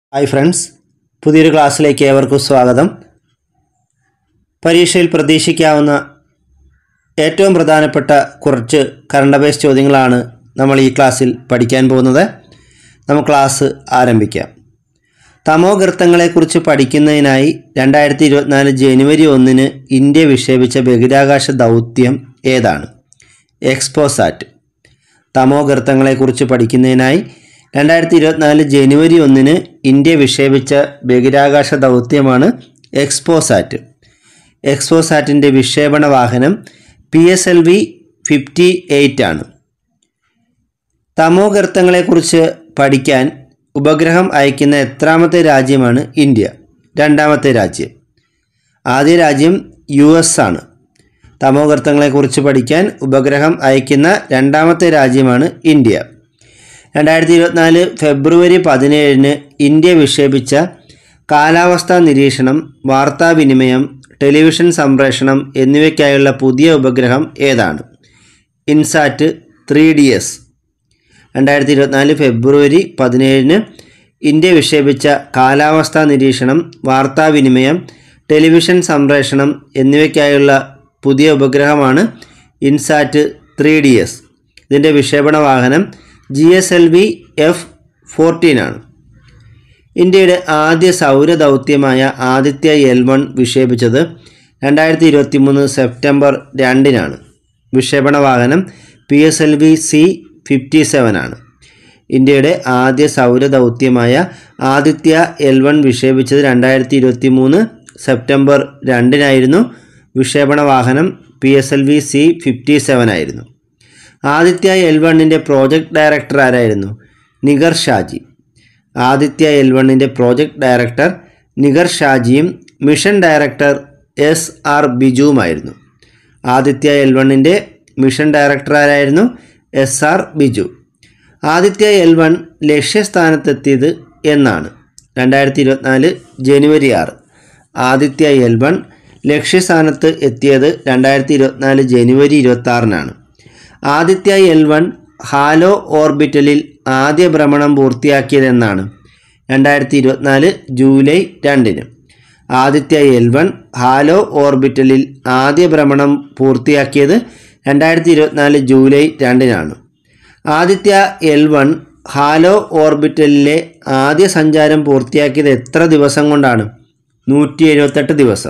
hi friends പുതിയൊരു ക്ലാസ്സിലേക്ക് ഏവർക്കും സ്വാഗതം പരീക്ഷയിൽ പ്രതീക്ഷിക്കാവുന്ന ഏറ്റവും പ്രധാനപ്പെട്ട കുറച്ച് കറണ്ട് അഫയേഴ്സ് ചോദ്യങ്ങളാണ് നമ്മൾ ഈ ക്ലാസ്സിൽ പഠിക്കാൻ പോകുന്നത് നമുക്ക് ക്ലാസ് ആരംഭിക്കാം തമോഗർത്തങ്ങളെക്കുറിച്ച് പഠിക്കുന്നതിനായി രണ്ടായിരത്തി ഇരുപത്തിനാല് ജനുവരി ഒന്നിന് ഇന്ത്യ വിക്ഷേപിച്ച ബഹിരാകാശ ദൗത്യം ഏതാണ് എക്സ്പോസാറ്റ് തമോഗർത്തങ്ങളെക്കുറിച്ച് പഠിക്കുന്നതിനായി രണ്ടായിരത്തി ഇരുപത്തിനാല് ജനുവരി ഒന്നിന് ഇന്ത്യ വിക്ഷേപിച്ച ബഹിരാകാശ ദൗത്യമാണ് എക്സ്പോസാറ്റ് എക്സ്പോസാറ്റിൻ്റെ വിക്ഷേപണ വാഹനം P S L V fifty eight ആണ് തമോഗർത്തങ്ങളെക്കുറിച്ച് പഠിക്കാൻ ഉപഗ്രഹം അയക്കുന്ന എത്രാമത്തെ രാജ്യമാണ് ഇന്ത്യ രണ്ടാമത്തെ രാജ്യം ആദ്യ രാജ്യം യു എസ് ആണ് തമോഗർത്തങ്ങളെക്കുറിച്ച് പഠിക്കാൻ ഉപഗ്രഹം അയക്കുന്ന രണ്ടാമത്തെ രാജ്യമാണ് ഇന്ത്യ രണ്ടായിരത്തി ഇരുപത്തിനാല് ഫെബ്രുവരി പതിനേഴിന് ഇന്ത്യ വിക്ഷേപിച്ച കാലാവസ്ഥാ നിരീക്ഷണം വാർത്താവിനിമയം ടെലിവിഷൻ സംപ്രേഷണം എന്നിവയ്ക്കായുള്ള പുതിയ ഉപഗ്രഹം ഏതാണ് ഇൻസാറ്റ് ത്രീ ഡി എസ് രണ്ടായിരത്തി ഇരുപത്തിനാല് ഫെബ്രുവരി പതിനേഴിന് ഇന്ത്യ വിക്ഷേപിച്ച കാലാവസ്ഥാ നിരീക്ഷണം വാർത്താവിനിമയം ടെലിവിഷൻ സംപ്രേഷണം എന്നിവയ്ക്കായുള്ള പുതിയ ഉപഗ്രഹമാണ് ഇൻസാറ്റ് ത്രീ ഡി എസ് ഇതിൻ്റെ വിക്ഷേപണ വാഹനം G S L V F fourteen ആണ് ഇന്ത്യയുടെ ആദ്യ സൗര ദൗത്യമായ ആദിത്യ എൽ വൺ വിക്ഷേപിച്ചത് രണ്ടായിരത്തി ഇരുപത്തി മൂന്ന് സെപ്റ്റംബർ രണ്ടിനാണ് വിക്ഷേപണ വാഹനം P S L V C fifty seven ആണ് ഇന്ത്യയുടെ ആദ്യ സൗര ദൗത്യമായ ആദിത്യ എൽ വൺ വിക്ഷേപിച്ചത് രണ്ടായിരത്തി ഇരുപത്തി മൂന്ന് സെപ്റ്റംബർ രണ്ടിനായിരുന്നു വിക്ഷേപണ വാഹനം P S L V C fifty seven ആയിരുന്നു ആദിത്യ എൽ വണ്ണിൻ്റെ പ്രോജക്റ്റ് ഡയറക്ടർ ആരായിരുന്നു നിഗർ ഷാജി ആദിത്യ എൽ വണ്ണിൻ്റെ പ്രോജക്റ്റ് ഡയറക്ടർ നിഗർ ഷാജിയും മിഷൻ ഡയറക്ടർ എസ് ആർ ബിജുവുമായിരുന്നു ആദിത്യ എൽ വണ്ണിൻ്റെ മിഷൻ ഡയറക്ടർ ആരായിരുന്നു S R Biju Aditya L one ലക്ഷ്യസ്ഥാനത്തെത്തിയത് എന്നാണ് രണ്ടായിരത്തി ഇരുപത്തിനാല് ജനുവരി ആറ് ആദിത്യ എൽ വൺ ലക്ഷ്യസ്ഥാനത്ത് എത്തിയത് രണ്ടായിരത്തി ഇരുപത്തിനാല് ജനുവരി ഇരുപത്തി ആറിനാണ് ആദിത്യ എൽ വൺ ഹാലോ ഓർബിറ്റലിൽ ആദ്യ ഭ്രമണം പൂർത്തിയാക്കിയതെന്നാണ് രണ്ടായിരത്തി ഇരുപത്തിനാല് ജൂലൈ രണ്ടിന് ആദിത്യ എൽ വൺ ഹാലോ ഓർബിറ്റലിൽ ആദ്യ ഭ്രമണം പൂർത്തിയാക്കിയത് രണ്ടായിരത്തി ഇരുപത്തിനാല് ജൂലൈ രണ്ടിനാണ് ആദിത്യ എൽ വൺ ഹാലോ ഓർബിറ്റലിലെ ആദ്യ സഞ്ചാരം പൂർത്തിയാക്കിയത് എത്ര ദിവസം കൊണ്ടാണ് നൂറ്റി എഴുപത്തെട്ട് ദിവസം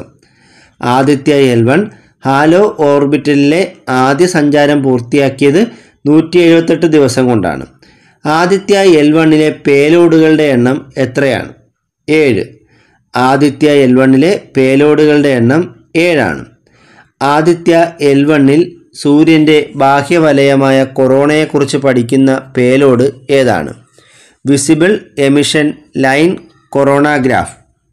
ആദിത്യ എൽ വൺ ഹാലോ ഓർബിറ്റലിലെ ആദ്യ സഞ്ചാരം പൂർത്തിയാക്കിയത് നൂറ്റി എഴുപത്തെട്ട് ദിവസം കൊണ്ടാണ് ആദിത്യ എൽ വണ്ണിലെ പേലോഡുകളുടെ എണ്ണം എത്രയാണ് ഏഴ് ആദിത്യ എൽ വണ്ണിലെ പേലോഡുകളുടെ എണ്ണം ഏഴാണ് ആദിത്യ എൽ വണ്ണിൽ സൂര്യൻ്റെ ബാഹ്യവലയമായ കൊറോണയെക്കുറിച്ച് പഠിക്കുന്ന പേലോഡ് ഏതാണ് visible emission line coronagraph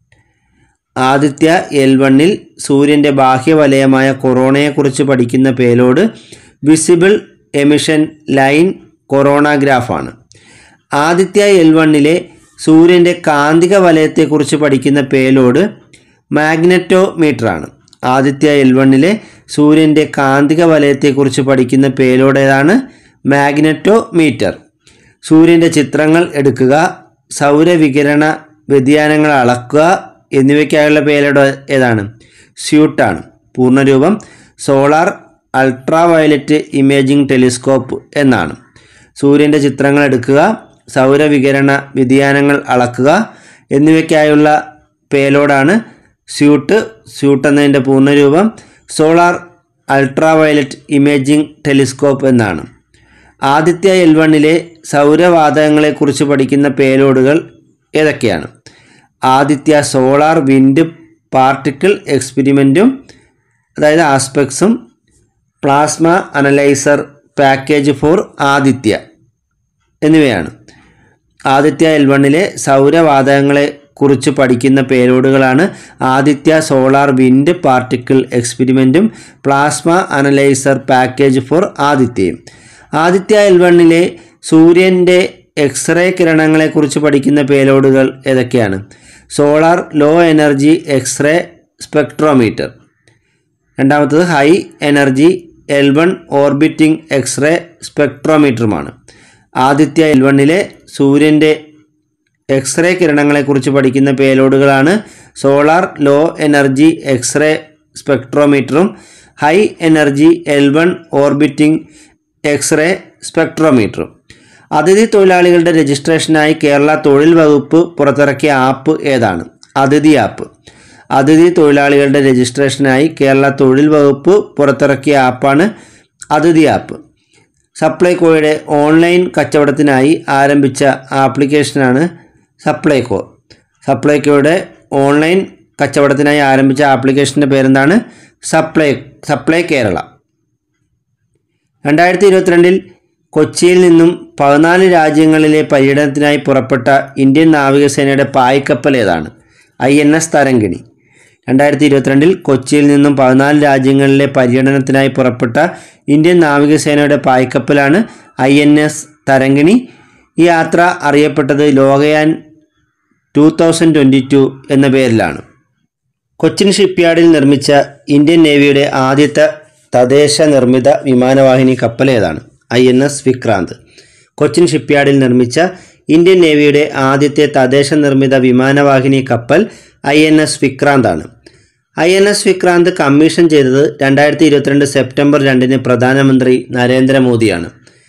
Aditya L വണ്ണിൽ സൂര്യൻ്റെ ബാഹ്യവലയമായ കൊറോണയെക്കുറിച്ച് പഠിക്കുന്ന പേലോഡ് വിസിബിൾ എമിഷൻ ലൈൻ കൊറോണാഗ്രാഫാണ് ആദിത്യ എൽ വണ്ണിലെ സൂര്യൻ്റെ കാന്തിക വലയത്തെക്കുറിച്ച് പഠിക്കുന്ന പേലോഡ് മാഗ്നറ്റോമീറ്ററാണ് ആദിത്യ എൽ വണ്ണിലെ സൂര്യൻ്റെ കാന്തിക വലയത്തെക്കുറിച്ച് പഠിക്കുന്ന പേലോഡ് ഏതാണ് മാഗ്നറ്റോമീറ്റർ സൂര്യൻ്റെ ചിത്രങ്ങൾ എടുക്കുക സൗരവികിരണ വ്യതിയാനങ്ങൾ അളക്കുക എന്നിവയ്ക്കായുള്ള പേലോഡ് ഏതാണ് സ്യൂട്ടാണ് പൂർണ്ണരൂപം solar ultraviolet imaging telescope എന്നാണ് സൂര്യൻ്റെ ചിത്രങ്ങൾ എടുക്കുക സൗരവികിരണ വ്യതിയാനങ്ങൾ അളക്കുക എന്നിവയ്ക്കായുള്ള പേലോഡാണ് സ്യൂട്ട് സ്യൂട്ട് എന്നതിൻ്റെ പൂർണ്ണരൂപം solar ultraviolet imaging telescope എന്നാണ് ആദിത്യ എൽ വണ്ണിലെ സൗരവാതകങ്ങളെക്കുറിച്ച് പഠിക്കുന്ന പേലോഡുകൾ ഏതൊക്കെയാണ് ആദിത്യ സോളാർ വിൻഡ് പാർട്ടിക്കിൾ എക്സ്പെരിമെൻറ്റും അതായത് ആസ്പെക്ട്സും plasma analyser package for Aditya എന്നിവയാണ് ആദിത്യ എൽ വണ്ണിലെ സൗരവാതകങ്ങളെ കുറിച്ച് പഠിക്കുന്ന പേലോഡുകളാണ് ആദിത്യ സോളാർ വിൻഡ് പാർട്ടിക്കിൾ എക്സ്പെരിമെൻറ്റും പ്ലാസ്മ അനലൈസർ പാക്കേജ് ഫോർ ആദിത്യയും ആദിത്യ എൽ വണ്ണിലെ സൂര്യൻ്റെ എക്സ്റേ കിരണങ്ങളെക്കുറിച്ച് പഠിക്കുന്ന പേലോഡുകൾ ഏതൊക്കെയാണ് solar low energy X-ray spectrometer രണ്ടാമത്തത് high energy L one orbiting X-ray സ്പെക്ട്രോമീറ്ററുമാണ് ആദിത്യ എൽ വണ്ണിലെ സൂര്യൻ്റെ എക്സ്റേ കിരണങ്ങളെക്കുറിച്ച് പഠിക്കുന്ന പേലോഡുകളാണ് സോളാർ ലോ എനർജി എക്സ്റേ സ്പെക്ട്രോമീറ്ററും high energy L one orbiting X-ray സ്പെക്ട്രോമീറ്ററും അതിഥി തൊഴിലാളികളുടെ രജിസ്ട്രേഷനായി കേരള തൊഴിൽ വകുപ്പ് പുറത്തിറക്കിയ ആപ്പ് ഏതാണ് അതിഥി ആപ്പ് അതിഥി തൊഴിലാളികളുടെ രജിസ്ട്രേഷനായി കേരള തൊഴിൽ വകുപ്പ് പുറത്തിറക്കിയ ആപ്പാണ് അതിഥി ആപ്പ് സപ്ലൈകോയുടെ ഓൺലൈൻ കച്ചവടത്തിനായി ആരംഭിച്ച ആപ്ലിക്കേഷനാണ് സപ്ലൈകോ സപ്ലൈകോയുടെ ഓൺലൈൻ കച്ചവടത്തിനായി ആരംഭിച്ച ആപ്ലിക്കേഷൻ്റെ പേരെന്താണ് സപ്ലൈ സപ്ലൈ കേരള രണ്ടായിരത്തി ഇരുപത്തിരണ്ടിൽ കൊച്ചിയിൽ നിന്നും പതിനാല് രാജ്യങ്ങളിലെ പര്യടനത്തിനായി പുറപ്പെട്ട ഇന്ത്യൻ നാവികസേനയുടെ പായ്ക്കപ്പൽ ഏതാണ് ഐ എൻ എസ് തരങ്കിണി രണ്ടായിരത്തി ഇരുപത്തിരണ്ടിൽ കൊച്ചിയിൽ നിന്നും പതിനാല് രാജ്യങ്ങളിലെ പര്യടനത്തിനായി പുറപ്പെട്ട ഇന്ത്യൻ നാവികസേനയുടെ പായ്ക്കപ്പലാണ് ഐ എൻ എസ് തരങ്കിണി ഈ യാത്ര അറിയപ്പെട്ടത് Lokayan two thousand twenty two എന്ന പേരിലാണ് കൊച്ചിൻ ഷിപ്പ്യാർഡിൽ നിർമ്മിച്ച ഇന്ത്യൻ നേവിയുടെ ആദ്യത്തെ തദ്ദേശ നിർമ്മിത വിമാനവാഹിനി കപ്പൽ ഏതാണ് I N S Vikrant Cochin ഷിപ്പ്യാർഡിൽ നിർമ്മിച്ച ഇന്ത്യൻ നേവിയുടെ ആദ്യത്തെ തദ്ദേശ നിർമ്മിത വിമാനവാഹിനി കപ്പൽ ഐ എൻ എസ് വിക്രാന്ത് ആണ് I N S Vikrant commission ചെയ്തത് രണ്ടായിരത്തി ഇരുപത്തിരണ്ട് സെപ്റ്റംബർ രണ്ടിന് പ്രധാനമന്ത്രി നരേന്ദ്രമോദിയാണ്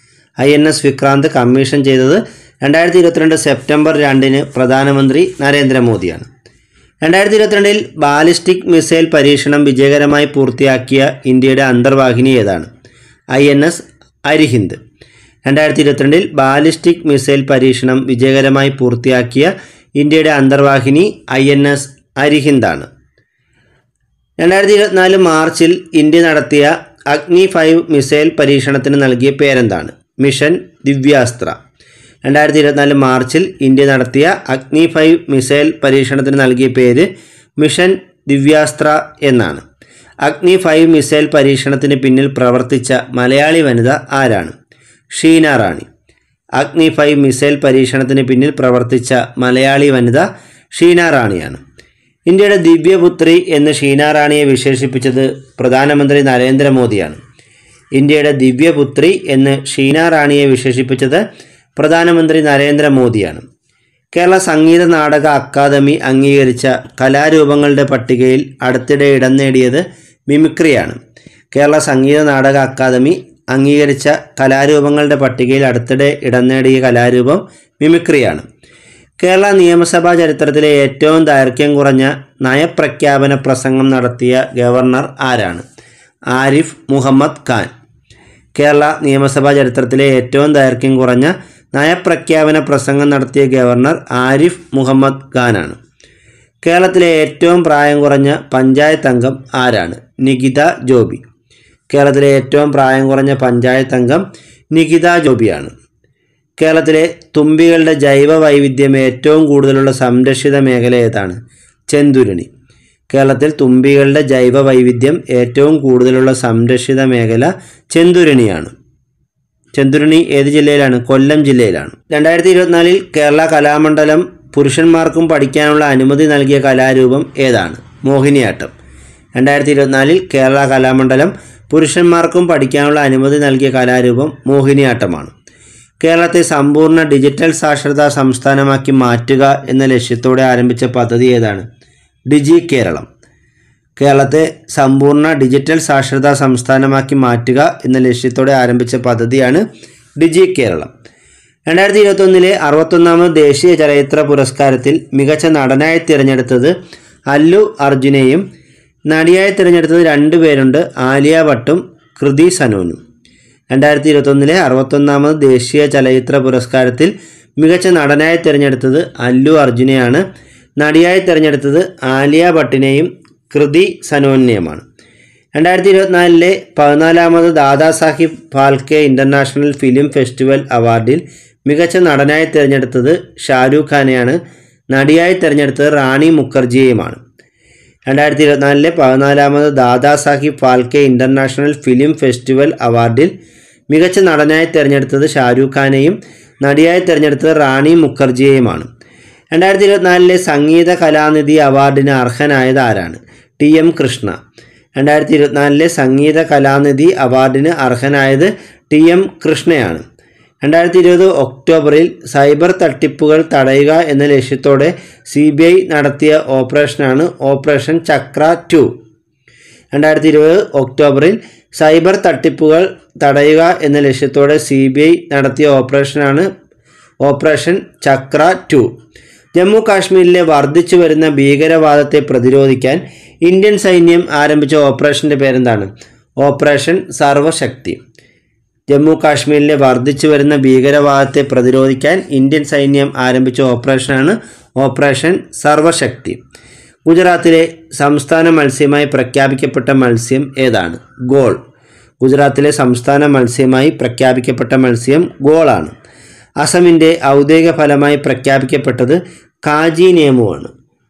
I N S Vikrant commission ചെയ്തത് രണ്ടായിരത്തി ഇരുപത്തിരണ്ട് സെപ്റ്റംബർ രണ്ടിന് പ്രധാനമന്ത്രി നരേന്ദ്രമോദിയാണ് രണ്ടായിരത്തി ഇരുപത്തിരണ്ടിൽ ബാലിസ്റ്റിക് മിസൈൽ പരീക്ഷണം വിജയകരമായി പൂർത്തിയാക്കിയ ഇന്ത്യയുടെ അന്തർവാഹിനി ഏതാണ് ഐ എൻ എസ് അരിഹിന്ദ് രണ്ടായിരത്തി ഇരുപത്തിരണ്ടിൽ ബാലിസ്റ്റിക് മിസൈൽ പരീക്ഷണം വിജയകരമായി പൂർത്തിയാക്കിയ ഇന്ത്യയുടെ അന്തർവാഹിനി ഐ എൻ എസ് അരിഹിന്ദാണ് രണ്ടായിരത്തി ഇരുപത്തിനാല് മാർച്ചിൽ ഇന്ത്യ നടത്തിയ അഗ്നി ഫൈവ് മിസൈൽ പരീക്ഷണത്തിന് നൽകിയ പേരെന്താണ് മിഷൻ ദിവ്യാസ്ത്ര രണ്ടായിരത്തി ഇരുപത്തിനാല് മാർച്ചിൽ ഇന്ത്യ നടത്തിയ അഗ്നി ഫൈവ് മിസൈൽ പരീക്ഷണത്തിന് നൽകിയ പേര് മിഷൻ ദിവ്യാസ്ത്ര എന്നാണ് അഗ്നി ഫൈവ് മിസൈൽ പരീക്ഷണത്തിന് പിന്നിൽ പ്രവർത്തിച്ച മലയാളി വനിത ആരാണ് ഷീന റാണി അഗ്നി ഫൈവ് മിസൈൽ പരീക്ഷണത്തിന് പിന്നിൽ പ്രവർത്തിച്ച മലയാളി വനിത ഷീന റാണിയാണ് ഇന്ത്യയുടെ ദിവ്യപുത്രി എന്ന് ഷീന റാണിയെ വിശേഷിപ്പിച്ചത് പ്രധാനമന്ത്രി നരേന്ദ്രമോദിയാണ് ഇന്ത്യയുടെ ദിവ്യപുത്രി എന്ന് ഷീന റാണിയെ വിശേഷിപ്പിച്ചത് പ്രധാനമന്ത്രി നരേന്ദ്രമോദിയാണ് കേരള സംഗീത നാടക അക്കാദമി അംഗീകരിച്ച കലാരൂപങ്ങളുടെ പട്ടികയിൽ അടുത്തിടെ ഇടം നേടിയത് മിമിക്രിയാണ് കേരള സംഗീത നാടക അക്കാദമി അംഗീകരിച്ച കലാരൂപങ്ങളുടെ പട്ടികയിൽ അടുത്തിടെ ഇടം നേടിയ കലാരൂപം മിമിക്രിയാണ് കേരള നിയമസഭാ ചരിത്രത്തിലെ ഏറ്റവും ദൈർഘ്യം കുറഞ്ഞ നയപ്രഖ്യാപന പ്രസംഗം നടത്തിയ ഗവർണർ ആരാണ് ആരിഫ് മുഹമ്മദ് ഖാൻ കേരള നിയമസഭാ ചരിത്രത്തിലെ ഏറ്റവും ദൈർഘ്യം കുറഞ്ഞ നയപ്രഖ്യാപന പ്രസംഗം നടത്തിയ ഗവർണർ ആരിഫ് മുഹമ്മദ് ഖാനാണ് കേരളത്തിലെ ഏറ്റവും പ്രായം കുറഞ്ഞ പഞ്ചായത്ത് അംഗം ആരാണ് നികിത ജോബി കേരളത്തിലെ ഏറ്റവും പ്രായം കുറഞ്ഞ പഞ്ചായത്ത് അംഗം നികിത ജോബിയാണ് കേരളത്തിലെ തുമ്പികളുടെ ജൈവ വൈവിധ്യം ഏറ്റവും കൂടുതലുള്ള സംരക്ഷിത മേഖല ഏതാണ് ചെന്തുരുണി കേരളത്തിൽ തുമ്പികളുടെ ജൈവ വൈവിധ്യം ഏറ്റവും കൂടുതലുള്ള സംരക്ഷിത മേഖല ചെന്തുരുണിയാണ് ചെന്തുരുണി ഏത് ജില്ലയിലാണ് കൊല്ലം ജില്ലയിലാണ് രണ്ടായിരത്തി ഇരുപത്തിനാലിൽ കേരള കലാമണ്ഡലം പുരുഷന്മാർക്കും പഠിക്കാനുള്ള അനുമതി നൽകിയ കലാരൂപം ഏതാണ് മോഹിനിയാട്ടം രണ്ടായിരത്തി ഇരുപത്തിനാലിൽ കേരള കലാമണ്ഡലം പുരുഷന്മാർക്കും പഠിക്കാനുള്ള അനുമതി നൽകിയ കലാരൂപം മോഹിനിയാട്ടമാണ് കേരളത്തെ സമ്പൂർണ്ണ ഡിജിറ്റൽ സാക്ഷരതാ സംസ്ഥാനമാക്കി മാറ്റുക എന്ന ലക്ഷ്യത്തോടെ ആരംഭിച്ച പദ്ധതി ഏതാണ് ഡിജി കേരളം കേരളത്തെ സമ്പൂർണ്ണ ഡിജിറ്റൽ സാക്ഷരതാ സംസ്ഥാനമാക്കി മാറ്റുക എന്ന ലക്ഷ്യത്തോടെ ആരംഭിച്ച പദ്ധതിയാണ് ഡിജി കേരളം രണ്ടായിരത്തി ഇരുപത്തൊന്നിലെ അറുപത്തൊന്നാമത് ദേശീയ ചലച്ചിത്ര പുരസ്കാരത്തിൽ മികച്ച നടനായി തിരഞ്ഞെടുത്തത് അല്ലു അർജുനെയും നടിയായി തിരഞ്ഞെടുത്തത് രണ്ടു പേരുണ്ട് ആലിയ ഭട്ടും കൃതി സനോനും രണ്ടായിരത്തി ഇരുപത്തൊന്നിലെ അറുപത്തൊന്നാമത് ദേശീയ ചലച്ചിത്ര പുരസ്കാരത്തിൽ മികച്ച നടനായി തിരഞ്ഞെടുത്തത് അല്ലു അർജുനെയാണ് നടിയായി തിരഞ്ഞെടുത്തത് ആലിയ ഭട്ടിനെയും കൃതി സനോനെയുമാണ് രണ്ടായിരത്തി ഇരുപത്തിനാലിലെ പതിനാലാമത് Dadasaheb Phalke international film festival അവാർഡിൽ മികച്ച നടനായി തിരഞ്ഞെടുത്തത് ഷാരൂഖ് ഖാനെയാണ് നടിയായി തിരഞ്ഞെടുത്തത് റാണി മുഖർജിയെയുമാണ് രണ്ടായിരത്തി ഇരുപത്തിനാലിലെ പതിനാലാമത് Dadasaheb Phalke international film festival അവാർഡിൽ മികച്ച നടനായി തിരഞ്ഞെടുത്തത് ഷാരൂഖ് ഖാനെയും നടിയായി തിരഞ്ഞെടുത്തത് റാണി മുഖർജിയെയുമാണ് രണ്ടായിരത്തി ഇരുപത്തിനാലിലെ സംഗീത കലാനിധി അവാർഡിന് അർഹനായത് ആരാണ് ടി എം കൃഷ്ണ രണ്ടായിരത്തി ഇരുപത്തിനാലിലെ സംഗീത കലാനിധി അവാർഡിന് അർഹനായത് ടി എം കൃഷ്ണയാണ് രണ്ടായിരത്തി ഇരുപത് ഒക്ടോബറിൽ സൈബർ തട്ടിപ്പുകൾ തടയുക എന്ന ലക്ഷ്യത്തോടെ സി ബി ഐ നടത്തിയ ഓപ്പറേഷനാണ് ഓപ്പറേഷൻ ചക്ര ടു രണ്ടായിരത്തി ഇരുപത് ഒക്ടോബറിൽ സൈബർ തട്ടിപ്പുകൾ തടയുക എന്ന ലക്ഷ്യത്തോടെ സി ബി ഐ നടത്തിയ ഓപ്പറേഷനാണ് ഓപ്പറേഷൻ ചക്ര ടു ജമ്മു കാശ്മീരിലെ വർദ്ധിച്ചു വരുന്ന ഭീകരവാദത്തെ പ്രതിരോധിക്കാൻ ഇന്ത്യൻ സൈന്യം ആരംഭിച്ച ഓപ്പറേഷൻ്റെ പേരെന്താണ് ഓപ്പറേഷൻ സർവശക്തി ജമ്മു കാശ്മീരിലെ വർദ്ധിച്ചു വരുന്ന ഭീകരവാദത്തെ പ്രതിരോധിക്കാൻ ഇന്ത്യൻ സൈന്യം ആരംഭിച്ച ഓപ്പറേഷനാണ് ഓപ്പറേഷൻ സർവശക്തി ഗുജറാത്തിലെ സംസ്ഥാന മത്സ്യമായി പ്രഖ്യാപിക്കപ്പെട്ട മത്സ്യം ഏതാണ് ഗോൾ ഗുജറാത്തിലെ സംസ്ഥാന മത്സ്യമായി പ്രഖ്യാപിക്കപ്പെട്ട മത്സ്യം ഗോളാണ് അസമിൻ്റെ ഔദ്യോഗിക ഫലമായി പ്രഖ്യാപിക്കപ്പെട്ടത് കാജി നിയമമാണ്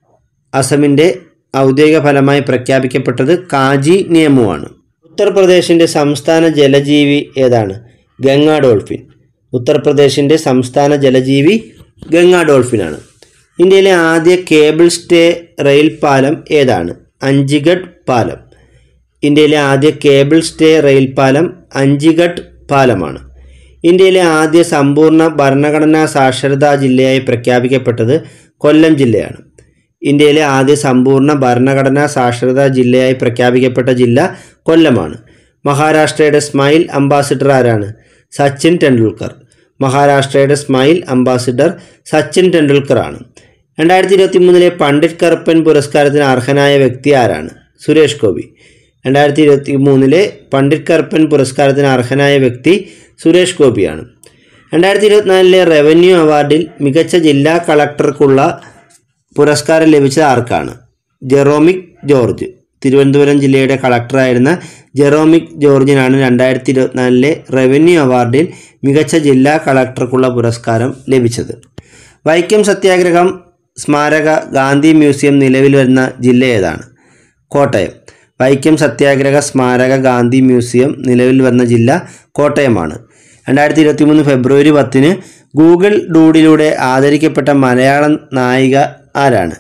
അസമിൻ്റെ ഔദ്യോഗിക ഫലമായി പ്രഖ്യാപിക്കപ്പെട്ടത് കാജി നിയമമാണ് ഉത്തർപ്രദേശിൻ്റെ സംസ്ഥാന ജലജീവി ഏതാണ് ഗംഗാ ഡോൾഫിൻ ഉത്തർപ്രദേശിൻ്റെ സംസ്ഥാന ജലജീവി ഗംഗാ ഡോൾഫിനാണ് ഇന്ത്യയിലെ ആദ്യ കേബിൾ സ്റ്റേ റെയിൽ പാലം ഏതാണ് അഞ്ചിഗഡ് പാലം ഇന്ത്യയിലെ ആദ്യ കേബിൾ സ്റ്റേ റെയിൽ പാലം അഞ്ചിഗഡ് പാലമാണ് ഇന്ത്യയിലെ ആദ്യ സമ്പൂർണ്ണ ഭരണഘടനാ സാക്ഷരതാ ജില്ലയായി പ്രഖ്യാപിക്കപ്പെട്ടത് കൊല്ലം ജില്ലയാണ് ഇന്ത്യയിലെ ആദ്യ സമ്പൂർണ്ണ ഭരണഘടനാ സാക്ഷരതാ ജില്ലയായി പ്രഖ്യാപിക്കപ്പെട്ട ജില്ല കൊല്ലമാണ് മഹാരാഷ്ട്രയുടെ സ്മൈൽ അംബാസിഡർ ആരാണ് സച്ചിൻ ടെണ്ടുൽക്കർ മഹാരാഷ്ട്രയുടെ സ്മൈൽ അംബാസിഡർ സച്ചിൻ ടെണ്ടുൽക്കർ ആണ് രണ്ടായിരത്തി ഇരുപത്തി മൂന്നിലെ പണ്ഡിറ്റ് കറുപ്പൻ പുരസ്കാരത്തിന് അർഹനായ വ്യക്തി ആരാണ് സുരേഷ് ഗോപി രണ്ടായിരത്തി ഇരുപത്തി മൂന്നിലെ പണ്ഡിറ്റ് കറുപ്പൻ പുരസ്കാരത്തിന് അർഹനായ വ്യക്തി സുരേഷ് ഗോപിയാണ് രണ്ടായിരത്തി ഇരുപത്തിനാലിലെ റവന്യൂ അവാർഡിൽ മികച്ച ജില്ലാ കളക്ടർക്കുള്ള പുരസ്കാരം ലഭിച്ചത് ആർക്കാണ് ജെറോമിക് ജോർജ് തിരുവനന്തപുരം ജില്ലയുടെ കളക്ടറായിരുന്ന ജെറോമിക് ജോർജിനാണ് രണ്ടായിരത്തി ഇരുപത്തിനാലിലെ റവന്യൂ അവാർഡിൽ മികച്ച ജില്ലാ കളക്ടർക്കുള്ള പുരസ്കാരം ലഭിച്ചത് വൈക്കം സത്യാഗ്രഹം സ്മാരക ഗാന്ധി മ്യൂസിയം നിലവിൽ വരുന്ന ജില്ല ഏതാണ് കോട്ടയം വൈക്കം സത്യാഗ്രഹ സ്മാരക ഗാന്ധി മ്യൂസിയം നിലവിൽ വന്ന ജില്ല കോട്ടയമാണ് രണ്ടായിരത്തി ഇരുപത്തി മൂന്ന് ഫെബ്രുവരി പത്തിന് ഗൂഗിൾ ഡൂഡിലൂടെ ആദരിക്കപ്പെട്ട മലയാളം നായിക ആരാണ്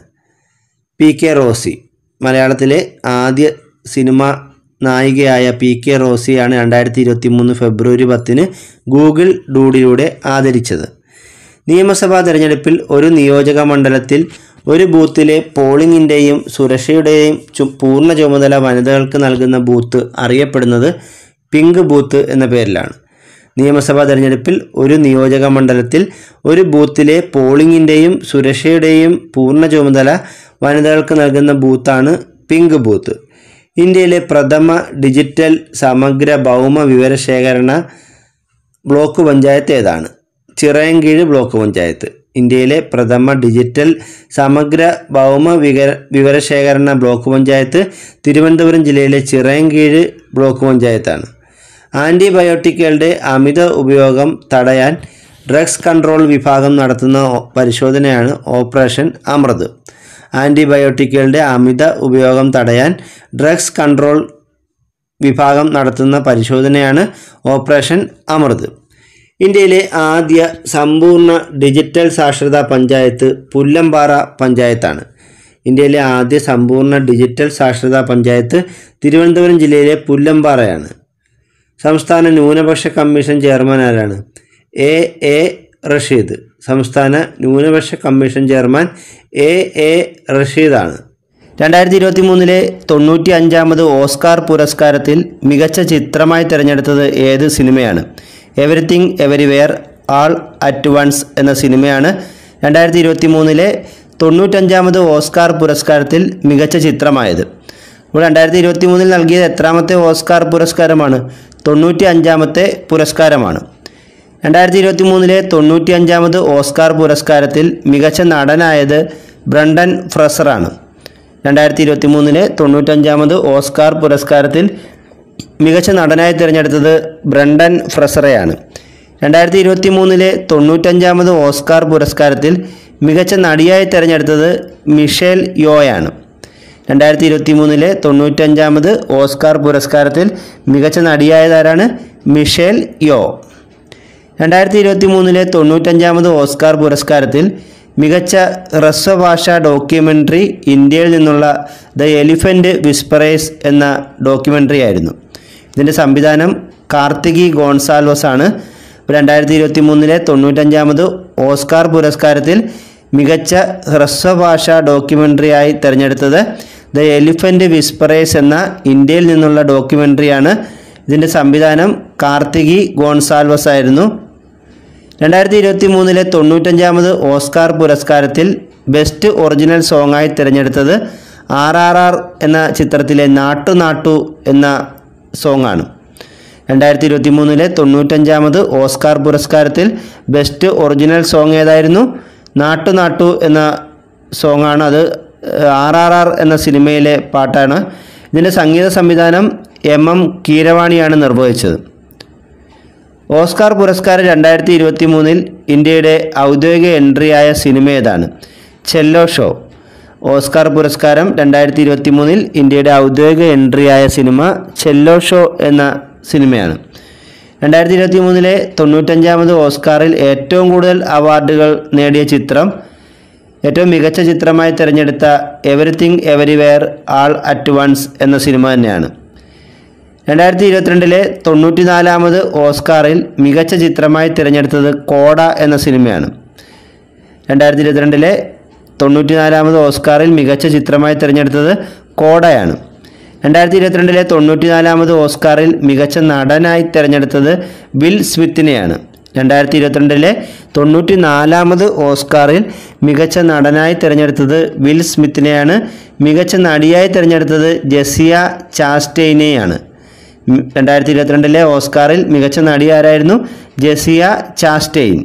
പി കെ റോസി മലയാളത്തിലെ ആദ്യ സിനിമ നായികയായ പി കെ റോസിയാണ് രണ്ടായിരത്തി ഇരുപത്തി മൂന്ന് ഫെബ്രുവരി പത്തിന് ഗൂഗിൾ ഡൂഡിലൂടെ ആദരിച്ചത് നിയമസഭാ തെരഞ്ഞെടുപ്പിൽ ഒരു നിയോജക മണ്ഡലത്തിൽ ഒരു ബൂത്തിലെ പോളിംഗിൻ്റെയും സുരക്ഷയുടെയും ചു പൂർണ്ണ ചുമതല വനിതകൾക്ക് നൽകുന്ന ബൂത്ത് അറിയപ്പെടുന്നത് പിങ്ക് ബൂത്ത് എന്ന പേരിലാണ് നിയമസഭാ തെരഞ്ഞെടുപ്പിൽ ഒരു നിയോജക മണ്ഡലത്തിൽ ഒരു ബൂത്തിലെ പോളിംഗിൻ്റെയും സുരക്ഷയുടെയും പൂർണ്ണ ചുമതല വനിതകൾക്ക് നൽകുന്ന ബൂത്താണ് പിങ്ക് ബൂത്ത് ഇന്ത്യയിലെ പ്രഥമ ഡിജിറ്റൽ സമഗ്ര ഭൗമ വിവരശേഖരണ ബ്ലോക്ക് പഞ്ചായത്ത് ഏതാണ് ചിറയൻകീഴ് ബ്ലോക്ക് പഞ്ചായത്ത് ഇന്ത്യയിലെ പ്രഥമ ഡിജിറ്റൽ സമഗ്ര ഭൗമ വികര വിവരശേഖരണ ബ്ലോക്ക് പഞ്ചായത്ത് തിരുവനന്തപുരം ജില്ലയിലെ ചിറയൻകീഴ് ബ്ലോക്ക് പഞ്ചായത്താണ് ആൻറ്റിബയോട്ടിക്കുകളുടെ അമിത ഉപയോഗം തടയാൻ ഡ്രഗ്സ് കൺട്രോൾ വിഭാഗം നടത്തുന്ന ഓ- പരിശോധനയാണ് ഓപ്പറേഷൻ അമൃത് ആൻറ്റിബയോട്ടിക്കുകളുടെ അമിത ഉപയോഗം തടയാൻ ഡ്രഗ്സ് കൺട്രോൾ വിഭാഗം നടത്തുന്ന പരിശോധനയാണ് ഓപ്പറേഷൻ അമൃത് ഇന്ത്യയിലെ ആദ്യ സമ്പൂർണ്ണ ഡിജിറ്റൽ സാക്ഷരതാ പഞ്ചായത്ത് പുല്ലമ്പാറ പഞ്ചായത്താണ് ഇന്ത്യയിലെ ആദ്യ സമ്പൂർണ്ണ ഡിജിറ്റൽ സാക്ഷരതാ പഞ്ചായത്ത് തിരുവനന്തപുരം ജില്ലയിലെ പുല്ലമ്പാറയാണ് സംസ്ഥാന ന്യൂനപക്ഷ കമ്മീഷൻ ചെയർമാൻ ആരാണ് എ എ റഷീദ് സംസ്ഥാന ന്യൂനപക്ഷ കമ്മീഷൻ ചെയർമാൻ എ എ റഷീദാണ് രണ്ടായിരത്തി ഇരുപത്തി മൂന്നിലെ തൊണ്ണൂറ്റി അഞ്ചാമത് ഓസ്കാർ പുരസ്കാരത്തിൽ മികച്ച ചിത്രമായി തിരഞ്ഞെടുത്തത് ഏത് സിനിമയാണ് everything everywhere all at once എന്ന സിനിമയാണ് രണ്ടായിരത്തി ഇരുപത്തി മൂന്നിലെ തൊണ്ണൂറ്റഞ്ചാമത് ഓസ്കാർ പുരസ്കാരത്തിൽ മികച്ച ചിത്രമായത് ഇപ്പോൾ രണ്ടായിരത്തി ഇരുപത്തി മൂന്നിൽ നൽകിയത് എത്രാമത്തെ ഓസ്കാർ പുരസ്കാരമാണ് തൊണ്ണൂറ്റി അഞ്ചാമത്തെ പുരസ്കാരമാണ് രണ്ടായിരത്തി ഇരുപത്തി മൂന്നിലെ തൊണ്ണൂറ്റി അഞ്ചാമത് ഓസ്കാർ പുരസ്കാരത്തിൽ മികച്ച നടനായത് ബ്രണ്ടൻ ഫ്രസറാണ് രണ്ടായിരത്തി ഇരുപത്തി മൂന്നിലെ തൊണ്ണൂറ്റഞ്ചാമത് ഓസ്കാർ പുരസ്കാരത്തിൽ മികച്ച നടനായി തിരഞ്ഞെടുത്തത് ബ്രണ്ടൻ ഫ്രസറെയാണ് രണ്ടായിരത്തി ഇരുപത്തി മൂന്നിലെ തൊണ്ണൂറ്റഞ്ചാമത് ഓസ്കാർ പുരസ്കാരത്തിൽ മികച്ച നടിയായി തിരഞ്ഞെടുത്തത് മിഷേൽ യോയാണ് രണ്ടായിരത്തി ഇരുപത്തി മൂന്നിലെ തൊണ്ണൂറ്റഞ്ചാമത് ഓസ്കാർ പുരസ്കാരത്തിൽ മികച്ച നടിയായതാരാണ് മിഷേൽ യോ രണ്ടായിരത്തി ഇരുപത്തി മൂന്നിലെ തൊണ്ണൂറ്റഞ്ചാമത് ഓസ്കാർ പുരസ്കാരത്തിൽ മികച്ച ഹ്രസ്വഭാഷ ഡോക്യുമെൻ്ററി ഇന്ത്യയിൽ നിന്നുള്ള ദ എലിഫൻ്റ് വിസ്പറേസ് എന്ന ഡോക്യുമെൻ്ററി ആയിരുന്നു ഇതിൻ്റെ സംവിധാനം കാർത്തികി ഗോൺസാൽവസ് ആണ് രണ്ടായിരത്തി ഇരുപത്തി മൂന്നിലെ തൊണ്ണൂറ്റഞ്ചാമത് ഓസ്കാർ പുരസ്കാരത്തിൽ മികച്ച ഹ്രസ്വഭാഷ ഡോക്യുമെൻ്ററിയായി തിരഞ്ഞെടുത്തത് ദ എലിഫൻ്റ് വിസ്പറേഴ്സ് എന്ന ഇന്ത്യയിൽ നിന്നുള്ള ഡോക്യുമെൻ്ററിയാണ് ഇതിൻ്റെ സംവിധാനം കാർത്തികി ഗോൺസാൽവസ് ആയിരുന്നു രണ്ടായിരത്തി ഇരുപത്തി മൂന്നിലെ തൊണ്ണൂറ്റഞ്ചാമത് ഓസ്കാർ പുരസ്കാരത്തിൽ ബെസ്റ്റ് ഒറിജിനൽ സോങ്ങായി തിരഞ്ഞെടുത്തത് ആർ ആർ ആർ എന്ന ചിത്രത്തിലെ നാട്ടു നാട്ടു എന്ന സോങ്ങാണ് രണ്ടായിരത്തി ഇരുപത്തി മൂന്നിലെ തൊണ്ണൂറ്റഞ്ചാമത് ഓസ്കാർ പുരസ്കാരത്തിൽ ബെസ്റ്റ് ഒറിജിനൽ സോങ് ഏതായിരുന്നു നാട്ടു നാട്ടു എന്ന സോങ്ങാണ് അത് ആർ ആർ ആർ എന്ന സിനിമയിലെ പാട്ടാണ് ഇതിൻ്റെ സംഗീത സംവിധാനം എം എം കീരവാണിയാണ് നിർവഹിച്ചത് ഓസ്കാർ പുരസ്കാരം രണ്ടായിരത്തി ഇരുപത്തി മൂന്നിൽ ഇന്ത്യയുടെ ഔദ്യോഗിക എൻട്രിയായ സിനിമ ഏതാണ് ചെല്ലോ ഷോ ഓസ്കാർ പുരസ്കാരം രണ്ടായിരത്തി ഇരുപത്തി മൂന്നിൽ ഇന്ത്യയുടെ ഔദ്യോഗിക എൻട്രിയായ സിനിമ ചെല്ലോ ഷോ എന്ന സിനിമയാണ് രണ്ടായിരത്തി ഇരുപത്തി മൂന്നിലെ തൊണ്ണൂറ്റഞ്ചാമത് ഓസ്കാറിൽ ഏറ്റവും കൂടുതൽ അവാർഡുകൾ നേടിയ ചിത്രം ഏറ്റവും മികച്ച ചിത്രമായി തിരഞ്ഞെടുത്ത everything everywhere all at once എന്ന സിനിമ തന്നെയാണ് രണ്ടായിരത്തി ഇരുപത്തിരണ്ടിലെ തൊണ്ണൂറ്റിനാലാമത് ഓസ്കാറിൽ മികച്ച ചിത്രമായി തിരഞ്ഞെടുത്തത് കോഡ എന്ന സിനിമയാണ് രണ്ടായിരത്തി ഇരുപത്തിരണ്ടിലെ തൊണ്ണൂറ്റിനാലാമത് ഓസ്കാറിൽ മികച്ച ചിത്രമായി തിരഞ്ഞെടുത്തത് കോഡയാണ് രണ്ടായിരത്തി ഇരുപത്തിരണ്ടിലെ തൊണ്ണൂറ്റിനാലാമത് ഓസ്കാറിൽ മികച്ച നടനായി തിരഞ്ഞെടുത്തത് വിൽ സ്മിത്തിനെയാണ് രണ്ടായിരത്തി ഇരുപത്തിരണ്ടിലെ തൊണ്ണൂറ്റി നാലാമത് ഓസ്കാറിൽ മികച്ച നടനായി തിരഞ്ഞെടുത്തത് വിൽ സ്മിത്തിനെയാണ് മികച്ച നടിയായി തിരഞ്ഞെടുത്തത് ജെസിയ ചാസ്റ്റെയിനെയാണ് ഉം, രണ്ടായിരത്തി ഇരുപത്തിരണ്ടിലെ ഓസ്കാറിൽ മികച്ച നടി ആരായിരുന്നു ജെസിയ ചാസ്റ്റെയിൻ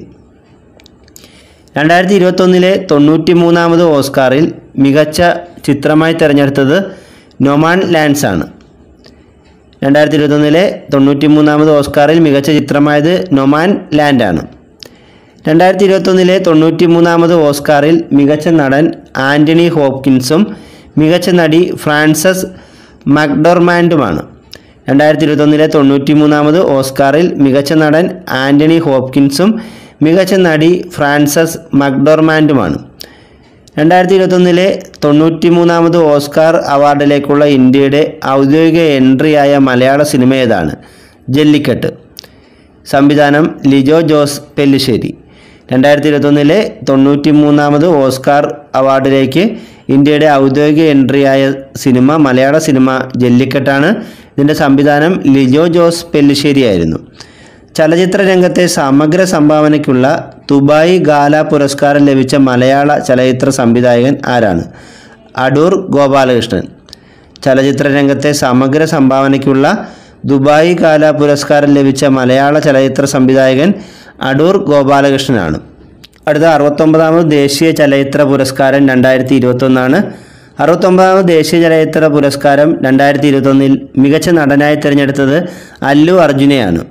രണ്ടായിരത്തി ഇരുപത്തൊന്നിലെ തൊണ്ണൂറ്റി മൂന്നാമത് ഓസ്കാറിൽ മികച്ച ചിത്രമായി തിരഞ്ഞെടുത്തത് നൊമാൻ ലാൻഡ്സ് ആണ് രണ്ടായിരത്തി ഇരുപത്തൊന്നിലെ തൊണ്ണൂറ്റി മൂന്നാമത് ഓസ്കാറിൽ മികച്ച ചിത്രമായത് നൊമാൻ ലാൻഡാണ് രണ്ടായിരത്തി ഇരുപത്തൊന്നിലെ തൊണ്ണൂറ്റി മൂന്നാമത് ഓസ്കാറിൽ മികച്ച നടൻ ആൻ്റണി ഹോപ്കിൻസും മികച്ച നടി ഫ്രാൻസസ് മക്ഡോർമാൻഡുമാണ് രണ്ടായിരത്തി ഇരുപത്തൊന്നിലെ തൊണ്ണൂറ്റി മൂന്നാമത് ഓസ്കാറിൽ മികച്ച നടൻ ആൻ്റണി ഹോപ്കിൻസും മികച്ച നടി ഫ്രാൻസസ് മക്ഡോർമാൻഡുമാണ് രണ്ടായിരത്തി ഇരുപത്തൊന്നിലെ തൊണ്ണൂറ്റി മൂന്നാമത് ഓസ്കാർ അവാർഡിലേക്കുള്ള ഇന്ത്യയുടെ ഔദ്യോഗിക എൻട്രിയായ മലയാള സിനിമ ഏതാണ് ജല്ലിക്കെട്ട് സംവിധാനം ലിജോ ജോസ് പെല്ലിശ്ശേരി രണ്ടായിരത്തി ഇരുപത്തൊന്നിലെ തൊണ്ണൂറ്റി മൂന്നാമത് ഓസ്കാർ അവാർഡിലേക്ക് ഇന്ത്യയുടെ ഔദ്യോഗിക എൻട്രിയായ സിനിമ മലയാള സിനിമ ജല്ലിക്കെട്ടാണ് ഇതിൻ്റെ സംവിധാനം ലിജോ ജോസ് പെല്ലിശ്ശേരി ആയിരുന്നു ചലച്ചിത്ര രംഗത്തെ സമഗ്ര സംഭാവനയ്ക്കുള്ള ദുബായ് ഗാല പുരസ്കാരം ലഭിച്ച മലയാള ചലച്ചിത്ര സംവിധായകൻ ആരാണ് അടൂർ ഗോപാലകൃഷ്ണൻ ചലച്ചിത്ര രംഗത്തെ സമഗ്ര സംഭാവനയ്ക്കുള്ള ദുബായ് കാല പുരസ്കാരം ലഭിച്ച മലയാള ചലച്ചിത്ര സംവിധായകൻ അടൂർ ഗോപാലകൃഷ്ണനാണ് അടുത്ത അറുപത്തൊമ്പതാമത് ദേശീയ ചലച്ചിത്ര പുരസ്കാരം രണ്ടായിരത്തി ഇരുപത്തൊന്നാണ് അറുപത്തൊമ്പതാമത് ദേശീയ ചലച്ചിത്ര പുരസ്കാരം രണ്ടായിരത്തി ഇരുപത്തൊന്നിൽ മികച്ച നടനായി തിരഞ്ഞെടുത്തത് അല്ലു അർജുനെയാണ്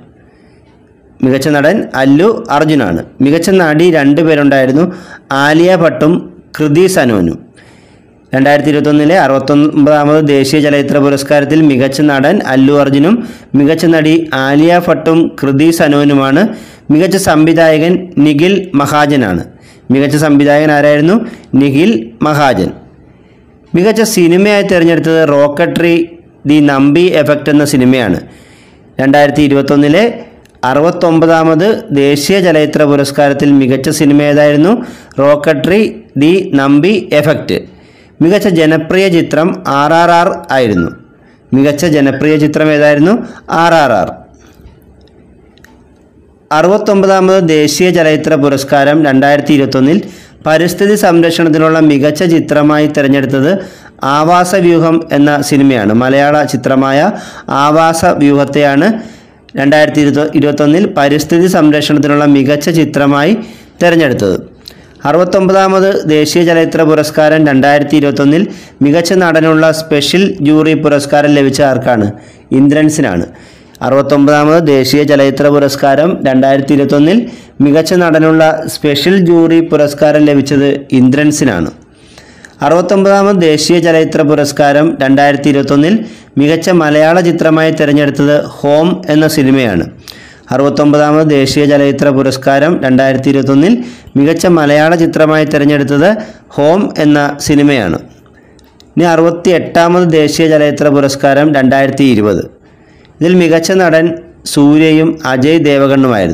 മികച്ച നടൻ അല്ലു അർജുനാണ് മികച്ച നടി രണ്ട് പേരുണ്ടായിരുന്നു ആലിയ ഭട്ടും കൃതി സനോനും രണ്ടായിരത്തി ഇരുപത്തൊന്നിലെ അറുപത്തൊമ്പതാമത് ദേശീയ ചലച്ചിത്ര പുരസ്കാരത്തിൽ മികച്ച നടൻ അല്ലു അർജുനും മികച്ച നടി ആലിയ ഭട്ടും കൃതി സനോനുമാണ് മികച്ച സംവിധായകൻ നിഖിൽ മഹാജനാണ് മികച്ച സംവിധായകൻ ആരായിരുന്നു നിഖിൽ മഹാജൻ മികച്ച സിനിമയായി തിരഞ്ഞെടുത്തത് റോക്കട്രി ദി നമ്പി എഫക്റ്റ് എന്ന സിനിമയാണ് രണ്ടായിരത്തി ഇരുപത്തൊന്നിലെ അറുപത്തൊമ്പതാമത് ദേശീയ ചലച്ചിത്ര പുരസ്കാരത്തിൽ മികച്ച സിനിമ ഏതായിരുന്നു റോക്കട്രി ദി നമ്പി എഫക്റ്റ് മികച്ച ജനപ്രിയ ചിത്രം ആർ ആർ ആർ ആയിരുന്നു മികച്ച ജനപ്രിയ ചിത്രം ഏതായിരുന്നു ആർ ആർ ആർ അറുപത്തൊമ്പതാമത് ദേശീയ ചലച്ചിത്ര പുരസ്കാരം രണ്ടായിരത്തി ഇരുപത്തൊന്നിൽ പരിസ്ഥിതി സംരക്ഷണത്തിനുള്ള മികച്ച ചിത്രമായി തിരഞ്ഞെടുത്തത് ആവാസ വ്യൂഹം എന്ന സിനിമയാണ് മലയാള ചിത്രമായ ആവാസ വ്യൂഹത്തെയാണ് രണ്ടായിരത്തി ഇരുപത്തി ഇരുപത്തൊന്നിൽ പരിസ്ഥിതി സംരക്ഷണത്തിനുള്ള മികച്ച ചിത്രമായി തിരഞ്ഞെടുത്തത് അറുപത്തൊമ്പതാമത് ദേശീയ ചലച്ചിത്ര പുരസ്കാരം രണ്ടായിരത്തി ഇരുപത്തൊന്നിൽ മികച്ച നടനുള്ള സ്പെഷ്യൽ ജൂറി പുരസ്കാരം ലഭിച്ച ആർക്കാണ് ഇന്ദ്രൻസിനാണ് അറുപത്തൊമ്പതാമത് ദേശീയ ചലച്ചിത്ര പുരസ്കാരം രണ്ടായിരത്തി ഇരുപത്തൊന്നിൽ മികച്ച നടനുള്ള സ്പെഷ്യൽ ജൂറി പുരസ്കാരം ലഭിച്ചത് ഇന്ദ്രൻസിനാണ് അറുപത്തൊമ്പതാമത് ദേശീയ ചലച്ചിത്ര പുരസ്കാരം രണ്ടായിരത്തി ഇരുപത്തൊന്നിൽ മികച്ച മലയാള ചിത്രമായി തിരഞ്ഞെടുത്തത് ഹോം എന്ന സിനിമയാണ് അറുപത്തൊമ്പതാമത് ദേശീയ ചലച്ചിത്ര പുരസ്കാരം രണ്ടായിരത്തി ഇരുപത്തൊന്നിൽ മികച്ച മലയാള ചിത്രമായി തിരഞ്ഞെടുത്തത് ഹോം എന്ന സിനിമയാണ് ഇനി അറുപത്തി എട്ടാമത് ദേശീയ ചലച്ചിത്ര പുരസ്കാരം രണ്ടായിരത്തി ഇരുപത് ഇതിൽ മികച്ച നടൻ സൂര്യയും അജയ് ദേവഗണ്ണുമായിരുന്നു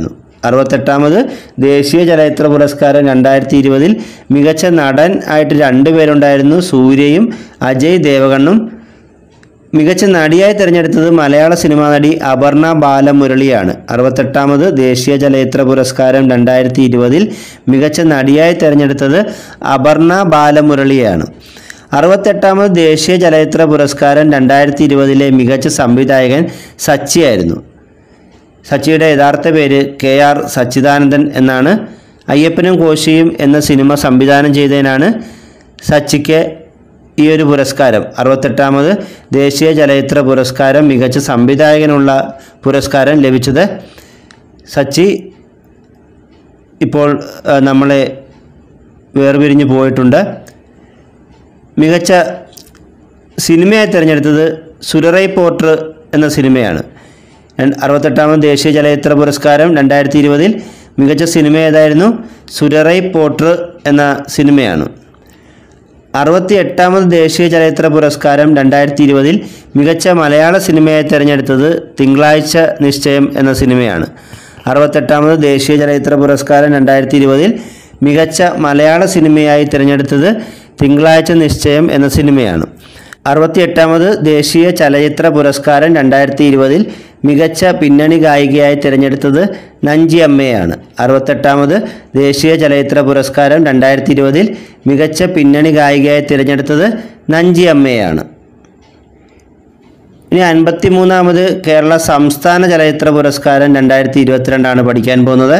അറുപത്തെട്ടാമത് ദേശീയ ചലച്ചിത്ര പുരസ്കാരം രണ്ടായിരത്തി ഇരുപതിൽ മികച്ച നടൻ ആയിട്ട് രണ്ട് പേരുണ്ടായിരുന്നു സൂര്യയും അജയ് ദേവഗണ്ണും മികച്ച നടിയായി തിരഞ്ഞെടുത്തത് മലയാള സിനിമാ നടി അപർണ ബാലമുരളിയാണ് അറുപത്തെട്ടാമത് ദേശീയ ചലച്ചിത്ര പുരസ്കാരം രണ്ടായിരത്തി ഇരുപതിൽ മികച്ച നടിയായി തിരഞ്ഞെടുത്തത് അപർണ ബാലമുരളിയാണ് അറുപത്തെട്ടാമത് ദേശീയ ചലച്ചിത്ര പുരസ്കാരം രണ്ടായിരത്തി ഇരുപതിലെ മികച്ച സംവിധായകൻ സച്ചിയായിരുന്നു സച്ചിയുടെ യഥാർത്ഥ പേര് കെ ആർ സച്ചിദാനന്ദൻ എന്നാണ് അയ്യപ്പനും കോശിയും എന്ന സിനിമ സംവിധാനം ചെയ്തതിനാണ് സച്ചിക്ക് ഈ ഒരു പുരസ്കാരം അറുപത്തെട്ടാമത് ദേശീയ ചലച്ചിത്ര പുരസ്കാരം മികച്ച സംവിധായകനുള്ള പുരസ്കാരം ലഭിച്ചത് സച്ചി ഇപ്പോൾ ആ, നമ്മളെ വേർപിരിഞ്ഞു പോയിട്ടുണ്ട് മികച്ച സിനിമയായി തിരഞ്ഞെടുത്തത് സുരറൈ പോർട്ടർ എന്ന സിനിമയാണ് രണ്ട്- അറുപത്തെട്ടാമത് ദേശീയ ചലച്ചിത്ര പുരസ്കാരം രണ്ടായിരത്തി ഇരുപതിൽ മികച്ച സിനിമ ഏതായിരുന്നു സുരറൈ പോർട്ടർ എന്ന സിനിമയാണ് അറുപത്തി എട്ടാമത് ദേശീയ ചലച്ചിത്ര പുരസ്കാരം രണ്ടായിരത്തി ഇരുപതിൽ മികച്ച മലയാള സിനിമയായി തിരഞ്ഞെടുത്തത് തിങ്കളാഴ്ച നിശ്ചയം എന്ന സിനിമയാണ് അറുപത്തെട്ടാമത് ദേശീയ ചലച്ചിത്ര പുരസ്കാരം രണ്ടായിരത്തി ഇരുപതിൽ മികച്ച മലയാള സിനിമയായി തിരഞ്ഞെടുത്തത് തിങ്കളാഴ്ച നിശ്ചയം എന്ന സിനിമയാണ് അറുപത്തിയെട്ടാമത് ദേശീയ ചലച്ചിത്ര പുരസ്കാരം രണ്ടായിരത്തി ഇരുപതിൽ മികച്ച പിന്നണി ഗായികയായി തിരഞ്ഞെടുത്തത് നഞ്ചി അമ്മയാണ് അറുപത്തെട്ടാമത് ദേശീയ ചലച്ചിത്ര പുരസ്കാരം രണ്ടായിരത്തി ഇരുപതിൽ മികച്ച പിന്നണി ഗായികയായി തിരഞ്ഞെടുത്തത് നഞ്ചി അമ്മയാണ് ഇനി അൻപത്തി മൂന്നാമത് കേരള സംസ്ഥാന ചലച്ചിത്ര പുരസ്കാരം രണ്ടായിരത്തി ഇരുപത്തിരണ്ടാണ് പഠിക്കാൻ പോകുന്നത്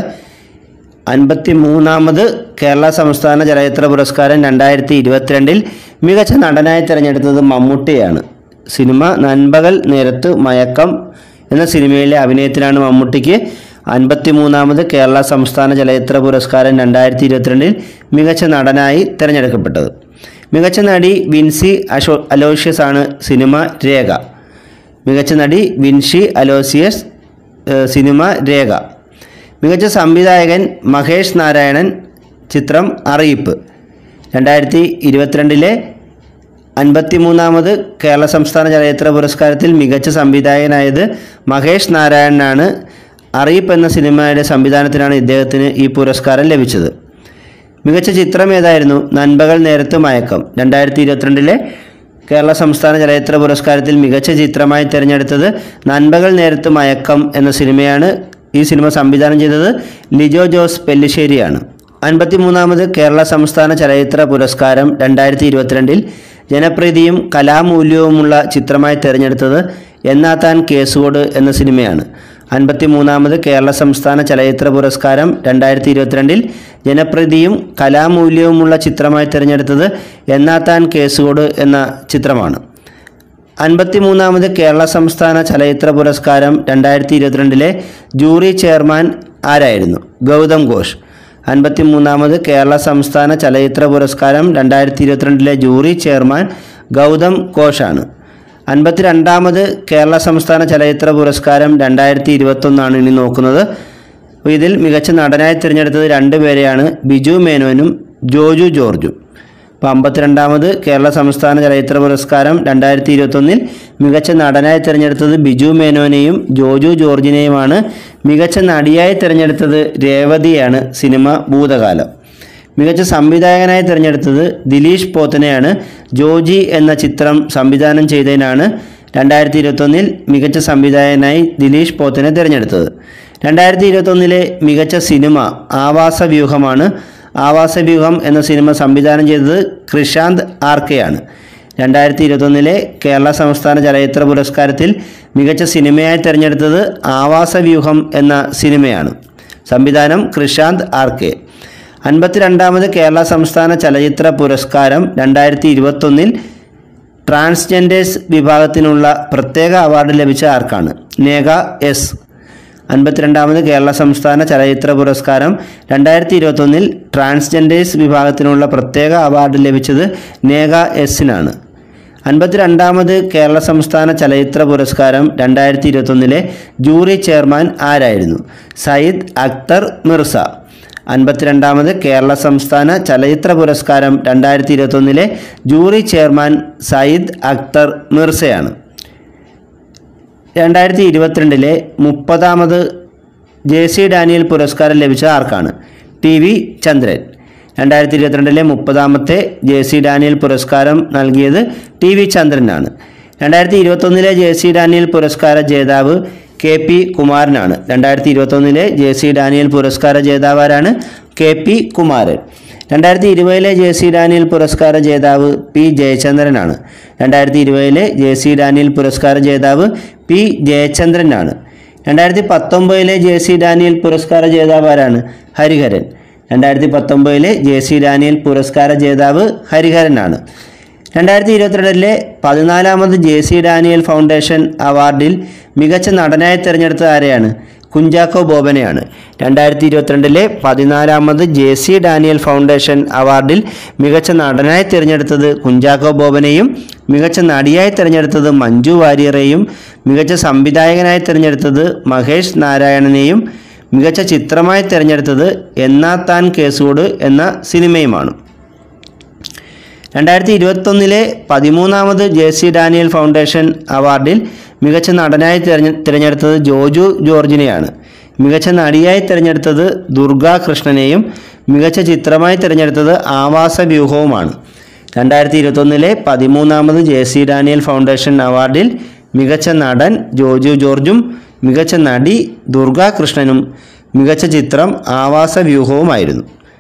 അൻപത്തി മൂന്നാമത് കേരള സംസ്ഥാന ചലച്ചിത്ര പുരസ്കാരം രണ്ടായിരത്തി ഇരുപത്തിരണ്ടിൽ മികച്ച നടനായി തിരഞ്ഞെടുത്തത് മമ്മൂട്ടിയാണ് സിനിമ നൻപകൽ നേരത്ത് മയക്കം എന്ന സിനിമയിലെ അഭിനയത്തിനാണ് മമ്മൂട്ടിക്ക് അൻപത്തി മൂന്നാമത് കേരള സംസ്ഥാന ചലച്ചിത്ര പുരസ്കാരം രണ്ടായിരത്തി ഇരുപത്തിരണ്ടിൽ മികച്ച നടനായി തിരഞ്ഞെടുക്കപ്പെട്ടത് മികച്ച നടി വിൻസി അശോ അലോഷ്യസ് ആണ് സിനിമ രേഖ മികച്ച നടി വിൻഷി അലോസിയസ് ഏഹ് സിനിമ രേഖ മികച്ച സംവിധായകൻ മഹേഷ് നാരായണൻ ചിത്രം അറിയിപ്പ് രണ്ടായിരത്തി ഇരുപത്തിരണ്ടിലെ അൻപത്തിമൂന്നാമത് കേരള സംസ്ഥാന ചലച്ചിത്ര പുരസ്കാരത്തിൽ മികച്ച സംവിധായകനായത് മഹേഷ് നാരായണനാണ് അറിയിപ്പ് എന്ന സിനിമയുടെ സംവിധാനത്തിനാണ് ഇദ്ദേഹത്തിന് ഈ പുരസ്കാരം ലഭിച്ചത് മികച്ച ചിത്രം ഏതായിരുന്നു നൻപകൽ നേരത്ത് മയക്കം രണ്ടായിരത്തി ഇരുപത്തിരണ്ടിലെ കേരള സംസ്ഥാന ചലച്ചിത്ര പുരസ്കാരത്തിൽ മികച്ച ചിത്രമായി തിരഞ്ഞെടുത്തത് നൻപകൽ നേരത്ത് മയക്കം എന്ന സിനിമയാണ് ഈ സിനിമ സംവിധാനം ചെയ്തത് ലിജോ ജോസ് പെല്ലിശ്ശേരിയാണ് അൻപത്തിമൂന്നാമത് കേരള സംസ്ഥാന ചലച്ചിത്ര പുരസ്കാരം രണ്ടായിരത്തി ഇരുപത്തിരണ്ടിൽ ജനപ്രീതിയും കലാമൂല്യവുമുള്ള ചിത്രമായി തിരഞ്ഞെടുത്തത് എന്നാത്താൻ കേസുകോട് എന്ന സിനിമയാണ് അൻപത്തിമൂന്നാമത് കേരള സംസ്ഥാന ചലച്ചിത്ര പുരസ്കാരം രണ്ടായിരത്തി ഇരുപത്തിരണ്ടിൽ ജനപ്രീതിയും കലാമൂല്യവുമുള്ള ചിത്രമായി തിരഞ്ഞെടുത്തത് എന്നാത്താൻ കേസുകോട് എന്ന ചിത്രമാണ് അൻപത്തിമൂന്നാമത് കേരള സംസ്ഥാന ചലച്ചിത്ര പുരസ്കാരം രണ്ടായിരത്തി ഇരുപത്തിരണ്ടിലെ ജൂറി ചെയർമാൻ ആരായിരുന്നു ഗൗതം ഘോഷ് അൻപത്തിമൂന്നാമത് കേരള സംസ്ഥാന ചലച്ചിത്ര പുരസ്കാരം രണ്ടായിരത്തി ഇരുപത്തിരണ്ടിലെ ജൂറി ചെയർമാൻ ഗൗതം ഘോഷാണ് അൻപത്തിരണ്ടാമത് കേരള സംസ്ഥാന ചലച്ചിത്ര പുരസ്കാരം രണ്ടായിരത്തി ഇരുപത്തൊന്നാണ് ഇനി നോക്കുന്നത് അപ്പോൾ ഇതിൽ മികച്ച നടനായി തിരഞ്ഞെടുത്തത് രണ്ടുപേരെയാണ് ബിജു മേനോനും ജോജു ജോർജും അപ്പോൾ അമ്പത്തിരണ്ടാമത് കേരള സംസ്ഥാന ചലച്ചിത്ര പുരസ്കാരം രണ്ടായിരത്തി ഇരുപത്തൊന്നിൽ മികച്ച നടനായി തിരഞ്ഞെടുത്തത് ബിജു മേനോനെയും ജോജു ജോർജിനെയുമാണ് മികച്ച നടിയായി തിരഞ്ഞെടുത്തത് രേവതിയാണ് സിനിമ ഭൂതകാലം മികച്ച സംവിധായകനായി തിരഞ്ഞെടുത്തത് ദിലീഷ് പോത്തനെയാണ് ജോജി എന്ന ചിത്രം സംവിധാനം ചെയ്തതിനാണ് രണ്ടായിരത്തി ഇരുപത്തൊന്നിൽ മികച്ച സംവിധായകനായി ദിലീഷ് പോത്തനെ തിരഞ്ഞെടുത്തത് രണ്ടായിരത്തി ഇരുപത്തൊന്നിലെ മികച്ച സിനിമ ആവാസവ്യൂഹമാണ് ആവാസവ്യൂഹം എന്ന സിനിമ സംവിധാനം ചെയ്തത് കൃഷാന്ത് ആർക്കെയാണ് രണ്ടായിരത്തി ഇരുപത്തൊന്നിലെ കേരള സംസ്ഥാന ചലച്ചിത്ര പുരസ്കാരത്തിൽ മികച്ച സിനിമയായി തിരഞ്ഞെടുത്തത് ആവാസവ്യൂഹം എന്ന സിനിമയാണ് സംവിധാനം കൃഷാന്ത് ആർ കെ അൻപത്തിരണ്ടാമത് കേരള സംസ്ഥാന ചലച്ചിത്ര പുരസ്കാരം രണ്ടായിരത്തി ഇരുപത്തൊന്നിൽ ട്രാൻസ്ജെൻഡേഴ്സ് വിഭാഗത്തിനുള്ള പ്രത്യേക അവാർഡ് ലഭിച്ച ആർക്കാണ് നേഗ എസ് അൻപത്തിരണ്ടാമത് കേരള സംസ്ഥാന ചലച്ചിത്ര പുരസ്കാരം രണ്ടായിരത്തി ഇരുപത്തൊന്നിൽ ട്രാൻസ്ജെൻഡേഴ്സ് വിഭാഗത്തിനുള്ള പ്രത്യേക അവാർഡ് ലഭിച്ചത് നേഗ എസിനാണ് അൻപത്തിരണ്ടാമത് കേരള സംസ്ഥാന ചലച്ചിത്ര പുരസ്കാരം രണ്ടായിരത്തി ഇരുപത്തൊന്നിലെ ജൂറി ചെയർമാൻ ആരായിരുന്നു സയ്യിദ് അക്തർ മിർസ അൻപത്തിരണ്ടാമത് കേരള സംസ്ഥാന ചലച്ചിത്ര പുരസ്കാരം രണ്ടായിരത്തി ഇരുപത്തൊന്നിലെ ജൂറി ചെയർമാൻ സയ്യിദ് അക്തർ മിർസയാണ് രണ്ടായിരത്തി ഇരുപത്തിരണ്ടിലെ മുപ്പതാമത് ജെ സി ഡാനിയൽ പുരസ്കാരം ലഭിച്ചത് ആർക്കാണ് ടി വി ചന്ദ്രൻ രണ്ടായിരത്തി ഇരുപത്തിരണ്ടിലെ മുപ്പതാമത്തെ ജെ സി ഡാനിയൽ പുരസ്കാരം നൽകിയത് ടി വി ചന്ദ്രനാണ് രണ്ടായിരത്തി ഇരുപത്തൊന്നിലെ ജെ സി ഡാനിയൽ പുരസ്കാര ജേതാവ് കെ പി കുമാരനാണ് രണ്ടായിരത്തി ഇരുപത്തൊന്നിലെ ജെ സി ഡാനിയൽ പുരസ്കാര ജേതാവ് ആരാണ് കെ പി കുമാരൻ രണ്ടായിരത്തി ഇരുപതിലെ ജെ സി ഡാനിയൽ പുരസ്കാര ജേതാവ് പി ജയചന്ദ്രനാണ് രണ്ടായിരത്തി ഇരുപതിലെ ജെ സി ഡാനിയൽ പുരസ്കാര ജേതാവ് പി ജയചന്ദ്രനാണ് രണ്ടായിരത്തി പത്തൊമ്പതിലെ ജെ സി ഡാനിയൽ പുരസ്കാര ജേതാവ് ആരാണ് ഹരിഹരൻ രണ്ടായിരത്തി പത്തൊമ്പതിലെ ജെ സി ഡാനിയൽ പുരസ്കാര ജേതാവ് ഹരിഹരനാണ് രണ്ടായിരത്തി ഇരുപത്തിരണ്ടിലെ പതിനാലാമത് ജെ സി ഡാനിയൽ ഫൗണ്ടേഷൻ അവാർഡിൽ മികച്ച നടനായി തിരഞ്ഞെടുത്ത ആരെയാണ് കുഞ്ചാക്കോ ബോബനെയാണ് രണ്ടായിരത്തി ഇരുപത്തിരണ്ടിലെ പതിനാലാമത് ജെ സി ഡാനിയൽ ഫൗണ്ടേഷൻ അവാർഡിൽ മികച്ച നടനായി തിരഞ്ഞെടുത്തത് കുഞ്ചാക്കോ ബോബനെയും മികച്ച നടിയായി തിരഞ്ഞെടുത്തത് മഞ്ജു വാര്യറെയും മികച്ച സംവിധായകനായി തിരഞ്ഞെടുത്തത് മഹേഷ് നാരായണനെയും മികച്ച ചിത്രമായി തിരഞ്ഞെടുത്തത് എന്നാ താൻ കേസുകോട് എന്ന സിനിമയുമാണ് രണ്ടായിരത്തി ഇരുപത്തൊന്നിലെ പതിമൂന്നാമത് ജെ സി ഡാനിയൽ ഫൗണ്ടേഷൻ അവാർഡിൽ മികച്ച നടനായി തിരഞ്ഞ തിരഞ്ഞെടുത്തത് ജോജു ജോർജിനെയാണ് മികച്ച നടിയായി തിരഞ്ഞെടുത്തത് ദുർഗാ കൃഷ്ണനെയും മികച്ച ചിത്രമായി തിരഞ്ഞെടുത്തത് ആവാസ വ്യൂഹവുമാണ് രണ്ടായിരത്തി ഇരുപത്തൊന്നിലെ പതിമൂന്നാമത് ജെ സി ഡാനിയൽ ഫൗണ്ടേഷൻ അവാർഡിൽ മികച്ച നടൻ ജോജു ജോർജും മികച്ച നടി ദുർഗാ കൃഷ്ണനും മികച്ച ചിത്രം ആവാസ വ്യൂഹവുമായിരുന്നു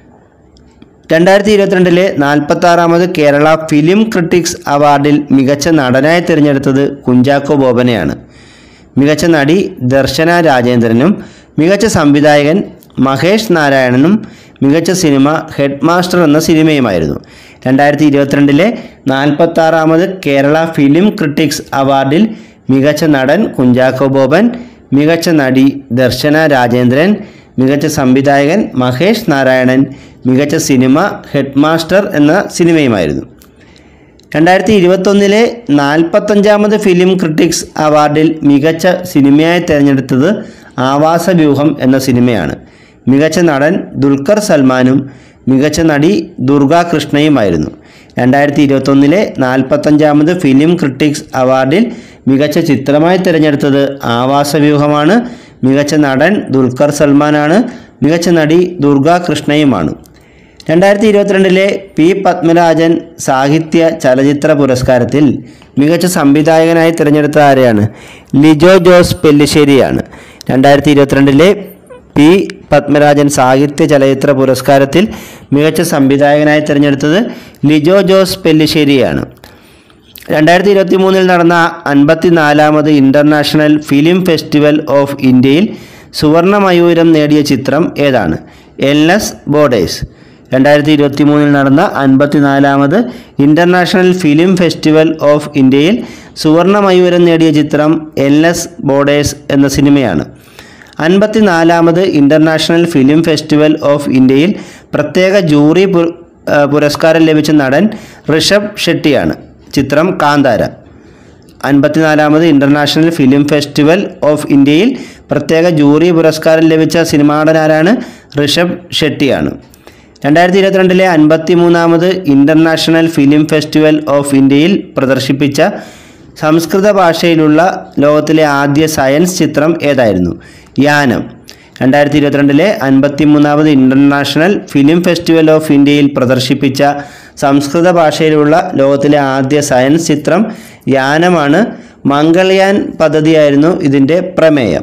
രണ്ടായിരത്തി ഇരുപത്തിരണ്ടിലെ നാൽപ്പത്തി ആറാമത് കേരള ഫിലിം ക്രിട്ടിക്സ് അവാർഡിൽ മികച്ച നടനായി തിരഞ്ഞെടുത്തത് കുഞ്ചാക്കോ ബോബനെയാണ് മികച്ച നടി ദർശന രാജേന്ദ്രനും മികച്ച സംവിധായകൻ മഹേഷ് നാരായണനും മികച്ച സിനിമ ഹെഡ് മാസ്റ്റർ എന്ന സിനിമയുമായിരുന്നു രണ്ടായിരത്തി ഇരുപത്തിരണ്ടിലെ നാൽപ്പത്തി ആറാമത് കേരള ഫിലിം ക്രിട്ടിക്സ് അവാർഡിൽ മികച്ച നടൻ കുഞ്ചാക്കോ ബോബൻ മികച്ച നടി ദർശന രാജേന്ദ്രൻ മികച്ച സംവിധായകൻ മഹേഷ് നാരായണൻ മികച്ച സിനിമ ഹെഡ് മാസ്റ്റർ എന്ന സിനിമയുമായിരുന്നു രണ്ടായിരത്തി ഇരുപത്തൊന്നിലെ നാൽപ്പത്തഞ്ചാമത് ഫിലിം ക്രിട്ടിക്സ് അവാർഡിൽ മികച്ച സിനിമയായി തിരഞ്ഞെടുത്തത് ആവാസവ്യൂഹം എന്ന സിനിമയാണ് മികച്ച നടൻ ദുൽഖർ സൽമാനും മികച്ച നടി ദുർഗാ കൃഷ്ണയുമായിരുന്നു രണ്ടായിരത്തി ഇരുപത്തൊന്നിലെ നാൽപ്പത്തഞ്ചാമത് ഫിലിം ക്രിട്ടിക്സ് അവാർഡിൽ മികച്ച ചിത്രമായി തിരഞ്ഞെടുത്തത് ആവാസവ്യൂഹമാണ് മികച്ച നടൻ ദുൽഖർ സൽമാനാണ് മികച്ച നടി ദുർഗാ കൃഷ്ണയുമാണ് രണ്ടായിരത്തി ഇരുപത്തിരണ്ടിലെ പി പത്മരാജൻ സാഹിത്യ ചലച്ചിത്ര പുരസ്കാരത്തിൽ മികച്ച സംവിധായകനായി തിരഞ്ഞെടുത്ത ആരെയാണ് ലിജോ ജോസ് പെല്ലിശ്ശേരിയാണ് രണ്ടായിരത്തി ഇരുപത്തിരണ്ടിലെ പി പത്മരാജൻ സാഹിത്യ ചലച്ചിത്ര പുരസ്കാരത്തിൽ മികച്ച സംവിധായകനായി തിരഞ്ഞെടുത്തത് ലിജോ ജോസ് പെല്ലിശ്ശേരിയാണ് രണ്ടായിരത്തി ഇരുപത്തി മൂന്നിൽ നടന്ന അൻപത്തിനാലാമത് ഇൻ്റർനാഷണൽ ഫിലിം ഫെസ്റ്റിവൽ ഓഫ് ഇന്ത്യയിൽ സുവർണ മയൂരം നേടിയ ചിത്രം ഏതാണ് എൽനസ് ബോർഡേഴ്സ് രണ്ടായിരത്തി ഇരുപത്തി മൂന്നിൽ നടന്ന അൻപത്തിനാലാമത് ഇൻ്റർനാഷണൽ ഫിലിം ഫെസ്റ്റിവൽ ഓഫ് ഇന്ത്യയിൽ സുവർണ മയൂരം നേടിയ ചിത്രം എൽനസ് ബോർഡേഴ്സ് എന്ന സിനിമയാണ് അൻപത്തിനാലാമത് ഇൻ്റർനാഷണൽ ഫിലിം ഫെസ്റ്റിവൽ ഓഫ് ഇന്ത്യയിൽ പ്രത്യേക ജൂറി പു- ആ, പുരസ്കാരം ലഭിച്ച നടൻ ഋഷഭ് ഷെട്ടിയാണ് ചിത്രം കാന്താര അൻപത്തിനാലാമത് ഇൻ്റർനാഷണൽ ഫിലിം ഫെസ്റ്റിവൽ ഓഫ് ഇന്ത്യയിൽ പ്രത്യേക ജൂറി പുരസ്കാരം ലഭിച്ച സിനിമാ നടനാരാണ് ഋഷഭ് ഷെട്ടിയാണ് രണ്ടായിരത്തി ഇരുപത്തിരണ്ടിലെ അൻപത്തി മൂന്നാമത് ഇൻ്റർനാഷണൽ ഫിലിം ഫെസ്റ്റിവൽ ഓഫ് ഇന്ത്യയിൽ പ്രദർശിപ്പിച്ച സംസ്കൃത ഭാഷയിലുള്ള ലോകത്തിലെ ആദ്യ സയൻസ് ചിത്രം ഏതായിരുന്നു യാനം രണ്ടായിരത്തി ഇരുപത്തിരണ്ടിലെ അൻപത്തി മൂന്നാമത് ഇൻ്റർനാഷണൽ ഫിലിം ഫെസ്റ്റിവൽ ഓഫ് ഇന്ത്യയിൽ പ്രദർശിപ്പിച്ച സംസ്കൃത ഭാഷയിലുള്ള ലോകത്തിലെ ആദ്യ സയൻസ് ചിത്രം യാനമാണ് മംഗൾയാൻ പദ്ധതിയായിരുന്നു ഇതിൻ്റെ പ്രമേയം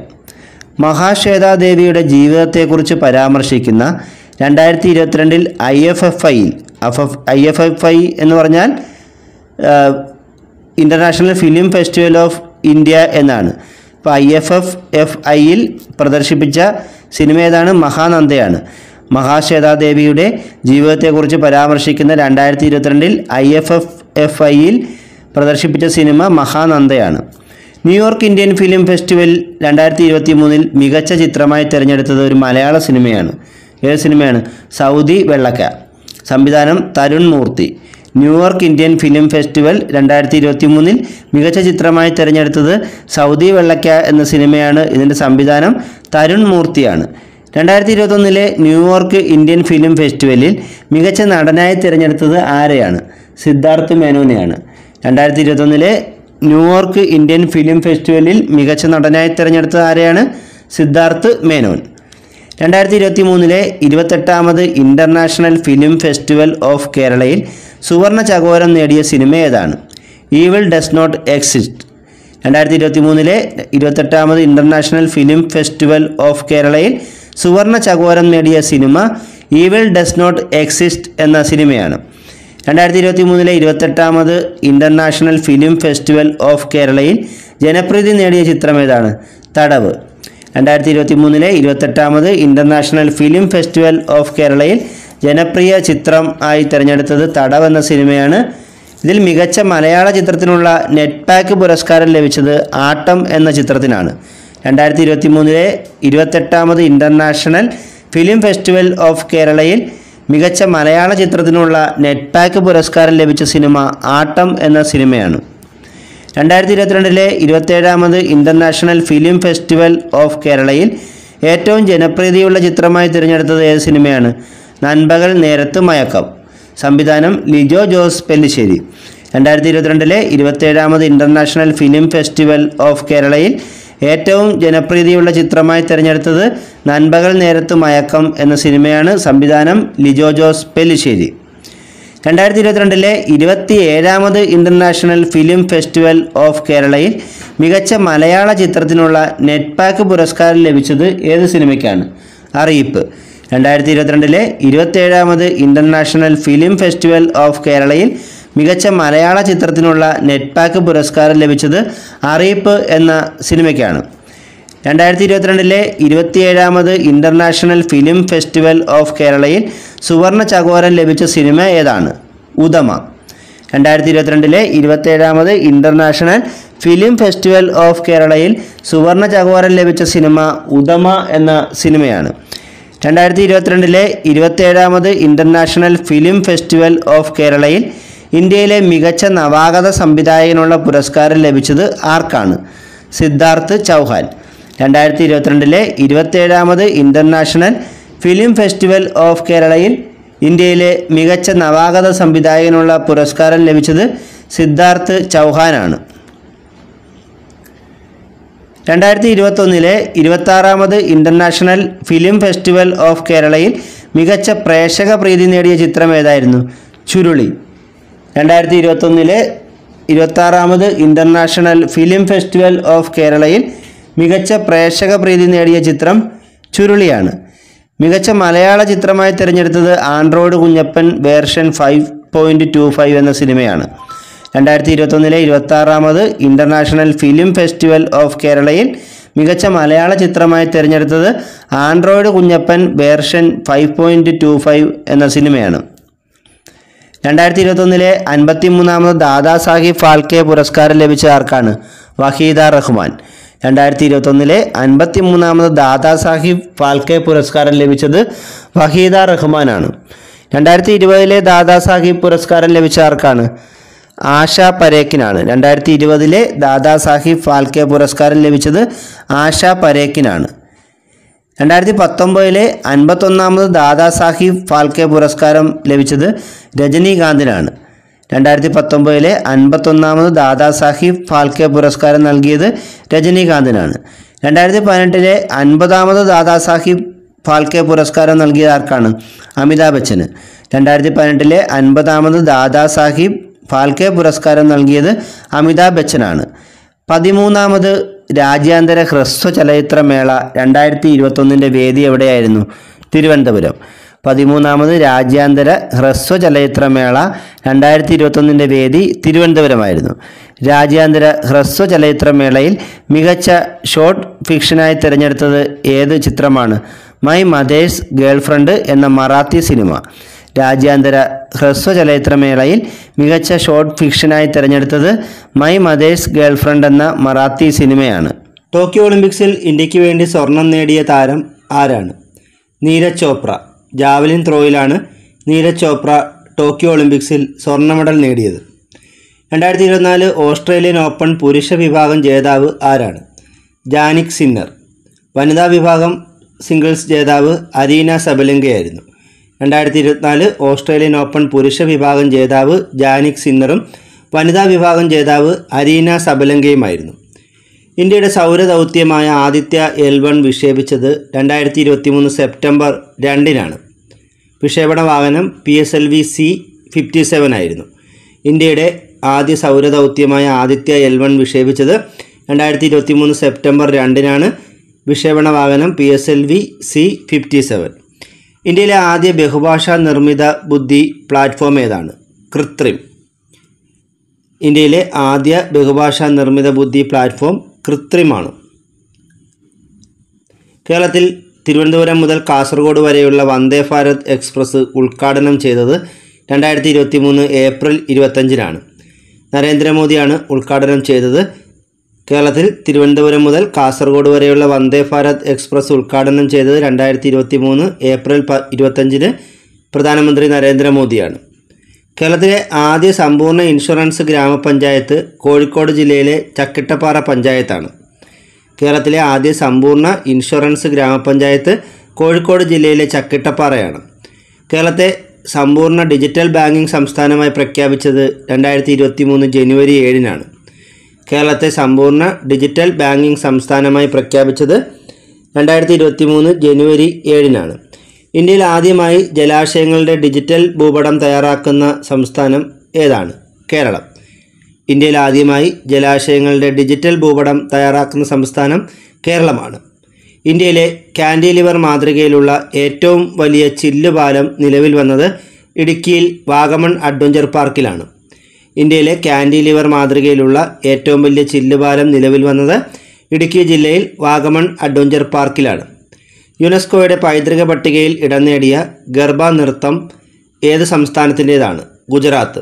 മഹാശ്വേതാദേവിയുടെ ജീവിതത്തെക്കുറിച്ച് പരാമർശിക്കുന്ന രണ്ടായിരത്തി ഇരുപത്തിരണ്ടിൽ ഐ എഫ് എഫ് ഐയിൽ ഐ എഫ് എഫ് ഐ എന്ന് പറഞ്ഞാൽ international film festival of India എന്നാണ് അപ്പോൾ ഐ എഫ് എഫ് എഫ് ഐയിൽ പ്രദർശിപ്പിച്ച സിനിമ ഏതാണ് മഹാനന്ദയാണ് മഹാശ്വേതാദേവിയുടെ ജീവിതത്തെക്കുറിച്ച് പരാമർശിക്കുന്ന രണ്ടായിരത്തി ഇരുപത്തിരണ്ടിൽ ഐ എഫ് എഫ് എഫ് ഐയിൽ പ്രദർശിപ്പിച്ച സിനിമ മഹാനന്ദയാണ് ന്യൂയോർക്ക് ഇന്ത്യൻ ഫിലിം ഫെസ്റ്റിവൽ രണ്ടായിരത്തി ഇരുപത്തി മൂന്നിൽ മികച്ച ചിത്രമായി തിരഞ്ഞെടുത്തത് ഒരു മലയാള സിനിമയാണ് ഏത് സിനിമയാണ് സൗദി വെള്ളക്ക സംവിധാനം Tarun Moorthy New York Indian film festival രണ്ടായിരത്തി ഇരുപത്തി മൂന്നിൽ മികച്ച ചിത്രമായി തിരഞ്ഞെടുത്തത് സൗദി വെള്ളക്ക എന്ന സിനിമയാണ് ഇതിൻ്റെ സംവിധാനം തരുൺ മൂർത്തിയാണ് രണ്ടായിരത്തി ഇരുപത്തൊന്നിലെ ന്യൂയോർക്ക് ഇന്ത്യൻ ഫിലിം ഫെസ്റ്റിവലിൽ മികച്ച നടനായി തിരഞ്ഞെടുത്തത് ആരെയാണ് സിദ്ധാർത്ഥ് മേനോനെയാണ് രണ്ടായിരത്തി ഇരുപത്തൊന്നിലെ ന്യൂയോർക്ക് ഇന്ത്യൻ ഫിലിം ഫെസ്റ്റിവലിൽ മികച്ച നടനായി തിരഞ്ഞെടുത്തത് ആരെയാണ് സിദ്ധാർത്ഥ് മേനോൻ രണ്ടായിരത്തി ഇരുപത്തി മൂന്നിലെ ഇരുപത്തെട്ടാമത് ഇൻ്റർനാഷണൽ ഫിലിം ഫെസ്റ്റിവൽ ഓഫ് കേരളയിൽ സുവർണ ചകോരം നേടിയ സിനിമ ഏതാണ് ഈവിൾ ഡസ് നോട്ട് എക്സിസ്റ്റ് രണ്ടായിരത്തി ഇരുപത്തി മൂന്നിലെ ഇരുപത്തെട്ടാമത് ഇൻ്റർനാഷണൽ ഫിലിം ഫെസ്റ്റിവൽ ഓഫ് കേരളയിൽ സുവർണ ചകോരം നേടിയ സിനിമ ഈവിൾ ഡസ് നോട്ട് എക്സിസ്റ്റ് എന്ന സിനിമയാണ് രണ്ടായിരത്തി ഇരുപത്തി മൂന്നിലെ ഇരുപത്തെട്ടാമത് ഇൻ്റർനാഷണൽ ഫിലിം ഫെസ്റ്റിവൽ ഓഫ് കേരളയിൽ ജനപ്രീതി നേടിയ ചിത്രം ഏതാണ് തടവ് രണ്ടായിരത്തി ഇരുപത്തി മൂന്നിലെ ഇരുപത്തെട്ടാമത് ഇൻ്റർനാഷണൽ ഫിലിം ഫെസ്റ്റിവൽ ഓഫ് കേരളയിൽ ജനപ്രിയ ചിത്രം ആയി തിരഞ്ഞെടുത്തത് തടവ് എന്ന സിനിമയാണ് ഇതിൽ മികച്ച മലയാള ചിത്രത്തിനുള്ള നെറ്റ് പാക്ക് പുരസ്കാരം ലഭിച്ചത് ആട്ടം എന്ന ചിത്രത്തിനാണ് രണ്ടായിരത്തി ഇരുപത്തി മൂന്നിലെ ഇരുപത്തെട്ടാമത് ഇൻ്റർനാഷണൽ ഫിലിം ഫെസ്റ്റിവൽ ഓഫ് കേരളയിൽ മികച്ച മലയാള ചിത്രത്തിനുള്ള നെറ്റ് പാക്ക് പുരസ്കാരം ലഭിച്ച സിനിമ ആട്ടം എന്ന സിനിമയാണ് രണ്ടായിരത്തി ഇരുപത്തിരണ്ടിലെ ഇരുപത്തേഴാമത് ഇൻ്റർനാഷണൽ ഫിലിം ഫെസ്റ്റിവൽ ഓഫ് കേരളയിൽ ഏറ്റവും ജനപ്രീതിയുള്ള ചിത്രമായി തിരഞ്ഞെടുത്തത് ഏത് സിനിമയാണ് നൻപകൽ നേരത്ത് മയക്കം സംവിധാനം ലിജോ ജോസ് പെല്ലിശ്ശേരി രണ്ടായിരത്തി ഇരുപത്തിരണ്ടിലെ ഇരുപത്തേഴാമത് ഇൻ്റർനാഷണൽ ഫിലിം ഫെസ്റ്റിവൽ ഓഫ് കേരളയിൽ ഏറ്റവും ജനപ്രീതിയുള്ള ചിത്രമായി തിരഞ്ഞെടുത്തത് നൻപകൽ നേരത്ത് മയക്കം എന്ന സിനിമയാണ് സംവിധാനം ലിജോ ജോസ് പെല്ലിശ്ശേരി രണ്ടായിരത്തി ഇരുപത്തിരണ്ടിലെ ഇരുപത്തി ഏഴാമത് ഇൻ്റർനാഷണൽ ഫിലിം ഫെസ്റ്റിവൽ ഓഫ് കേരളയിൽ മികച്ച മലയാള ചിത്രത്തിനുള്ള നെറ്റ് പാക്ക് പുരസ്കാരം ലഭിച്ചത് ഏത് സിനിമയ്ക്കാണ് അറിയിപ്പ് രണ്ടായിരത്തി ഇരുപത്തിരണ്ടിലെ ഇരുപത്തേഴാമത് ഇൻ്റർനാഷണൽ ഫിലിം ഫെസ്റ്റിവൽ ഓഫ് കേരളയിൽ മികച്ച മലയാള ചിത്രത്തിനുള്ള നെറ്റ് പാക്ക് പുരസ്കാരം ലഭിച്ചത് അറിയിപ്പ് എന്ന സിനിമയ്ക്കാണ് രണ്ടായിരത്തി ഇരുപത്തിരണ്ടിലെ ഇരുപത്തിയേഴാമത് ഇൻ്റർനാഷണൽ ഫിലിം ഫെസ്റ്റിവൽ ഓഫ് കേരളയിൽ സുവർണ ചകോരം ലഭിച്ച സിനിമ ഏതാണ് ഉദമ രണ്ടായിരത്തി ഇരുപത്തിരണ്ടിലെ ഇരുപത്തേഴാമത് ഇൻ്റർനാഷണൽ ഫിലിം ഫെസ്റ്റിവൽ ഓഫ് കേരളയിൽ സുവർണ ചകോരം ലഭിച്ച സിനിമ ഉദമ എന്ന സിനിമയാണ് രണ്ടായിരത്തി ഇരുപത്തിരണ്ടിലെ ഇരുപത്തേഴാമത് ഇൻ്റർനാഷണൽ ഫിലിം ഫെസ്റ്റിവൽ ഓഫ് കേരളയിൽ ഇന്ത്യയിലെ മികച്ച നവാഗത സംവിധായകനുള്ള പുരസ്കാരം ലഭിച്ചത് ആർക്കാണ് സിദ്ധാർത്ഥ് ചൗഹാൻ രണ്ടായിരത്തി ഇരുപത്തിരണ്ടിലെ ഇരുപത്തേഴാമത് ഇൻ്റർനാഷണൽ ഫിലിം ഫെസ്റ്റിവൽ ഓഫ് കേരളയിൽ ഇന്ത്യയിലെ മികച്ച നവാഗത സംവിധായകനുള്ള പുരസ്കാരം ലഭിച്ചത് സിദ്ധാർത്ഥ് ചൗഹാനാണ് രണ്ടായിരത്തി ഇരുപത്തൊന്നിലെ ഇരുപത്താറാമത് ഇൻ്റർനാഷണൽ ഫിലിം ഫെസ്റ്റിവൽ ഓഫ് കേരളയിൽ മികച്ച പ്രേക്ഷക പ്രീതി നേടിയ ചിത്രം ഏതായിരുന്നു ചുരുളി രണ്ടായിരത്തി ഇരുപത്തൊന്നിലെ ഇരുപത്താറാമത് ഇൻ്റർനാഷണൽ ഫിലിം ഫെസ്റ്റിവൽ ഓഫ് കേരളയിൽ മികച്ച പ്രേക്ഷക പ്രീതി നേടിയ ചിത്രം ചുരുളിയാണ് മികച്ച മലയാള ചിത്രമായി തിരഞ്ഞെടുത്തത് android Kunjappan version five point two five എന്ന സിനിമയാണ് രണ്ടായിരത്തി ഇരുപത്തൊന്നിലെ ഇരുപത്താറാമത് ഇൻ്റർനാഷണൽ ഫിലിം ഫെസ്റ്റിവൽ ഓഫ് കേരളയിൽ മികച്ച മലയാള ചിത്രമായി തിരഞ്ഞെടുത്തത് android Kunjappan version five point two five എന്ന സിനിമയാണ് രണ്ടായിരത്തി ഇരുപത്തൊന്നിലെ അൻപത്തി മൂന്നാമത് ദാദാ സാഹിബ് ഫാൽക്കെ പുരസ്കാരം ലഭിച്ച ആർക്കാണ് വഹീദ റഹ്മാൻ രണ്ടായിരത്തി ഇരുപത്തൊന്നിലെ അൻപത്തി മൂന്നാമത് ദാദാ സാഹിബ് ഫാൽക്കെ പുരസ്കാരം ലഭിച്ചത് വഹീദ റഹ്മാനാണ് രണ്ടായിരത്തി ഇരുപതിലെ ദാദാ സാഹിബ് പുരസ്കാരം ലഭിച്ച ആർക്കാണ് ആശ പരേക്കിനാണ് രണ്ടായിരത്തി ഇരുപതിലെ ദാദാ സാഹിബ് ഫാൽക്കെ പുരസ്കാരം ലഭിച്ചത് ആശ പരേക്കിനാണ് രണ്ടായിരത്തി പത്തൊമ്പതിലെ അൻപത്തൊന്നാമത് ദാദാ സാഹിബ് ഫാൽക്കെ പുരസ്കാരം ലഭിച്ചത് രജനീകാന്തിനാണ് രണ്ടായിരത്തി പത്തൊമ്പതിലെ അൻപത്തൊന്നാമത് ദാദാ സാഹിബ് ഫാൽക്കെ പുരസ്കാരം നൽകിയത് രജനീകാന്തിനാണ് രണ്ടായിരത്തി പതിനെട്ടിലെ അൻപതാമത് ദാദാ സാഹിബ് ഫാൽക്കെ പുരസ്കാരം നൽകിയത് ആർക്കാണ് അമിതാഭ് ബച്ചന് രണ്ടായിരത്തി പതിനെട്ടിലെ അൻപതാമത് ദാദാ സാഹിബ് ഫാൽക്കെ പുരസ്കാരം നൽകിയത് അമിതാഭ് ബച്ചനാണ് പതിമൂന്നാമത് രാജ്യാന്തര ഹ്രസ്വ ചലച്ചിത്രമേള രണ്ടായിരത്തി ഇരുപത്തൊന്നിൻ്റെ വേദി എവിടെയായിരുന്നു തിരുവനന്തപുരം പതിമൂന്നാമത് രാജ്യാന്തര ഹ്രസ്വ ചലച്ചിത്രമേള രണ്ടായിരത്തി ഇരുപത്തൊന്നിൻ്റെ വേദി തിരുവനന്തപുരമായിരുന്നു രാജ്യാന്തര ഹ്രസ്വ ചലച്ചിത്രമേളയിൽ മികച്ച ഷോർട്ട് ഫിക്ഷനായി തിരഞ്ഞെടുത്തത് ഏത് ചിത്രമാണ് മൈ മദേഴ്സ് ഗേൾഫ്രണ്ട് എന്ന മറാത്തി സിനിമ രാജ്യാന്തര ഹ്രസ്വ ചലച്ചിത്രമേളയിൽ മികച്ച ഷോർട്ട് ഫിക്ഷനായി തിരഞ്ഞെടുത്തത് മൈ മദേഴ്സ് ഗേൾഫ്രണ്ട് എന്ന മറാത്തി സിനിമയാണ് ടോക്കിയോ ഒളിമ്പിക്സിൽ ഇന്ത്യക്ക് വേണ്ടി സ്വർണം നേടിയ താരം ആരാണ് നീരജ് ചോപ്ര ജാവലിൻ ത്രോയിലാണ് നീരജ് ചോപ്ര ടോക്കിയോ ഒളിമ്പിക്സിൽ സ്വർണ്ണ മെഡൽ നേടിയത് രണ്ടായിരത്തി ഇരുപത്തിനാല് ഓസ്ട്രേലിയൻ ഓപ്പൺ പുരുഷ വിഭാഗം ജേതാവ് ആരാണ് ജാനിക് സിന്നർ വനിതാ വിഭാഗം സിംഗിൾസ് ജേതാവ് അരീന സബലങ്കയായിരുന്നു രണ്ടായിരത്തി ഇരുപത്തിനാല് ഓസ്ട്രേലിയൻ ഓപ്പൺ പുരുഷ വിഭാഗം ജേതാവ് ജാനിക് സിന്നറും വനിതാ വിഭാഗം ജേതാവ് അരീന സബലങ്കയുമായിരുന്നു ഇന്ത്യയുടെ സൗരദൗത്യമായ ആദിത്യ എൽ വൺ വിക്ഷേപിച്ചത് രണ്ടായിരത്തി ഇരുപത്തി മൂന്ന് സെപ്റ്റംബർ രണ്ടിനാണ് വിക്ഷേപണ വാഹനം P S L V C fifty seven ആയിരുന്നു ഇന്ത്യയുടെ ആദ്യ സൗരദൗത്യമായ ആദിത്യ എൽ വൺ വിക്ഷേപിച്ചത് രണ്ടായിരത്തി ഇരുപത്തി മൂന്ന് സെപ്റ്റംബർ രണ്ടിനാണ് വിക്ഷേപണ വാഹനം P S L V C fifty seven ഇന്ത്യയിലെ ആദ്യ ബഹുഭാഷാ നിർമ്മിത ബുദ്ധി പ്ലാറ്റ്ഫോം ഏതാണ് കൃത്രിം ഇന്ത്യയിലെ ആദ്യ ബഹുഭാഷാ നിർമ്മിത ബുദ്ധി പ്ലാറ്റ്ഫോം കൃത്രിമാണ് കേരളത്തിൽ തിരുവനന്തപുരം മുതൽ കാസർഗോഡ് വരെയുള്ള വന്ദേ ഭാരത് എക്സ്പ്രസ് ഉദ്ഘാടനം ചെയ്തത് രണ്ടായിരത്തി ഇരുപത്തി മൂന്ന് ഏപ്രിൽ ഇരുപത്തഞ്ചിനാണ് നരേന്ദ്രമോദിയാണ് ഉദ്ഘാടനം ചെയ്തത് കേരളത്തിൽ തിരുവനന്തപുരം മുതൽ കാസർഗോഡ് വരെയുള്ള വന്ദേ ഭാരത് എക്സ്പ്രസ് ഉദ്ഘാടനം ചെയ്തത് രണ്ടായിരത്തി ഇരുപത്തി മൂന്ന് ഏപ്രിൽ പ ഇരുപത്തഞ്ചിന് പ്രധാനമന്ത്രി നരേന്ദ്രമോദിയാണ് കേരളത്തിലെ ആദ്യ സമ്പൂർണ്ണ ഇൻഷുറൻസ് ഗ്രാമപഞ്ചായത്ത് കോഴിക്കോട് ജില്ലയിലെ ചക്കിട്ടപ്പാറ പഞ്ചായത്താണ് കേരളത്തിലെ ആദ്യ സമ്പൂർണ്ണ ഇൻഷുറൻസ് ഗ്രാമപഞ്ചായത്ത് കോഴിക്കോട് ജില്ലയിലെ ചക്കിട്ടപ്പാറയാണ് കേരളത്തെ സമ്പൂർണ്ണ ഡിജിറ്റൽ ബാങ്കിംഗ് സംസ്ഥാനമായി പ്രഖ്യാപിച്ചത് രണ്ടായിരത്തി ഇരുപത്തി മൂന്ന് ജനുവരി ഏഴിനാണ് കേരളത്തെ സമ്പൂർണ്ണ ഡിജിറ്റൽ ബാങ്കിംഗ് സംസ്ഥാനമായി പ്രഖ്യാപിച്ചത് രണ്ടായിരത്തി ഇരുപത്തി മൂന്ന് ജനുവരി ഏഴിനാണ് ഇന്ത്യയിൽ ആദ്യമായി ജലാശയങ്ങളുടെ ഡിജിറ്റൽ ഭൂപടം തയ്യാറാക്കുന്ന സംസ്ഥാനം ഏതാണ് കേരളം ഇന്ത്യയിൽ ആദ്യമായി ജലാശയങ്ങളുടെ ഡിജിറ്റൽ ഭൂപടം തയ്യാറാക്കുന്ന സംസ്ഥാനം കേരളമാണ് ഇന്ത്യയിലെ കാൻഡിലിവർ മാതൃകയിലുള്ള ഏറ്റവും വലിയ ചില്ലുപാലം നിലവിൽ വന്നത് ഇടുക്കിയിൽ വാഗമൺ അഡ്വഞ്ചർ പാർക്കിലാണ് ഇന്ത്യയിലെ കാൻഡിലിവർ മാതൃകയിലുള്ള ഏറ്റവും വലിയ ചില്ലുപാലം നിലവിൽ വന്നത് ഇടുക്കി ജില്ലയിൽ വാഗമൺ അഡ്വഞ്ചർ പാർക്കിലാണ് യുനെസ്കോയുടെ പൈതൃക പട്ടികയിൽ ഇടം നേടിയ ഗർഭ നൃത്തം ഏത് സംസ്ഥാനത്തിൻ്റേതാണ് ഗുജറാത്ത്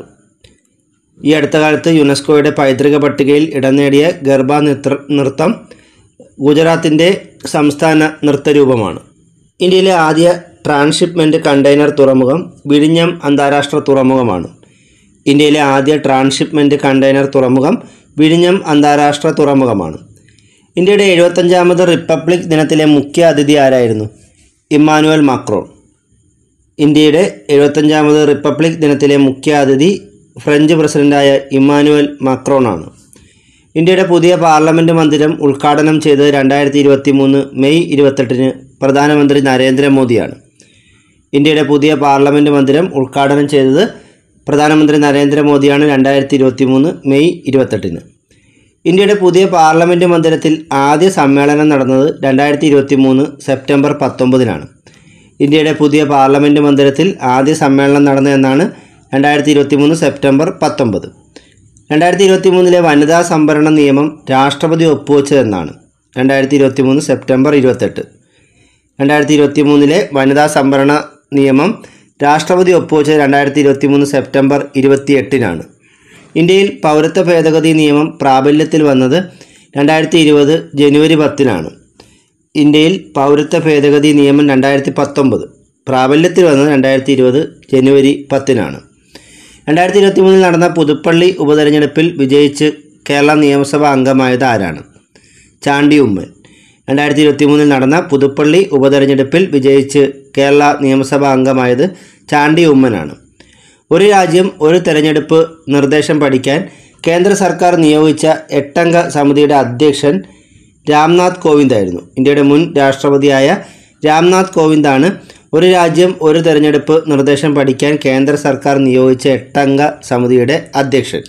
ഈ അടുത്ത കാലത്ത് യുനെസ്കോയുടെ പൈതൃക പട്ടികയിൽ ഇടം നേടിയ ഗർഭ നൃത്ത നൃത്തം ഗുജറാത്തിൻ്റെ സംസ്ഥാന നൃത്തരൂപമാണ് ഇന്ത്യയിലെ ആദ്യ ട്രാൻസ്ഷിപ്മെൻറ്റ് കണ്ടെയ്നർ തുറമുഖം വിഴിഞ്ഞം അന്താരാഷ്ട്ര തുറമുഖമാണ് ഇന്ത്യയിലെ ആദ്യ ട്രാൻസ്ഷിപ്മെൻറ്റ് കണ്ടെയ്നർ തുറമുഖം വിഴിഞ്ഞം അന്താരാഷ്ട്ര തുറമുഖമാണ് ഇന്ത്യയുടെ എഴുപത്തഞ്ചാമത് റിപ്പബ്ലിക് ദിനത്തിലെ മുഖ്യ അതിഥി ആരായിരുന്നു ഇമ്മാനുവൽ മാക്രോൺ ഇന്ത്യയുടെ എഴുപത്തഞ്ചാമത് റിപ്പബ്ലിക് ദിനത്തിലെ മുഖ്യ അതിഥി ഫ്രഞ്ച് പ്രസിഡന്റായ ഇമ്മാനുവൽ മാക്രോൺ ആണ് ഇന്ത്യയുടെ പുതിയ പാർലമെൻറ്റ് മന്ദിരം ഉദ്ഘാടനം ചെയ്തത് രണ്ടായിരത്തി ഇരുപത്തി മൂന്ന് മെയ് ഇരുപത്തെട്ടിന് പ്രധാനമന്ത്രി നരേന്ദ്രമോദിയാണ് ഇന്ത്യയുടെ പുതിയ പാർലമെൻറ്റ് മന്ദിരം ഉദ്ഘാടനം ചെയ്തത് പ്രധാനമന്ത്രി നരേന്ദ്രമോദിയാണ് രണ്ടായിരത്തി ഇരുപത്തി മൂന്ന് മെയ് ഇരുപത്തെട്ടിന് ഇന്ത്യയുടെ പുതിയ പാർലമെൻറ്റ് മന്ദിരത്തിൽ ആദ്യ സമ്മേളനം നടന്നത് രണ്ടായിരത്തി ഇരുപത്തി മൂന്ന് സെപ്റ്റംബർ പത്തൊമ്പതിനാണ് ഇന്ത്യയുടെ പുതിയ പാർലമെൻറ്റ് മന്ദിരത്തിൽ ആദ്യ സമ്മേളനം നടന്നതെന്നാണ് രണ്ടായിരത്തി ഇരുപത്തി മൂന്ന് സെപ്റ്റംബർ പത്തൊമ്പത് രണ്ടായിരത്തി ഇരുപത്തി മൂന്നിലെ വനിതാ സംവരണ നിയമം രാഷ്ട്രപതി ഒപ്പുവെച്ചതെന്നാണ് രണ്ടായിരത്തി ഇരുപത്തി മൂന്ന് സെപ്റ്റംബർ ഇരുപത്തെട്ട് രണ്ടായിരത്തി ഇരുപത്തി മൂന്നിലെ വനിതാ സംവരണ നിയമം രാഷ്ട്രപതി ഒപ്പുവെച്ചത് രണ്ടായിരത്തി ഇരുപത്തി മൂന്ന് സെപ്റ്റംബർ ഇരുപത്തിയെട്ടിനാണ് ഇന്ത്യയിൽ പൗരത്വ ഭേദഗതി നിയമം പ്രാബല്യത്തിൽ വന്നത് രണ്ടായിരത്തി ഇരുപത് ജനുവരി പത്തിനാണ് ഇന്ത്യയിൽ പൗരത്വ ഭേദഗതി നിയമം രണ്ടായിരത്തി പത്തൊമ്പത് പ്രാബല്യത്തിൽ വന്നത് രണ്ടായിരത്തി ഇരുപത് ജനുവരി പത്തിനാണ് രണ്ടായിരത്തി ഇരുപത്തി മൂന്നിൽ നടന്ന പുതുപ്പള്ളി ഉപതെരഞ്ഞെടുപ്പിൽ വിജയിച്ച് കേരള നിയമസഭാ അംഗമായത് ആരാണ് ചാണ്ടി ഉമ്മൻ രണ്ടായിരത്തി ഇരുപത്തി മൂന്നിൽ നടന്ന പുതുപ്പള്ളി ഉപതെരഞ്ഞെടുപ്പിൽ വിജയിച്ച് കേരള നിയമസഭാ അംഗമായത് ചാണ്ടി ഉമ്മനാണ് ഒരു രാജ്യം ഒരു തെരഞ്ഞെടുപ്പ് നിർദ്ദേശം പഠിക്കാൻ കേന്ദ്ര സർക്കാർ നിയോഗിച്ച എട്ടംഗ സമിതിയുടെ അധ്യക്ഷൻ രാംനാഥ് കോവിന്ദായിരുന്നു ഇന്ത്യയുടെ മുൻ രാഷ്ട്രപതിയായ രാംനാഥ് കോവിന്ദാണ് ഒരു രാജ്യം ഒരു തെരഞ്ഞെടുപ്പ് നിർദ്ദേശം പഠിക്കാൻ കേന്ദ്ര സർക്കാർ നിയോഗിച്ച എട്ടംഗ സമിതിയുടെ അധ്യക്ഷൻ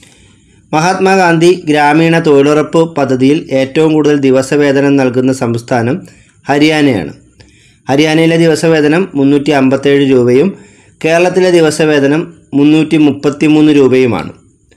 മഹാത്മാഗാന്ധി ഗ്രാമീണ തൊഴിലുറപ്പ് പദ്ധതിയിൽ ഏറ്റവും കൂടുതൽ ദിവസവേതനം നൽകുന്ന സംസ്ഥാനം ഹരിയാനയാണ് ഹരിയാനയിലെ ദിവസവേതനം മുന്നൂറ്റി അമ്പത്തേഴ് രൂപയും കേരളത്തിലെ ദിവസവേതനം മുന്നൂറ്റി മുപ്പത്തി മൂന്ന് രൂപയുമാണ്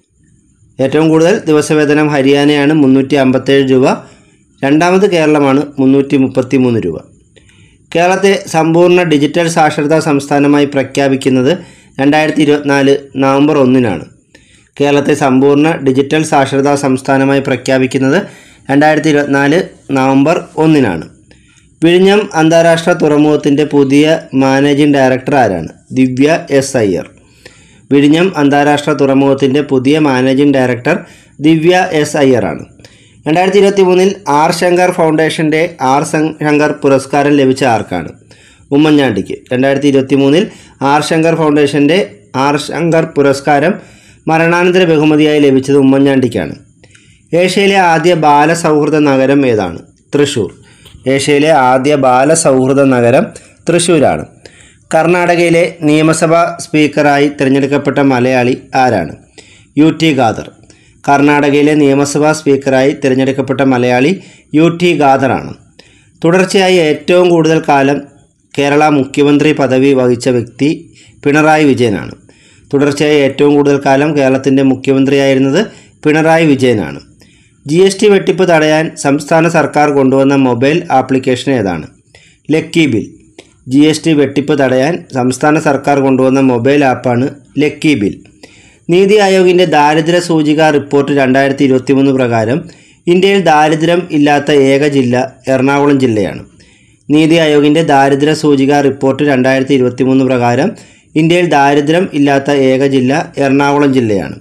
ഏറ്റവും കൂടുതൽ ദിവസവേതനം ഹരിയാനയാണ് മുന്നൂറ്റി അമ്പത്തേഴ് രൂപ രണ്ടാമത് കേരളമാണ് മുന്നൂറ്റി മുപ്പത്തി മൂന്ന് രൂപ കേരളത്തെ സമ്പൂർണ്ണ ഡിജിറ്റൽ സാക്ഷരതാ സംസ്ഥാനമായി പ്രഖ്യാപിക്കുന്നത് രണ്ടായിരത്തി ഇരുപത്തിനാല് നവംബർ ഒന്നിനാണ് കേരളത്തെ സമ്പൂർണ്ണ ഡിജിറ്റൽ സാക്ഷരതാ സംസ്ഥാനമായി പ്രഖ്യാപിക്കുന്നത് രണ്ടായിരത്തി ഇരുപത്തിനാല് നവംബർ ഒന്നിനാണ് വിഴിഞ്ഞം അന്താരാഷ്ട്ര തുറമുഖത്തിൻ്റെ പുതിയ മാനേജിംഗ് ഡയറക്ടർ ആരാണ് ദിവ്യ എസ് അയ്യർ വിഴിഞ്ഞം അന്താരാഷ്ട്ര തുറമുഖത്തിൻ്റെ പുതിയ മാനേജിംഗ് ഡയറക്ടർ ദിവ്യ എസ് അയ്യറാണ് രണ്ടായിരത്തി ഇരുപത്തി മൂന്നിൽ ആർ ശങ്കർ ഫൗണ്ടേഷൻ്റെ ആർ സം- ശങ്കർ പുരസ്കാരം ലഭിച്ച ആർക്കാണ് ഉമ്മൻചാണ്ടിക്ക് രണ്ടായിരത്തി ഇരുപത്തി മൂന്നിൽ ആർ ശങ്കർ ഫൗണ്ടേഷൻ്റെ ആർ ശങ്കർ പുരസ്കാരം മരണാനന്തര ബഹുമതിയായി ലഭിച്ചത് ഉമ്മൻചാണ്ടിക്കാണ് ഏഷ്യയിലെ ആദ്യ ബാലസൗഹൃദ നഗരം ഏതാണ് തൃശ്ശൂർ ഏഷ്യയിലെ ആദ്യ ബാലസൗഹൃദ നഗരം തൃശ്ശൂരാണ് കർണാടകയിലെ നിയമസഭാ സ്പീക്കറായി തിരഞ്ഞെടുക്കപ്പെട്ട മലയാളി ആരാണ് യു ടി ഖാദർ കർണാടകയിലെ നിയമസഭാ സ്പീക്കറായി തിരഞ്ഞെടുക്കപ്പെട്ട മലയാളി യു ടി ഖാദറാണ് തുടർച്ചയായി ഏറ്റവും കൂടുതൽ കാലം കേരള മുഖ്യമന്ത്രി പദവി വഹിച്ച വ്യക്തി പിണറായി വിജയനാണ് തുടർച്ചയായി ഏറ്റവും കൂടുതൽ കാലം കേരളത്തിൻ്റെ മുഖ്യമന്ത്രിയായിരുന്നത് പിണറായി വിജയനാണ് ജി എസ് ടി വെട്ടിപ്പ് തടയാൻ സംസ്ഥാന സർക്കാർ കൊണ്ടുവന്ന മൊബൈൽ ആപ്ലിക്കേഷൻ ഏതാണ് lucky bill G S T വെട്ടിപ്പ് തടയാൻ സംസ്ഥാന സർക്കാർ കൊണ്ടുവന്ന മൊബൈൽ ആപ്പാണ് ലക്കി ബിൽ നീതി ആയോഗിൻ്റെ ദാരിദ്ര്യ സൂചിക റിപ്പോർട്ട് രണ്ടായിരത്തി ഇരുപത്തി മൂന്ന് പ്രകാരം ഇന്ത്യയിൽ ദാരിദ്ര്യം ഇല്ലാത്ത ഏക ജില്ല എറണാകുളം ജില്ലയാണ് നീതി ആയോഗിൻ്റെ ദാരിദ്ര്യ സൂചിക റിപ്പോർട്ട് രണ്ടായിരത്തി ഇരുപത്തി മൂന്ന് പ്രകാരം ഇന്ത്യയിൽ ദാരിദ്ര്യം ഇല്ലാത്ത ഏക ജില്ല എറണാകുളം ജില്ലയാണ്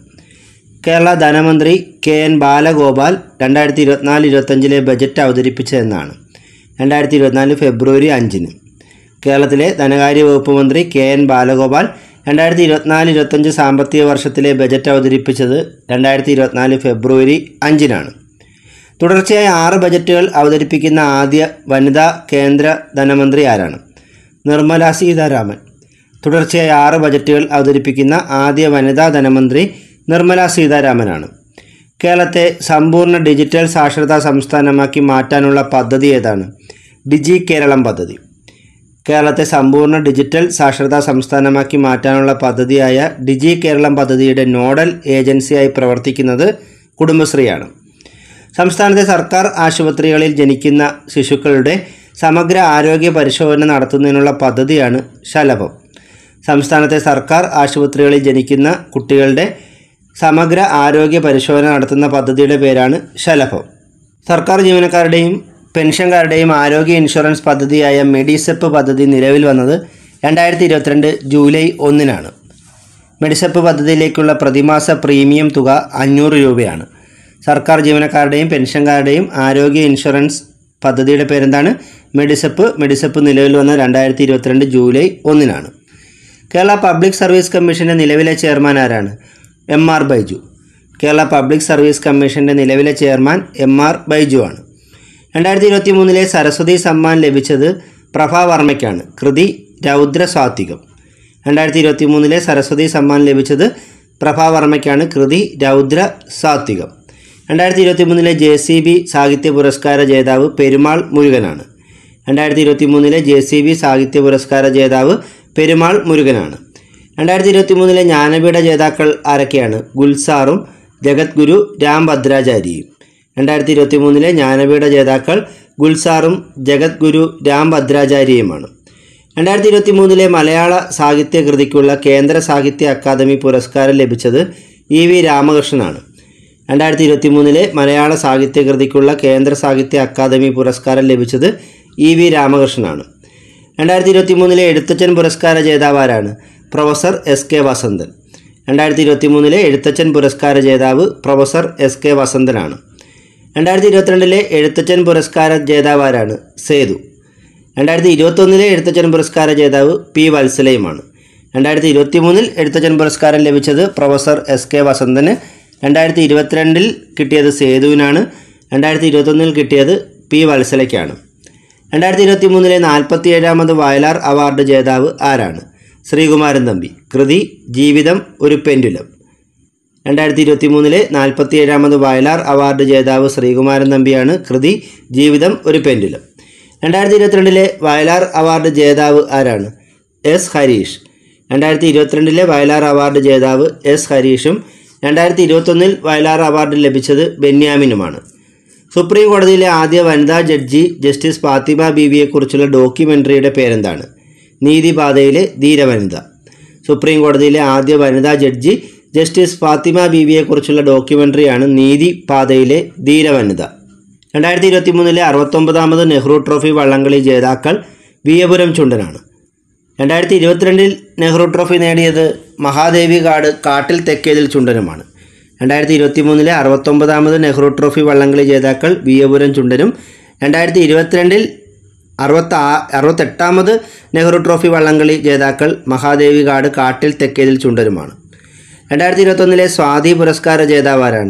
കേരള ധനമന്ത്രി കെ എൻ ബാലഗോപാൽ രണ്ടായിരത്തി ഇരുപത്തിനാല് ഇരുപത്തഞ്ചിലെ ബജറ്റ് അവതരിപ്പിച്ചതെന്നാണ് രണ്ടായിരത്തി ഇരുപത്തിനാല് ഫെബ്രുവരി അഞ്ചിന് കേരളത്തിലെ ധനകാര്യ വകുപ്പ് മന്ത്രി കെ എൻ ബാലഗോപാൽ രണ്ടായിരത്തി ഇരുപത്തിനാല് ഇരുപത്തഞ്ച് സാമ്പത്തിക വർഷത്തിലെ ബജറ്റ് അവതരിപ്പിച്ചത് രണ്ടായിരത്തി ഇരുപത്തിനാല് ഫെബ്രുവരി അഞ്ചിനാണ് തുടർച്ചയായി ആറ് ബജറ്റുകൾ അവതരിപ്പിക്കുന്ന ആദ്യ വനിതാ കേന്ദ്ര ധനമന്ത്രി ആരാണ് നിർമ്മല സീതാരാമൻ തുടർച്ചയായി ആറ് ബജറ്റുകൾ അവതരിപ്പിക്കുന്ന ആദ്യ വനിതാ ധനമന്ത്രി നിർമ്മല സീതാരാമനാണ് കേരളത്തെ സമ്പൂർണ്ണ ഡിജിറ്റൽ സാക്ഷരതാ സംസ്ഥാനമാക്കി മാറ്റാനുള്ള പദ്ധതി ഏതാണ് ഡിജി കേരളം പദ്ധതി കേരളത്തെ സമ്പൂർണ്ണ ഡിജിറ്റൽ സാക്ഷരതാ സംസ്ഥാനമാക്കി മാറ്റാനുള്ള പദ്ധതിയായ ഡിജി കേരളം പദ്ധതിയുടെ നോഡൽ ഏജൻസിയായി പ്രവർത്തിക്കുന്നത് കുടുംബശ്രീയാണ് സംസ്ഥാനത്തെ സർക്കാർ ആശുപത്രികളിൽ ജനിക്കുന്ന ശിശുക്കളുടെ സമഗ്ര ആരോഗ്യ പരിശോധന നടത്തുന്നതിനുള്ള പദ്ധതിയാണ് ശലഭം സംസ്ഥാനത്തെ സർക്കാർ ആശുപത്രികളിൽ ജനിക്കുന്ന കുട്ടികളുടെ സമഗ്ര ആരോഗ്യ പരിശോധന നടത്തുന്ന പദ്ധതിയുടെ പേരാണ് ശലഭം സർക്കാർ ജീവനക്കാരുടെയും പെൻഷൻകാരുടെയും ആരോഗ്യ ഇൻഷുറൻസ് പദ്ധതിയായ മെഡിസെപ്പ് പദ്ധതി നിലവിൽ വന്നത് രണ്ടായിരത്തി ഇരുപത്തിരണ്ട് ജൂലൈ ഒന്നിനാണ് മെഡിസെപ്പ് പദ്ധതിയിലേക്കുള്ള പ്രതിമാസ പ്രീമിയം തുക അഞ്ഞൂറ് രൂപയാണ് സർക്കാർ ജീവനക്കാരുടെയും പെൻഷൻകാരുടെയും ആരോഗ്യ ഇൻഷുറൻസ് പദ്ധതിയുടെ പേരെന്താണ് മെഡിസെപ്പ് മെഡിസെപ്പ് നിലവിൽ വന്ന രണ്ടായിരത്തി ഇരുപത്തിരണ്ട് ജൂലൈ ഒന്നിനാണ് കേരള പബ്ലിക് സർവീസ് കമ്മീഷൻ്റെ നിലവിലെ ചെയർമാൻ ആരാണ് M R Baiju Kerala public service കമ്മീഷൻ്റെ നിലവിലെ ചെയർമാൻ എം ആർ ബൈജു ആണ് രണ്ടായിരത്തി ഇരുപത്തി മൂന്നിലെ സരസ്വതി സമ്മാൻ ലഭിച്ചത് പ്രഭാ വർമ്മയ്ക്കാണ് കൃതി രൗദ്ര സാത്വികം രണ്ടായിരത്തി ഇരുപത്തി മൂന്നിലെ സരസ്വതി സമ്മാൻ ലഭിച്ചത് പ്രഭാ വർമ്മയ്ക്കാണ് കൃതി രൗദ്ര സാത്വികം രണ്ടായിരത്തി ഇരുപത്തി മൂന്നിലെ ജെ സി ബി സാഹിത്യ പുരസ്കാര ജേതാവ് പെരുമാൾ മുരുകനാണ് രണ്ടായിരത്തി ഇരുപത്തി മൂന്നിലെ ജെ സി ബി സാഹിത്യ പുരസ്കാര ജേതാവ് പെരുമാൾ മുരുകനാണ് രണ്ടായിരത്തി ഇരുപത്തി മൂന്നിലെ ജ്ഞാനപീഠ ജേതാക്കൾ ആരൊക്കെയാണ് ഗുൽസാറും ജഗദ്ഗുരു രാം ഭദ്രാചാര്യയും രണ്ടായിരത്തി ഇരുപത്തി മൂന്നിലെ ജ്ഞാനപീഠ ജേതാക്കൾ ഗുൽസാറും ജഗദ്ഗുരു രാം ഭദ്രാചാര്യയുമാണ് രണ്ടായിരത്തി ഇരുപത്തി മൂന്നിലെ മലയാള സാഹിത്യ കൃതിക്കുള്ള കേന്ദ്ര സാഹിത്യ അക്കാദമി പുരസ്കാരം ലഭിച്ചത് ഇ വി രാമകൃഷ്ണനാണ് രണ്ടായിരത്തി ഇരുപത്തി മൂന്നിലെ മലയാള സാഹിത്യ കൃതിക്കുള്ള കേന്ദ്ര സാഹിത്യ അക്കാദമി പുരസ്കാരം ലഭിച്ചത് ഇ വി രാമകൃഷ്ണനാണ് രണ്ടായിരത്തി ഇരുപത്തി മൂന്നിലെ എഴുത്തച്ഛൻ പുരസ്കാര ജേതാവ് ആരാണ് പ്രൊഫസർ എസ് കെ വസന്തൻ രണ്ടായിരത്തി ഇരുപത്തി മൂന്നിലെ എഴുത്തച്ഛൻ പുരസ്കാര ജേതാവ് പ്രൊഫസർ എസ് കെ വസന്തനാണ് രണ്ടായിരത്തി ഇരുപത്തിരണ്ടിലെ എഴുത്തച്ഛൻ പുരസ്കാര ജേതാവ് ആരാണ് സേതു രണ്ടായിരത്തി ഇരുപത്തൊന്നിലെ എഴുത്തച്ഛൻ പുരസ്കാര ജേതാവ് പി വത്സലയുമാണ് രണ്ടായിരത്തി ഇരുപത്തി മൂന്നിൽ എഴുത്തച്ഛൻ പുരസ്കാരം ലഭിച്ചത് പ്രൊഫസർ എസ് കെ വസന്തന് രണ്ടായിരത്തി ഇരുപത്തിരണ്ടിൽ കിട്ടിയത് സേതുവിനാണ് രണ്ടായിരത്തി ഇരുപത്തൊന്നിൽ കിട്ടിയത് പി വത്സലയ്ക്കാണ് രണ്ടായിരത്തി ഇരുപത്തി മൂന്നിലെ നാൽപ്പത്തി ഏഴാമത് വയലാർ അവാർഡ് ജേതാവ് ആരാണ് ശ്രീകുമാരൻ തമ്പി കൃതി ജീവിതം ഒരു പെൻഡുലം രണ്ടായിരത്തി ഇരുപത്തി മൂന്നിലെ നാൽപ്പത്തി ഏഴാമത് വയലാർ അവാർഡ് ജേതാവ് ശ്രീകുമാരൻ തമ്പിയാണ് കൃതി ജീവിതം ഒരു പെൻഡുലം രണ്ടായിരത്തി ഇരുപത്തിരണ്ടിലെ വയലാർ അവാർഡ് ജേതാവ് ആരാണ് എസ് ഹരീഷ് രണ്ടായിരത്തി ഇരുപത്തിരണ്ടിലെ വയലാർ അവാർഡ് ജേതാവ് എസ് ഹരീഷും രണ്ടായിരത്തി ഇരുപത്തൊന്നിൽ വയലാർ അവാർഡ് ലഭിച്ചത് ബെന്യാമിനുമാണ് സുപ്രീം കോടതിയിലെ ആദ്യ വനിതാ ജഡ്ജി ജസ്റ്റിസ് ഫാത്തിമ ബീവിയെക്കുറിച്ചുള്ള ഡോക്യുമെൻ്ററിയുടെ പേരെന്താണ് നീതിപാതയിലെ ധീരവനിത സുപ്രീം കോടതിയിലെ ആദ്യ വനിതാ ജഡ്ജി ജസ്റ്റിസ് ഫാത്തിമ ബീവിയെക്കുറിച്ചുള്ള ഡോക്യുമെൻ്ററിയാണ് നീതിപാതയിലെ ധീരവനിത രണ്ടായിരത്തി ഇരുപത്തി മൂന്നിലെ അറുപത്തൊമ്പതാമത് നെഹ്റു ട്രോഫി വള്ളംകളി ജേതാക്കൾ വിയപുരം ചുണ്ടനാണ് രണ്ടായിരത്തി ഇരുപത്തിരണ്ടിൽ നെഹ്റു ട്രോഫി നേടിയത് മഹാദേവി കാട് കാട്ടിൽ തെക്കേതിൽ ചുണ്ടനുമാണ് രണ്ടായിരത്തി ഇരുപത്തി മൂന്നിലെ അറുപത്തൊമ്പതാമത് നെഹ്റു ട്രോഫി വള്ളംകളി ജേതാക്കൾ വിയപുരം ചുണ്ടനും രണ്ടായിരത്തി ഇരുപത്തിരണ്ടിൽ അറുപത്ത അറുപത്തെട്ടാമത് നെഹ്റു ട്രോഫി വള്ളംകളി ജേതാക്കൾ മഹാദേവി കാട് കാട്ടിൽ തെക്കേതിൽ ചുണ്ടനുമാണ് രണ്ടായിരത്തി ഇരുപത്തൊന്നിലെ സ്വാതി പുരസ്കാര ജേതാവാരാണ്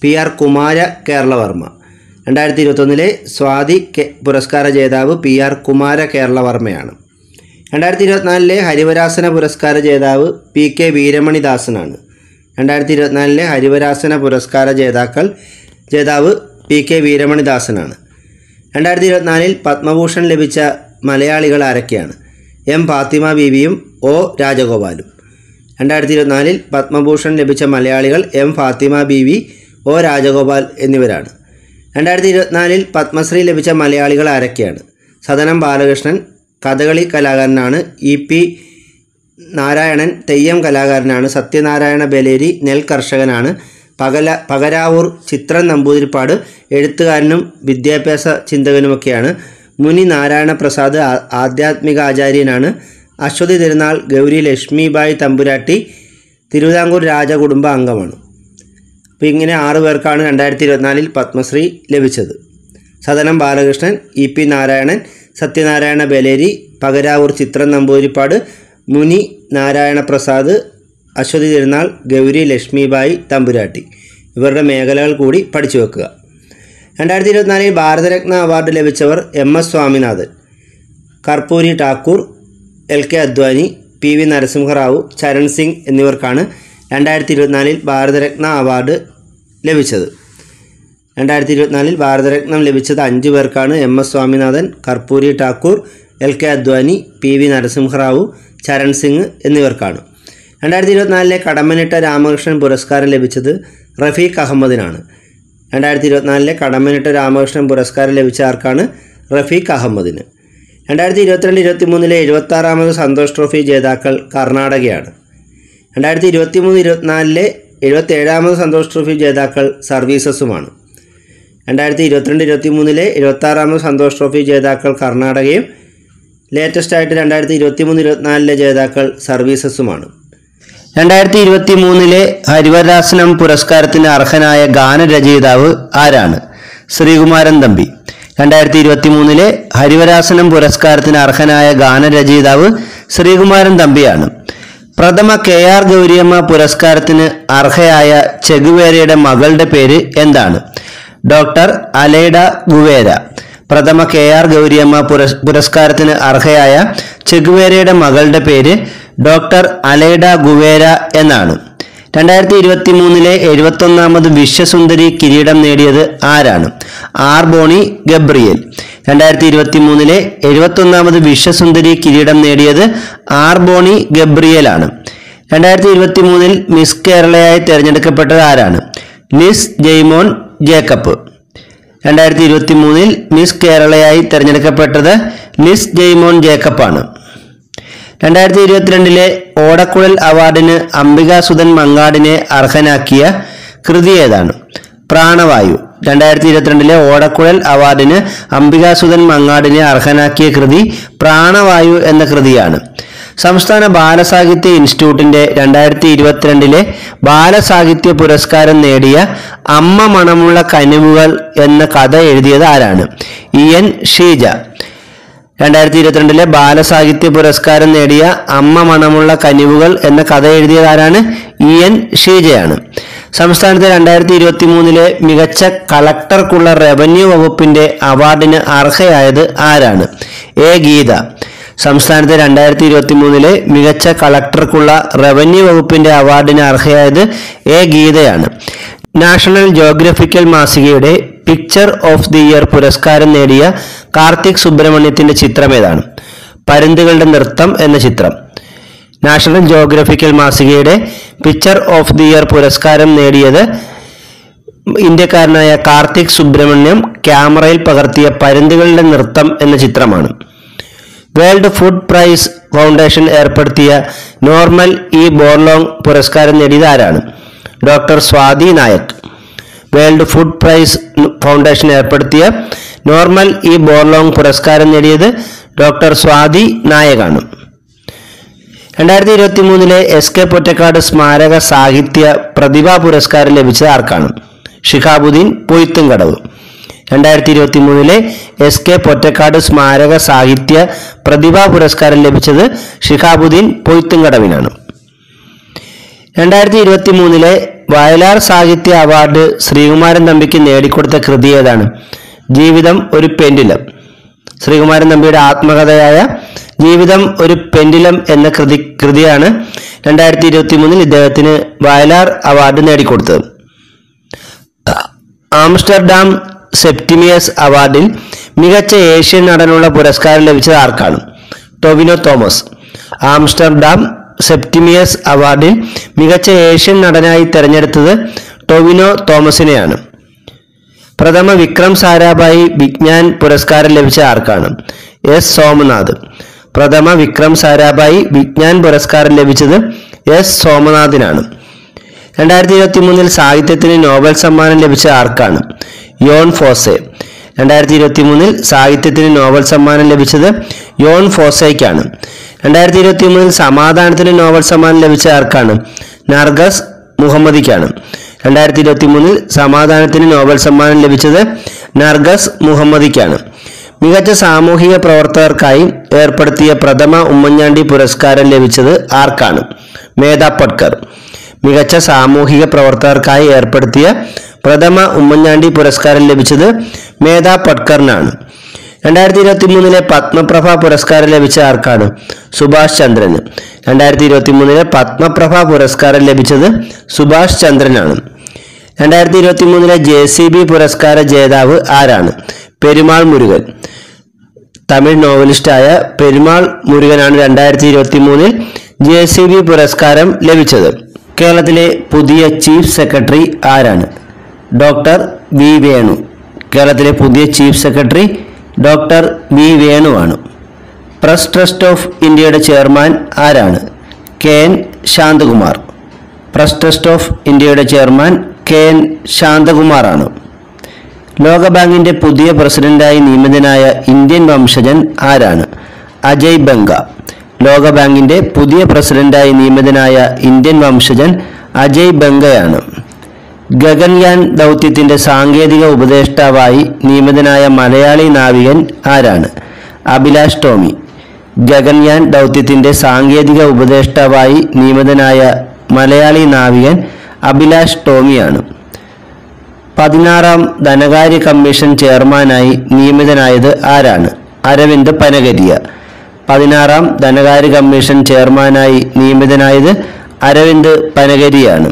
പി ആർ കുമാര കേരളവർമ്മ രണ്ടായിരത്തി ഇരുപത്തൊന്നിലെ സ്വാതി കെ പുരസ്കാര ജേതാവ് പി ആർ കുമാര കേരളവർമ്മയാണ് രണ്ടായിരത്തി ഇരുപത്തിനാലിലെ ഹരിവരാസന പുരസ്കാര ജേതാവ് പി കെ വീരമണിദാസനാണ് രണ്ടായിരത്തി ഇരുപത്തിനാലിലെ ഹരിവരാസന പുരസ്കാര ജേതാക്കൾ ജേതാവ് പി കെ വീരമണിദാസനാണ് രണ്ടായിരത്തി ഇരുപത്തിനാലിൽ പത്മഭൂഷൺ ലഭിച്ച മലയാളികൾ ആരൊക്കെയാണ് എം ഫാത്തിമ ബീവിയും ഒ രാജഗോപാലും രണ്ടായിരത്തി ഇരുപത്തിനാലിൽ പത്മഭൂഷൺ ലഭിച്ച മലയാളികൾ എം ഫാത്തിമ ബീവി ഒ രാജഗോപാൽ എന്നിവരാണ് രണ്ടായിരത്തി ഇരുപത്തിനാലിൽ പത്മശ്രീ ലഭിച്ച മലയാളികൾ ആരൊക്കെയാണ് സദനം ബാലകൃഷ്ണൻ കഥകളി കലാകാരനാണ് ഇ പി നാരായണൻ തെയ്യം കലാകാരനാണ് സത്യനാരായണ ബലേരി നെൽ കർഷകനാണ് പകല പകരാവൂർ ചിത്രൻ നമ്പൂതിരിപ്പാട് എഴുത്തുകാരനും വിദ്യാഭ്യാസ ചിന്തകനുമൊക്കെയാണ് മുനി നാരായണ പ്രസാദ് ആ- ആധ്യാത്മിക ആചാര്യനാണ് അശ്വതി തിരുനാൾ ഗൗരി ലക്ഷ്മിബായി തമ്പുരാട്ടി തിരുവിതാംകൂർ രാജകുടുംബ അംഗമാണ് അപ്പോൾ ഇങ്ങനെ ആറു പേർക്കാണ് രണ്ടായിരത്തി ഇരുപത്തിനാലിൽ പത്മശ്രീ ലഭിച്ചത് സദനം ബാലകൃഷ്ണൻ ഇ പി നാരായണൻ സത്യനാരായണ ബലേരി പകരാവൂർ ചിത്രൻ നമ്പൂതിരിപ്പാട് മുനി നാരായണ പ്രസാദ് അശ്വതി തിരുനാൾ ഗൗരി ലക്ഷ്മിബായി തമ്പുരാട്ടി ഇവരുടെ മേഖലകൾ കൂടി പഠിച്ചു വെക്കുക രണ്ടായിരത്തി ഇരുപത്തിനാലിൽ ഭാരതരത്ന അവാർഡ് ലഭിച്ചവർ M S Swaminathan Karpoori Thakur L K Advani P V Narasimha Rao Charan Singh എന്നിവർക്കാണ് രണ്ടായിരത്തി ഇരുപത്തിനാലിൽ ഭാരതരത്ന അവാർഡ് ലഭിച്ചത് രണ്ടായിരത്തി ഇരുപത്തിനാലിൽ ഭാരതരത്നം ലഭിച്ചത് അഞ്ചു പേർക്കാണ് M S Swaminathan Karpoori Thakur L K Advani P V Narasimha Rao Charan Singh എന്നിവർക്കാണ് രണ്ടായിരത്തി ഇരുപത്തിനാലിലെ കടമ്മനിട്ട രാമകൃഷ്ണൻ പുരസ്കാരം ലഭിച്ചത് റഫീഖ് അഹമ്മദിനാണ് രണ്ടായിരത്തി ഇരുപത്തിനാലിലെ കടമ്മനിട്ട രാമകൃഷ്ണൻ പുരസ്കാരം ലഭിച്ച ആർക്കാണ് റഫീഖ് അഹമ്മദിന് രണ്ടായിരത്തി ഇരുപത്തിരണ്ട് ഇരുപത്തി മൂന്നിലെ എഴുപത്താറാമത് സന്തോഷ് ട്രോഫി ജേതാക്കൾ കർണാടകയാണ് രണ്ടായിരത്തി ഇരുപത്തി മൂന്ന് ഇരുപത്തിനാലിലെ എഴുപത്തേഴാമത് സന്തോഷ് ട്രോഫി ജേതാക്കൾ സർവീസസുമാണ് രണ്ടായിരത്തി ഇരുപത്തിരണ്ട് ഇരുപത്തി മൂന്നിലെ എഴുപത്താറാമത് സന്തോഷ് ട്രോഫി ജേതാക്കൾ കർണാടകയും ലേറ്റസ്റ്റ് ആയിട്ട് രണ്ടായിരത്തി ഇരുപത്തി മൂന്ന് ഇരുപത്തിനാലിലെ ജേതാക്കൾ സർവീസസുമാണ് രണ്ടായിരത്തി ഇരുപത്തി മൂന്നിലെ ഹരിവരാസനം പുരസ്കാരത്തിന് അർഹനായ ഗാനരചയിതാവ് ആരാണ് ശ്രീകുമാരൻ തമ്പി രണ്ടായിരത്തി ഇരുപത്തി മൂന്നിലെ ഹരിവരാസനം പുരസ്കാരത്തിന് അർഹനായ ഗാനരചയിതാവ് ശ്രീകുമാരൻ തമ്പിയാണ് പ്രഥമ കെ ആർ ഗൗരിയമ്മ പുരസ്കാരത്തിന് അർഹയായ ചെഗുവേരയുടെ മകളുടെ പേര് എന്താണ് ഡോക്ടർ അലേഡ ഗുവേര പ്രഥമ കെ ആർ ഗൗരിയമ്മ പുരസ് പുരസ്കാരത്തിന് അർഹയായ ചെഗുവേരയുടെ മകളുടെ പേര് ഡോക്ടർ അലേഡ ഗുവേര എന്നാണ് രണ്ടായിരത്തി ഇരുപത്തി മൂന്നിലെ എഴുപത്തൊന്നാമത് വിശ്വസുന്ദരി കിരീടം നേടിയത് ആരാണ് ആർ ബോണി ഗബ്രിയേൽ രണ്ടായിരത്തി ഇരുപത്തി മൂന്നിലെ എഴുപത്തൊന്നാമത് വിശ്വസുന്ദരി കിരീടം നേടിയത് ആർ ബോണി ഗബ്രിയേലാണ് രണ്ടായിരത്തി ഇരുപത്തി മൂന്നിൽ മിസ് കേരളയായി തിരഞ്ഞെടുക്കപ്പെട്ടത് ആരാണ് ലിസ് ജെയ്മോൻ ജേക്കബ് രണ്ടായിരത്തി ഇരുപത്തി മൂന്നിൽ മിസ് കേരളയായി തിരഞ്ഞെടുക്കപ്പെട്ടത് ലിസ് ജെയ്മോൻ ജേക്കബാണ് രണ്ടായിരത്തി ഇരുപത്തിരണ്ടിലെ ഓടക്കുഴൽ അവാർഡിന് അംബികാസുധൻ മങ്ങാടിനെ അർഹനാക്കിയ കൃതി ഏതാണ് പ്രാണവായു രണ്ടായിരത്തി ഇരുപത്തിരണ്ടിലെ ഓടക്കുഴൽ അവാർഡിന് അംബികാസുധൻ മങ്ങാടിനെ അർഹനാക്കിയ കൃതി പ്രാണവായു എന്ന കൃതിയാണ് സംസ്ഥാന ബാലസാഹിത്യ ഇൻസ്റ്റിറ്റ്യൂട്ടിന്റെ രണ്ടായിരത്തി ഇരുപത്തിരണ്ടിലെ ബാലസാഹിത്യ പുരസ്കാരം നേടിയ അമ്മ മണമുള്ള കനിവുകൾ എന്ന കഥ എഴുതിയത് ആരാണ് ഇ എൻ ഷീജ രണ്ടായിരത്തി ഇരുപത്തിരണ്ടിലെ ബാലസാഹിത്യ പുരസ്കാരം നേടിയ അമ്മ മണമുള്ള കനിവുകൾ എന്ന കഥ എഴുതിയതാരാണ് ഇ എൻ ഷീജയാണ് സംസ്ഥാനത്തെ രണ്ടായിരത്തി ഇരുപത്തി മൂന്നിലെ മികച്ച കളക്ടർക്കുള്ള റവന്യൂ വകുപ്പിന്റെ അവാർഡിന് അർഹയായത് ആരാണ് എ ഗീത സംസ്ഥാനത്തെ രണ്ടായിരത്തി ഇരുപത്തി മൂന്നിലെ മികച്ച കളക്ടർക്കുള്ള റവന്യൂ വകുപ്പിന്റെ അവാർഡിന് അർഹയായത് എ ഗീതയാണ് നാഷണൽ ജോഗ്രഫിക്കൽ മാസികയുടെ പിക്ചർ ഓഫ് ദി ഇയർ പുരസ്കാരം നേടിയ കാർത്തിക് സുബ്രഹ്മണ്യത്തിന്റെ ചിത്രം ഏതാണ് പരുന്തുകളുടെ നൃത്തം എന്ന ചിത്രം നാഷണൽ ജോഗ്രഫിക്കൽ മാസികയുടെ പിക്ചർ ഓഫ് ദി ഇയർ പുരസ്കാരം നേടിയത് ഇന്ത്യക്കാരനായ കാർത്തിക് സുബ്രഹ്മണ്യം ക്യാമറയിൽ പകർത്തിയ പരുന്തുകളുടെ നൃത്തം എന്ന ചിത്രമാണ് വേൾഡ് ഫുഡ് പ്രൈസ് ഫൗണ്ടേഷൻ ഏർപ്പെടുത്തിയ നോർമൽ ഇ ബോർലോങ് പുരസ്കാരം നേടിയത് ആരാണ് doctor Swati Nayak world food prize foundation ഏർപ്പെടുത്തിയ നോർമൽ ഇ ബോർലോങ് പുരസ്കാരം നേടിയത് ഡോക്ടർ സ്വാതി നായകാണ് രണ്ടായിരത്തി ഇരുപത്തി മൂന്നിലെ എസ് കെ പൊറ്റക്കാട് സ്മാരക സാഹിത്യ പ്രതിഭാ പുരസ്കാരം ലഭിച്ചത് ആർക്കാണ് ഷിഹാബുദ്ദീൻ പൊയ്ത്തുംകടവ് രണ്ടായിരത്തി ഇരുപത്തി മൂന്നിലെ എസ് കെ പൊറ്റക്കാട് സ്മാരക സാഹിത്യ പ്രതിഭാ പുരസ്കാരം ലഭിച്ചത് ഷിഹാബുദ്ദീൻ പൊയ്ത്തുംകടവിനാണ് രണ്ടായിരത്തി ഇരുപത്തി മൂന്നിലെ വയലാർ സാഹിത്യ അവാർഡ് ശ്രീകുമാരൻ തമ്പിക്ക് നേടിക്കൊടുത്ത കൃതി ഏതാണ് ജീവിതം ഒരു പെൻഡിലം ശ്രീകുമാരൻ തമ്പിയുടെ ആത്മകഥയായ ജീവിതം ഒരു പെൻഡിലം എന്ന കൃതി കൃതിയാണ് രണ്ടായിരത്തി ഇരുപത്തി മൂന്നിൽ ഇദ്ദേഹത്തിന് വയലാർ അവാർഡ് നേടിക്കൊടുത്തത് ആംസ്റ്റർഡാം സെപ്റ്റിമിയസ് അവാർഡിൽ മികച്ച ഏഷ്യൻ നടനുള്ള പുരസ്കാരം ലഭിച്ചത് ആർക്കാണ് ടൊവിനോ തോമസ് ആംസ്റ്റർഡാം സെപ്റ്റിമിയസ് അവാർഡിൽ മികച്ച ഏഷ്യൻ നടനായി തെരഞ്ഞെടുത്തത് ടൊവിനോ തോമസിനെയാണ് പ്രഥമ വിക്രം സാരാഭായി വിജ്ഞാൻ പുരസ്കാരം ലഭിച്ച ആർക്കാണ് എസ് സോമനാഥ് പ്രഥമ വിക്രം സാരാഭായി വിജ്ഞാൻ പുരസ്കാരം ലഭിച്ചത് എസ് സോമനാഥിനാണ് രണ്ടായിരത്തി ഇരുപത്തി മൂന്നിൽ സാഹിത്യത്തിന് നോബൽ സമ്മാനം ലഭിച്ച ആർക്കാണ് യോൺ ഫോസെ രണ്ടായിരത്തി ഇരുപത്തി മൂന്നിൽ സാഹിത്യത്തിന് നോബൽ സമ്മാനം ലഭിച്ചത് യോൺ ഫോസയ്ക്കാണ് രണ്ടായിരത്തി ഇരുപത്തി മൂന്നിൽ സമാധാനത്തിന് നോബൽ സമ്മാനം ലഭിച്ച ആർക്കാണ് നർഗസ് മുഹമ്മദിക്കാണ് രണ്ടായിരത്തി ഇരുപത്തി മൂന്നിൽ സമാധാനത്തിന് നോബൽ സമ്മാനം ലഭിച്ചത് നർഗസ് മുഹമ്മദിക്കാണ് മികച്ച സാമൂഹിക പ്രവർത്തകർക്കായി ഏർപ്പെടുത്തിയ പ്രഥമ ഉമ്മൻചാണ്ടി പുരസ്കാരം ലഭിച്ചത് ആർക്കാണ് മേധ പട്കർ മികച്ച സാമൂഹിക പ്രവർത്തകർക്കായി ഏർപ്പെടുത്തിയ പ്രഥമ ഉമ്മൻചാണ്ടി പുരസ്കാരം ലഭിച്ചത് മേധ പട്കറിനാണ് രണ്ടായിരത്തി ഇരുപത്തി മൂന്നിലെ പത്മപ്രഭ പുരസ്കാരം ലഭിച്ച ആർക്കാണ് സുഭാഷ് ചന്ദ്രന് രണ്ടായിരത്തി ഇരുപത്തി മൂന്നിലെ പത്മപ്രഭ പുരസ്കാരം ലഭിച്ചത് സുഭാഷ് ചന്ദ്രനാണ് രണ്ടായിരത്തി ഇരുപത്തി മൂന്നിലെ ജെ സി ബി പുരസ്കാര ജേതാവ് ആരാണ് പെരുമാൾ മുരുകൻ തമിഴ് നോവലിസ്റ്റായ പെരുമാൾ മുരുകനാണ് രണ്ടായിരത്തി ഇരുപത്തി മൂന്നിൽ ജെ സി ബി പുരസ്കാരം ലഭിച്ചത് കേരളത്തിലെ പുതിയ ചീഫ് സെക്രട്ടറി ആരാണ് ഡോക്ടർ വി വേണു കേരളത്തിലെ പുതിയ ചീഫ് സെക്രട്ടറി ഡോക്ടർ വി വേണുവാണ് പ്രസ് ട്രസ്റ്റ് ഓഫ് ഇന്ത്യയുടെ ചെയർമാൻ ആരാണ് K N Shanthakumar press trust of ഇന്ത്യയുടെ ചെയർമാൻ കെ എൻ ശാന്തകുമാറാണ് ലോകബാങ്കിന്റെ പുതിയ പ്രസിഡന്റായി നിയമിതനായ ഇന്ത്യൻ വംശജൻ ആരാണ് അജയ് ബംഗ ലോകബാങ്കിന്റെ പുതിയ പ്രസിഡന്റായി നിയമിതനായ ഇന്ത്യൻ വംശജൻ അജയ് ബംഗയാണ് ഗഗൻയാൻ ദൗത്യത്തിന്റെ സാങ്കേതിക ഉപദേഷ്ടാവായി നിയമിതനായ മലയാളി നാവികൻ ആരാണ് അഭിലാഷ് ടോമി ഗഗൻയാൻ ദൗത്യത്തിന്റെ സാങ്കേതിക ഉപദേഷ്ടാവായി നിയമിതനായ മലയാളി നാവികൻ അഭിലാഷ് ടോമിയാണ് പതിനാറാം ധനകാര്യ കമ്മീഷൻ ചെയർമാനായി നിയമിതനായത് ആരാണ് അരവിന്ദ് പനഗരിയ പതിനാറാം ധനകാര്യ കമ്മീഷൻ ചെയർമാനായി നിയമിതനായത് അരവിന്ദ് പനഗരിയാണ്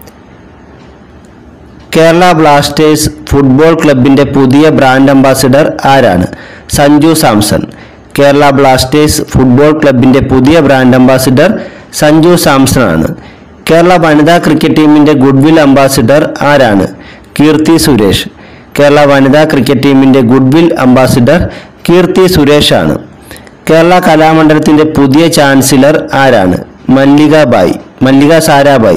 കേരള ബ്ലാസ്റ്റേഴ്സ് ഫുട്ബോൾ ക്ലബിന്റെ പുതിയ ബ്രാൻഡ് അംബാസിഡർ ആരാണ് സഞ്ജു സാംസൺ കേരള ബ്ലാസ്റ്റേഴ്സ് ഫുട്ബോൾ ക്ലബിന്റെ പുതിയ ബ്രാൻഡ് അംബാസിഡർ സഞ്ജു സാംസൺ ആണ് കേരള വനിതാ ക്രിക്കറ്റ് ടീമിന്റെ ഗുഡ്വിൽ അംബാസിഡർ ആരാണ് കീർത്തി സുരേഷ് കേരള വനിതാ ക്രിക്കറ്റ് ടീമിന്റെ ഗുഡ്വിൽ അംബാസിഡർ കീർത്തി സുരേഷ് ആണ് കേരള കലാമണ്ഡലത്തിന്റെ പുതിയ ചാൻസലർ ആരാണ് മല്ലിക ബായ് മല്ലിക സാരാഭായ്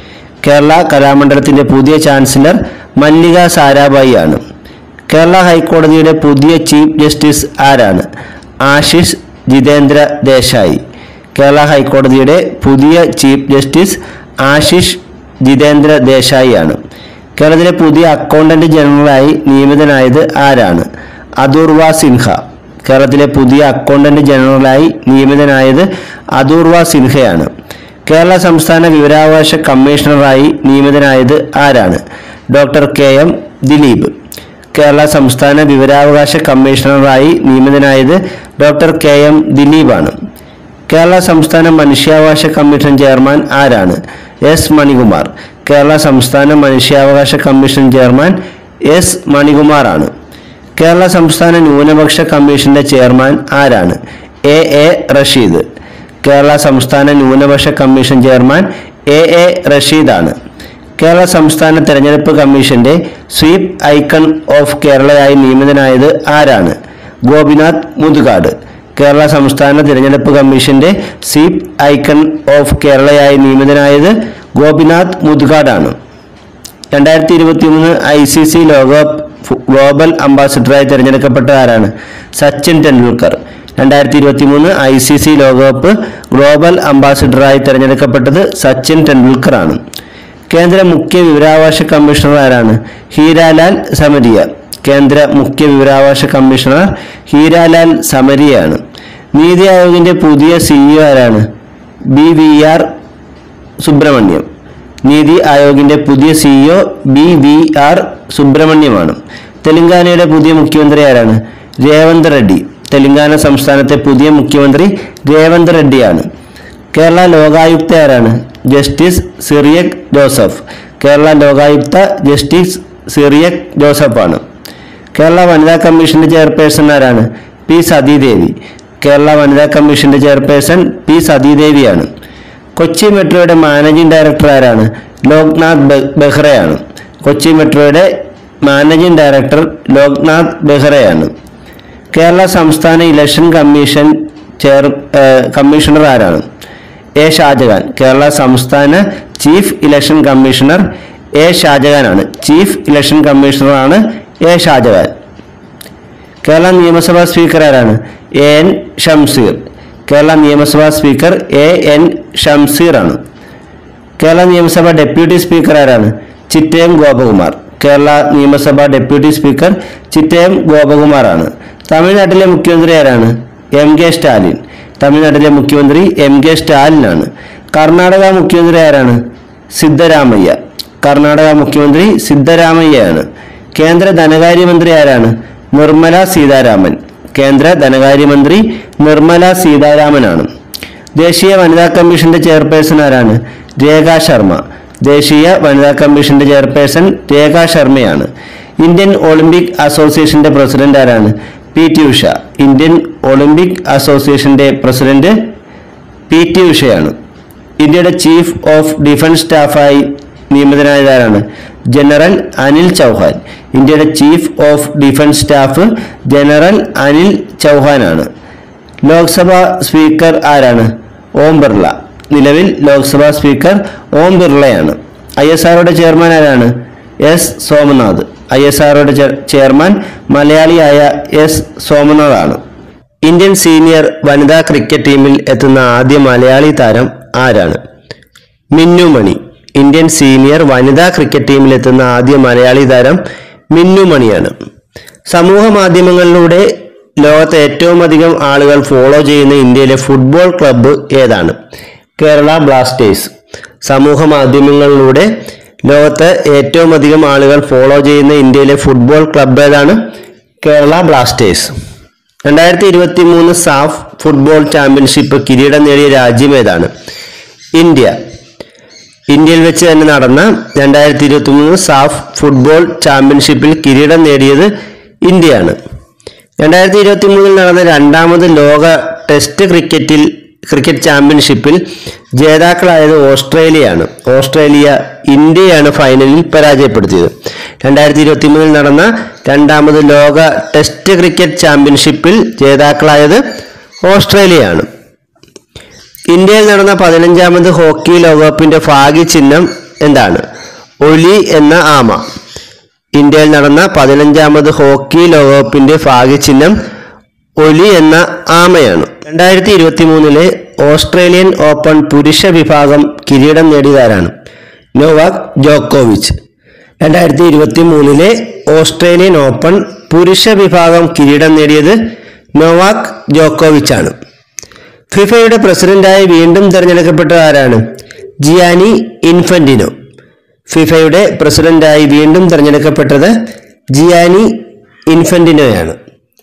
കേരള കലാമണ്ഡലത്തിന്റെ പുതിയ ചാൻസലർ മല്ലിക സാരാഭായി ആണ് കേരള ഹൈക്കോടതിയുടെ പുതിയ ചീഫ് ജസ്റ്റിസ് ആരാണ് ആശിഷ് ജിതേന്ദ്ര ദേശായി കേരള ഹൈക്കോടതിയുടെ പുതിയ ചീഫ് ജസ്റ്റിസ് ആശിഷ് ജിതേന്ദ്ര ദേശായി ആണ് കേരളത്തിലെ പുതിയ അക്കൗണ്ടന്റ് ജനറലായി നിയമിതനായത് ആരാണ് അദൂർവ സിൻഹ കേരളത്തിലെ പുതിയ അക്കൗണ്ടന്റ് ജനറലായി നിയമിതനായത് അദൂർവ സിൻഹയാണ് കേരള സംസ്ഥാന വിവരാവകാശ കമ്മീഷണറായി നിയമിതനായത് ആരാണ് doctor K M Dileep Kerala സംസ്ഥാന വിവരാവകാശ കമ്മീഷണറായി നിയമിതനായത് ഡോക്ടർ കെ എം ദിലീപാണ് കേരള സംസ്ഥാന മനുഷ്യാവകാശ കമ്മീഷൻ ചെയർമാൻ ആരാണ് എസ് മണികുമാർ കേരള സംസ്ഥാന മനുഷ്യാവകാശ കമ്മീഷൻ ചെയർമാൻ എസ് മണികുമാറാണ് കേരള സംസ്ഥാന ന്യൂനപക്ഷ കമ്മീഷന്റെ ചെയർമാൻ ആരാണ് എ എ റഷീദ് കേരള സംസ്ഥാന ന്യൂനപക്ഷ കമ്മീഷൻ ചെയർമാൻ എ എ റഷീദാണ് കേരള സംസ്ഥാന തെരഞ്ഞെടുപ്പ് കമ്മീഷന്റെ സ്വീപ് ഐക്കൺ ഓഫ് കേരളയായി നിയമിതനായത് ആരാണ് ഗോപിനാഥ് മുതുകാട് കേരള സംസ്ഥാന തിരഞ്ഞെടുപ്പ് കമ്മീഷന്റെ സ്വീപ് ഐക്കൺ ഓഫ് കേരളയായി നിയമിതനായത് ഗോപിനാഥ് മുതുകാടാണ് രണ്ടായിരത്തി ഇരുപത്തി മൂന്ന് ഐ സി സി ലോകകപ്പ് ഫു- ഗ്ലോബൽ അംബാസിഡറായി തിരഞ്ഞെടുക്കപ്പെട്ട ആരാണ് സച്ചിൻ ടെണ്ടുൽക്കർ രണ്ടായിരത്തി ഇരുപത്തി മൂന്ന് ഐ സി സി ലോകകപ്പ് ഗ്ലോബൽ അംബാസിഡറായി തിരഞ്ഞെടുക്കപ്പെട്ടത് സച്ചിൻ ടെണ്ടുൽക്കർ ആണ് കേന്ദ്ര മുഖ്യ വിവരാവകാശ കമ്മീഷണർ ആരാണ് ഹീരാലാൽ സമരിയ കേന്ദ്ര മുഖ്യ വിവരാവകാശ കമ്മീഷണർ ഹീരാലാൽ സമരിയാണ് നീതി ആയോഗിന്റെ പുതിയ സിഇഒ ആരാണ് B V R Subrahmanyam Niti ആയോഗിന്റെ പുതിയ സിഇഒ ബി വി ആർ സുബ്രഹ്മണ്യമാണ് തെലങ്കാനയുടെ പുതിയ മുഖ്യമന്ത്രി ആരാണ് രേവന്ത് റെഡ്ഡി തെലങ്കാന സംസ്ഥാനത്തെ പുതിയ മുഖ്യമന്ത്രി രേവന്ത് റെഡ്ഡിയാണ് കേരള ലോകായുക്ത ആരാണ് ജസ്റ്റിസ് സിറിയക് ജോസഫ് കേരള ലോകായുക്ത ജസ്റ്റിസ് സിറിയക് ജോസഫാണ് കേരള വനിതാ കമ്മീഷന്റെ ചെയർപേഴ്സൺ ആരാണ് പി സതീദേവി കേരള വനിതാ കമ്മീഷന്റെ ചെയർപേഴ്സൺ പി സതീദേവിയാണ് കൊച്ചി മെട്രോയുടെ മാനേജിംഗ് ഡയറക്ടർ ആരാണ് ലോക്നാഥ് ബെ- ബെഹ്റയാണ് കൊച്ചി മെട്രോയുടെ മാനേജിംഗ് ഡയറക്ടർ ലോക്നാഥ് ബെഹ്റയാണ് കേരള സംസ്ഥാന election commission chair uh, commissioner ആരാണ് എ ഷാജഹാൻ കേരള സംസ്ഥാന ചീഫ് ഇലക്ഷൻ കമ്മീഷണർ എ ഷാജഹാനാണ് ചീഫ് ഇലക്ഷൻ കമ്മീഷണറാണ് എ ഷാജഹാൻ കേരള നിയമസഭാ സ്പീക്കർ ആരാണ് എ എൻ ഷംസീർ കേരള നിയമസഭാ സ്പീക്കർ എ എൻ ഷംസീർ ആണ് കേരള നിയമസഭ ഡെപ്യൂട്ടി സ്പീക്കർ ആരാണ് ചിറ്റയം ഗോപകുമാർ കേരള നിയമസഭ ഡെപ്യൂട്ടി സ്പീക്കർ ചിറ്റയം ഗോപകുമാറാണ് തമിഴ്നാട്ടിലെ മുഖ്യമന്ത്രി ആരാണ് എം കെ സ്റ്റാലിൻ തമിഴ്നാട്ടിലെ മുഖ്യമന്ത്രി എം കെ സ്റ്റാലിനാണ് കർണാടക മുഖ്യമന്ത്രി ആരാണ് സിദ്ധരാമയ്യ കർണാടക മുഖ്യമന്ത്രി സിദ്ധരാമയ്യയാണ് കേന്ദ്ര ധനകാര്യമന്ത്രി ആരാണ് നിർമ്മല സീതാരാമൻ കേന്ദ്ര ധനകാര്യമന്ത്രി നിർമ്മല സീതാരാമനാണ് ദേശീയ വനിതാ കമ്മീഷന്റെ ചെയർപേഴ്സൺ ആരാണ് രേഖ ശർമ്മ ദേശീയ വനിതാ കമ്മീഷന്റെ ചെയർപേഴ്സൺ രേഖ ശർമ്മയാണ് ഇന്ത്യൻ ഒളിമ്പിക് അസോസിയേഷന്റെ പ്രസിഡന്റ് ആരാണ് P T Usha Indian Olympic അസോസിയേഷന്റെ പ്രസിഡന്റ് പി ടി ഉഷയാണ് ഇന്ത്യയുടെ ചീഫ് ഓഫ് ഡിഫൻസ് സ്റ്റാഫായി നിയമിതനായതാരാണ് ജനറൽ അനിൽ ചൗഹാൻ ഇന്ത്യയുടെ chief of defence staff general Anil ചൗഹാനാണ് ലോക്സഭാ സ്പീക്കർ ആരാണ് ഓം ബിർള നിലവിൽ ലോക്സഭാ സ്പീക്കർ ഓം ബിർളയാണ് ഐ എസ് ആർഒയുടെ ചെയർമാൻ ആരാണ് എസ് സോമനാഥ് ഐ എസ് ആർഒയുടെ ചെയർമാൻ മലയാളിയായ എസ് സോമനാഥാണ് ഇന്ത്യൻ സീനിയർ വനിതാ ക്രിക്കറ്റ് ടീമിൽ എത്തുന്ന ആദ്യ മലയാളി താരം ആരാണ് മിന്നു മണി ഇന്ത്യൻ സീനിയർ വനിതാ ക്രിക്കറ്റ് ടീമിൽ എത്തുന്ന ആദ്യ മലയാളി താരം മിന്നു മണിയാണ് സമൂഹ മാധ്യമങ്ങളിലൂടെ ലോകത്തെ ഏറ്റവും അധികം ആളുകൾ ഫോളോ ചെയ്യുന്ന ഇന്ത്യയിലെ ഫുട്ബോൾ ക്ലബ്ബ് ഏതാണ് കേരള ബ്ലാസ്റ്റേഴ്സ് സമൂഹ മാധ്യമങ്ങളിലൂടെ ലോകത്ത് ഏറ്റവും അധികം ആളുകൾ ഫോളോ ചെയ്യുന്ന ഇന്ത്യയിലെ ഫുട്ബോൾ ക്ലബ്ബ് ഏതാണ് കേരള ബ്ലാസ്റ്റേഴ്സ് രണ്ടായിരത്തി ഇരുപത്തി മൂന്ന് സാഫ് ഫുട്ബോൾ ചാമ്പ്യൻഷിപ്പ് കിരീടം നേടിയ രാജ്യം ഏതാണ് ഇന്ത്യ ഇന്ത്യയിൽ വെച്ച് തന്നെ നടന്ന രണ്ടായിരത്തി ഇരുപത്തി മൂന്ന് സാഫ് ഫുട്ബോൾ ചാമ്പ്യൻഷിപ്പിൽ കിരീടം നേടിയത് ഇന്ത്യയാണ് രണ്ടായിരത്തി ഇരുപത്തി മൂന്നിൽ നടന്ന രണ്ടാമത് ലോക ടെസ്റ്റ് ക്രിക്കറ്റിൽ ക്രിക്കറ്റ് ചാമ്പ്യൻഷിപ്പിൽ ജേതാക്കളായത് ഓസ്ട്രേലിയയാണ് ഓസ്ട്രേലിയ ഇന്ത്യയാണ് ഫൈനലിൽ പരാജയപ്പെടുത്തിയത് രണ്ടായിരത്തി ഇരുപത്തി മൂന്നിൽ നടന്ന രണ്ടാമത് ലോക ടെസ്റ്റ് ക്രിക്കറ്റ് ചാമ്പ്യൻഷിപ്പിൽ ജേതാക്കളായത് ഓസ്ട്രേലിയയാണ് ഇന്ത്യയിൽ നടന്ന പതിനഞ്ചാമത് ഹോക്കി ലോകകപ്പിന്റെ ഭാഗ്യചിഹ്നം എന്താണ് ഒലി എന്ന ആമ ഇന്ത്യയിൽ നടന്ന പതിനഞ്ചാമത് ഹോക്കി ലോകകപ്പിന്റെ ഭാഗ്യചിഹ്നം ഒലി എന്ന ആമയാണ് രണ്ടായിരത്തി ഇരുപത്തി മൂന്നിലെ ഓസ്ട്രേലിയൻ ഓപ്പൺ പുരുഷ വിഭാഗം കിരീടം നേടിയതാരാണ് നോവാക് ജോക്കോവിച്ച് രണ്ടായിരത്തി ഇരുപത്തി മൂന്നിലെ ഓസ്ട്രേലിയൻ ഓപ്പൺ പുരുഷ വിഭാഗം കിരീടം നേടിയത് നോവാക് ജോക്കോവിച്ചാണ് ഫിഫയുടെ പ്രസിഡന്റായി വീണ്ടും തെരഞ്ഞെടുക്കപ്പെട്ട ആരാണ് ജിയാനി ഇൻഫന്റിനോ ഫിഫയുടെ പ്രസിഡന്റായി വീണ്ടും തെരഞ്ഞെടുക്കപ്പെട്ടത് ജിയാനി ഇൻഫന്റിനോയാണ്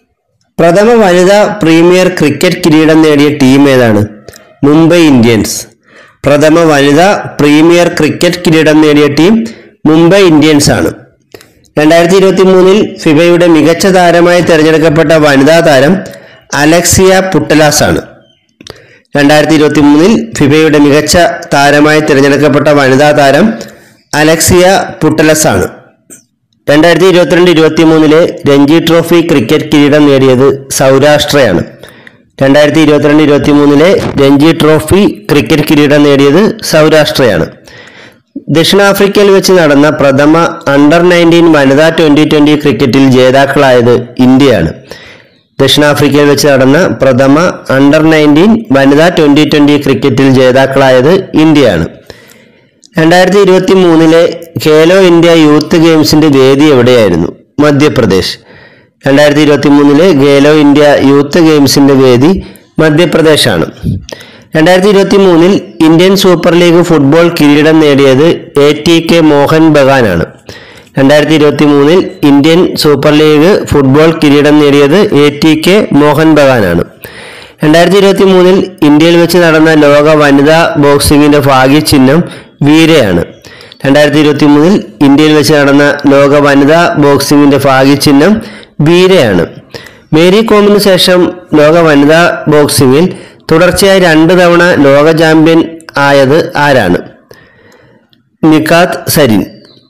പ്രഥമ വനിതാ പ്രീമിയർ ക്രിക്കറ്റ് കിരീടം നേടിയ ടീം ഏതാണ് മുംബൈ ഇന്ത്യൻസ് പ്രഥമ വനിതാ പ്രീമിയർ ക്രിക്കറ്റ് കിരീടം നേടിയ ടീം മുംബൈ ഇന്ത്യൻസ് ആണ് രണ്ടായിരത്തി ഇരുപത്തി മൂന്നിൽ ഫിഫയുടെ മികച്ച താരമായി തിരഞ്ഞെടുക്കപ്പെട്ട വനിതാ താരം അലക്സിയ പുട്ടലാസ് ആണ് രണ്ടായിരത്തി ഇരുപത്തി മൂന്നിൽ ഫിഫയുടെ മികച്ച താരമായി തിരഞ്ഞെടുക്കപ്പെട്ട വനിതാ താരം അലക്സിയ പുട്ടലസ് ആണ് രണ്ടായിരത്തി ഇരുപത്തിരണ്ട് ഇരുപത്തി മൂന്നിലെ രഞ്ജി ട്രോഫി ക്രിക്കറ്റ് കിരീടം നേടിയത് സൗരാഷ്ട്രയാണ് രണ്ടായിരത്തി ഇരുപത്തിരണ്ട് ഇരുപത്തി മൂന്നിലെ രഞ്ജി ട്രോഫി ക്രിക്കറ്റ് കിരീടം നേടിയത് സൗരാഷ്ട്രയാണ് ദക്ഷിണാഫ്രിക്കയിൽ വെച്ച് നടന്ന പ്രഥമ അണ്ടർ നയൻറ്റീൻ വനിതാ ട്വന്റി ട്വന്റി ക്രിക്കറ്റിൽ ജേതാക്കളായത് ഇന്ത്യയാണ് ദക്ഷിണാഫ്രിക്കയിൽ വെച്ച് നടന്ന പ്രഥമ അണ്ടർ നയൻറ്റീൻ വനിതാ ട്വന്റി ട്വന്റി ക്രിക്കറ്റിൽ ജേതാക്കളായത് ഇന്ത്യയാണ് രണ്ടായിരത്തി ഇരുപത്തി മൂന്നിലെ ഖേലോ ഇന്ത്യ യൂത്ത് ഗെയിംസിന്റെ വേദി എവിടെയായിരുന്നു മധ്യപ്രദേശ് രണ്ടായിരത്തി ഇരുപത്തി മൂന്നിലെ ഖേലോ ഇന്ത്യ യൂത്ത് ഗെയിംസിന്റെ വേദി മധ്യപ്രദേശാണ് രണ്ടായിരത്തി ഇരുപത്തി മൂന്നിൽ ഇന്ത്യൻ സൂപ്പർ ലീഗ് ഫുട്ബോൾ കിരീടം നേടിയത് എ ടി കെ മോഹൻ ബഗാനാണ് രണ്ടായിരത്തി ഇരുപത്തി മൂന്നിൽ ഇന്ത്യൻ സൂപ്പർ ലീഗ് ഫുട്ബോൾ കിരീടം നേടിയത് എ ടി കെ മോഹൻ ബഗാനാണ് രണ്ടായിരത്തി ഇരുപത്തി മൂന്നിൽ ഇന്ത്യയിൽ വെച്ച് നടന്ന ലോക വനിതാ ബോക്സിംഗിന്റെ ഭാഗ്യചിഹ്നം വീരയാണ് രണ്ടായിരത്തി ഇരുപത്തി മൂന്നിൽ ഇന്ത്യയിൽ വെച്ച് നടന്ന ലോക വനിതാ ബോക്സിംഗിന്റെ ഭാഗ്യചിഹ്നം വീരയാണ് മേരി കോമിന് ശേഷം ലോക വനിതാ ബോക്സിംഗിൽ തുടർച്ചയായി രണ്ട് തവണ ലോക ചാമ്പ്യൻ ആയത് ആരാണ് നിക്കാത്ത് സരിൻ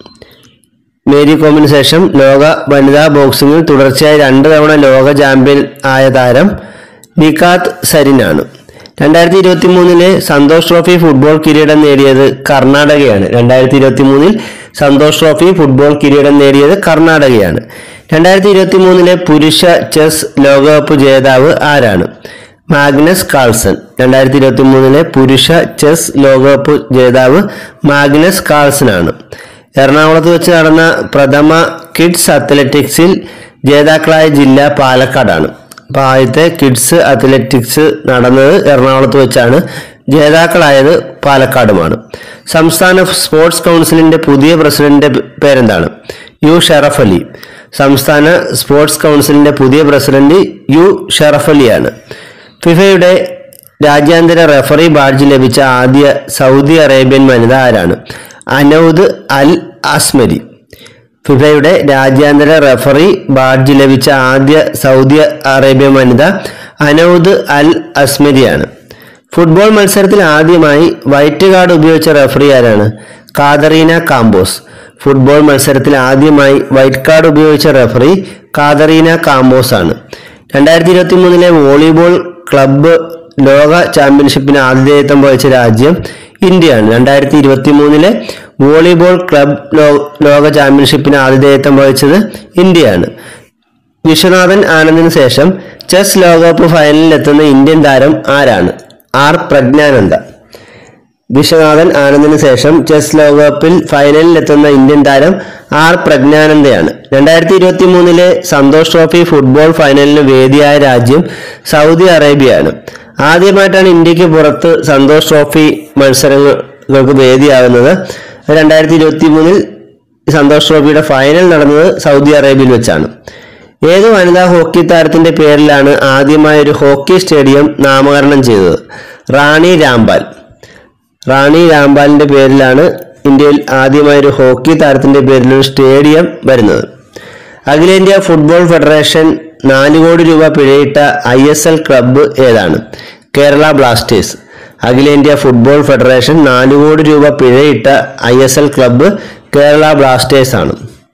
മേരി കോമിന് ശേഷം ലോക വനിതാ ബോക്സിംഗിൽ തുടർച്ചയായി രണ്ട് തവണ ലോക ചാമ്പ്യൻ ആയ താരം നിക്കാത്ത് സരിനാണ് രണ്ടായിരത്തി ഇരുപത്തി മൂന്നിലെ സന്തോഷ് ട്രോഫി ഫുട്ബോൾ കിരീടം നേടിയത് കർണാടകയാണ് രണ്ടായിരത്തി ഇരുപത്തി മൂന്നിൽ സന്തോഷ് ട്രോഫി ഫുട്ബോൾ കിരീടം നേടിയത് കർണാടകയാണ് രണ്ടായിരത്തി ഇരുപത്തി മൂന്നിലെ പുരുഷ ചെസ് ലോകകപ്പ് ജേതാവ് ആരാണ് മാഗ്നസ് കാൾസൺ രണ്ടായിരത്തി ഇരുപത്തി മൂന്നിലെ പുരുഷ ചെസ് ലോകകപ്പ് ജേതാവ് മാഗ്നസ് കാൾസൺ ആണ് എറണാകുളത്ത് വെച്ച് നടന്ന പ്രഥമ കിഡ്സ് അത്ലറ്റിക്സിൽ ജേതാക്കളായ ജില്ല പാലക്കാടാണ് അപ്പോൾ ആദ്യത്തെ കിഡ്സ് അത്ലറ്റിക്സ് നടന്നത് എറണാകുളത്ത് വെച്ചാണ് ജേതാക്കളായത് പാലക്കാടുമാണ് സംസ്ഥാന സ്പോർട്സ് കൗൺസിലിന്റെ പുതിയ പ്രസിഡന്റിന്റെ പേരെന്താണ് യു ഷറഫ് അലി സംസ്ഥാന സ്പോർട്സ് കൗൺസിലിന്റെ പുതിയ പ്രസിഡന്റ് യു ഷറഫ് അലിയാണ് ഫിഫയുടെ രാജ്യാന്തര റെഫറി ബാഡ്ജ് ലഭിച്ച ആദ്യ സൗദി അറേബ്യൻ വനിത ആരാണ് അനൌദ് അൽ അസ്മരി ഫിഫയുടെ രാജ്യാന്തര റെഫറി ബാഡ്ജ് ലഭിച്ച ആദ്യ സൗദി അറേബ്യൻ വനിത അനൌദ് അൽ അസ്മരിയാണ് ഫുട്ബോൾ മത്സരത്തിൽ ആദ്യമായി വൈറ്റ് കാർഡ് ഉപയോഗിച്ച റെഫറി ആരാണ് കാതറീന കാംബോസ് ഫുട്ബോൾ മത്സരത്തിൽ ആദ്യമായി വൈറ്റ് കാർഡ് ഉപയോഗിച്ച റെഫറി കാതറീന കാംബോസ് ആണ് രണ്ടായിരത്തി ഇരുപത്തി മൂന്നിലെ വോളിബോൾ ക്ലബ്ബ് ലോക ചാമ്പ്യൻഷിപ്പിന് ആതിഥേയത്വം വഹിച്ച രാജ്യം ഇന്ത്യയാണ് രണ്ടായിരത്തി ഇരുപത്തി മൂന്നിലെ വോളിബോൾ ക്ലബ് ലോ- ലോക ചാമ്പ്യൻഷിപ്പിന് ആതിഥേയത്വം വഹിച്ചത് ഇന്ത്യയാണ് വിശ്വനാഥൻ ആനന്ദിന് ശേഷം ചെസ് ലോകകപ്പ് ഫൈനലിൽ എത്തുന്ന ഇന്ത്യൻ താരം ആരാണ് ആർ പ്രജ്ഞാനന്ദ വിശ്വനാഥൻ ആനന്ദിന് ശേഷം ചെസ് ലോകകപ്പിൽ ഫൈനലിൽ എത്തുന്ന ഇന്ത്യൻ താരം ആർ പ്രജ്ഞാനന്ദയാണ് രണ്ടായിരത്തി ഇരുപത്തി മൂന്നിലെ സന്തോഷ് ട്രോഫി ഫുട്ബോൾ ഫൈനലിന് വേദിയായ രാജ്യം സൗദി അറേബ്യയാണ് ആദ്യമായിട്ടാണ് ഇന്ത്യക്ക് പുറത്ത് സന്തോഷ് ട്രോഫി മത്സരങ്ങൾക്ക് വേദിയാകുന്നത് രണ്ടായിരത്തി ഇരുപത്തി മൂന്നിൽ സന്തോഷ് ട്രോഫിയുടെ ഫൈനൽ നടന്നത് സൗദി അറേബ്യയിൽ വെച്ചാണ് ഏത് വനിതാ ഹോക്കി താരത്തിന്റെ പേരിലാണ് ആദ്യമായി ഒരു ഹോക്കി സ്റ്റേഡിയം നാമകരണം ചെയ്തത് റാണി രാംപാൽ റാണി രാംപാലിന്റെ പേരിലാണ് ഇന്ത്യയിൽ ആദ്യമായി ഒരു ഹോക്കി താരത്തിന്റെ പേരിൽ ഒരു സ്റ്റേഡിയം വരുന്നത് അഖിലേന്ത്യാ ഫുട്ബോൾ ഫെഡറേഷൻ നാല് കോടി രൂപ പിഴയിട്ട ഐ എസ് എൽ ക്ലബ്ബ് ഏതാണ് കേരള ബ്ലാസ്റ്റേഴ്സ് അഖിലേന്ത്യാ ഫുട്ബോൾ ഫെഡറേഷൻ നാല് കോടി രൂപ പിഴയിട്ട I S L club Kerala Blasters ആണ്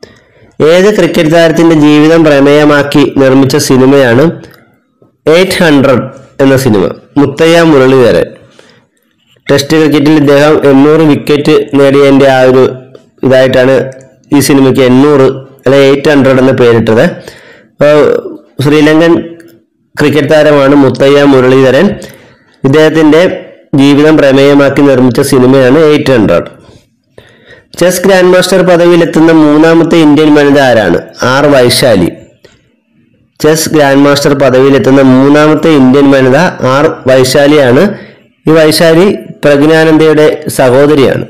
ഏത് ക്രിക്കറ്റ് താരത്തിന്റെ ജീവിതം പ്രമേയമാക്കി നിർമ്മിച്ച സിനിമയാണ് എയ്റ്റ് ഹൺഡ്രഡ് എന്ന സിനിമ മുത്തയ്യ മുരളീധരൻ ടെസ്റ്റ് ക്രിക്കറ്റിൽ ഇദ്ദേഹം എണ്ണൂറ് വിക്കറ്റ് നേടിയതിൻ്റെ ആ ഒരു ഇതായിട്ടാണ് ഈ സിനിമയ്ക്ക് എണ്ണൂറ് അല്ലെ എയ്റ്റ് ഹൺഡ്രഡ് എന്ന് പേരിട്ടത് അപ്പോൾ ശ്രീലങ്കൻ ക്രിക്കറ്റ് താരമാണ് മുത്തയ്യ മുരളീധരൻ ഇദ്ദേഹത്തിൻ്റെ ജീവിതം പ്രമേയമാക്കി നിർമ്മിച്ച സിനിമയാണ് eight hundred chess grand master പദവിയിലെത്തുന്ന മൂന്നാമത്തെ ഇന്ത്യൻ വനിത ആരാണ് R Vaishali chess grand master പദവിയിലെത്തുന്ന മൂന്നാമത്തെ ഇന്ത്യൻ വനിത ആർ വൈശാലിയാണ് ഈ വൈശാലി പ്രജ്ഞാനന്ദയുടെ സഹോദരിയാണ്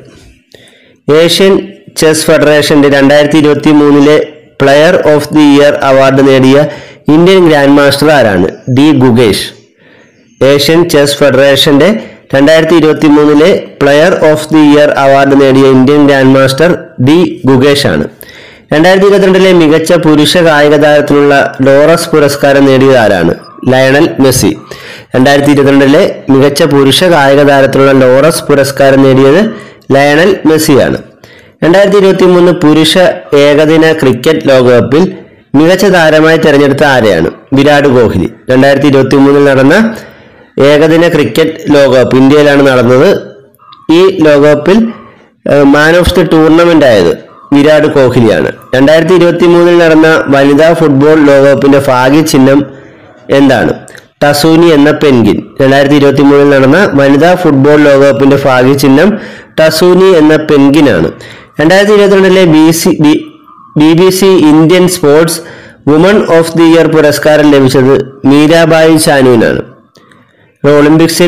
ഏഷ്യൻ ചെസ് ഫെഡറേഷന്റെ രണ്ടായിരത്തി ഇരുപത്തി മൂന്നിലെ player of the year award നേടിയ ഇന്ത്യൻ ഗ്രാൻഡ് മാസ്റ്റർ ആരാണ് ഡി ഗുഗേഷ് ഏഷ്യൻ ചെസ് ഫെഡറേഷന്റെ രണ്ടായിരത്തി ഇരുപത്തി മൂന്നിലെ player of the year award നേടിയ Indian grand master D Gukesh ആണ് രണ്ടായിരത്തി ഇരുപത്തിരണ്ടിലെ മികച്ച പുരുഷ കായിക താരത്തിനുള്ള ലോറസ് പുരസ്കാരം നേടിയത് ആരാണ് ലയണൽ മെസ്സി രണ്ടായിരത്തി ഇരുപത്തിരണ്ടിലെ മികച്ച പുരുഷ കായിക താരത്തിനുള്ള ലോറസ് പുരസ്കാരം നേടിയത് ലയണൽ മെസ്സിയാണ് രണ്ടായിരത്തി ഇരുപത്തി മൂന്ന് പുരുഷ ഏകദിന ക്രിക്കറ്റ് ലോകകപ്പിൽ മികച്ച താരമായി തെരഞ്ഞെടുത്ത ആരെയാണ് വിരാട് കോഹ്ലി രണ്ടായിരത്തി ഇരുപത്തി മൂന്നിൽ നടന്ന ഏകദിന ക്രിക്കറ്റ് ലോകകപ്പ് ഇന്ത്യയിലാണ് നടന്നത് ഈ ലോകകപ്പിൽ മാൻ ഓഫ് ദി ടൂർണമെന്റ് ആയത് വിരാട് കോഹ്ലിയാണ് രണ്ടായിരത്തി ഇരുപത്തി മൂന്നിൽ നടന്ന വനിതാ ഫുട്ബോൾ ലോകകപ്പിന്റെ ഭാഗ്യ ചിഹ്നം എന്താണ് ടസൂനി എന്ന പെൻഗിൻ രണ്ടായിരത്തി ഇരുപത്തി മൂന്നിൽ നടന്ന വനിതാ ഫുട്ബോൾ ലോകകപ്പിന്റെ ഭാഗ്യ ചിഹ്നം ടസൂനി എന്ന പെൻഗിനാണ് രണ്ടായിരത്തി ഇരുപത്തിരണ്ടിലെ B C B B C Indian sports woman of the year പുരസ്കാരം ലഭിച്ചത് മീരാബായി ചാനുവിനാണ് ഒളിമ്പിക്സിൽ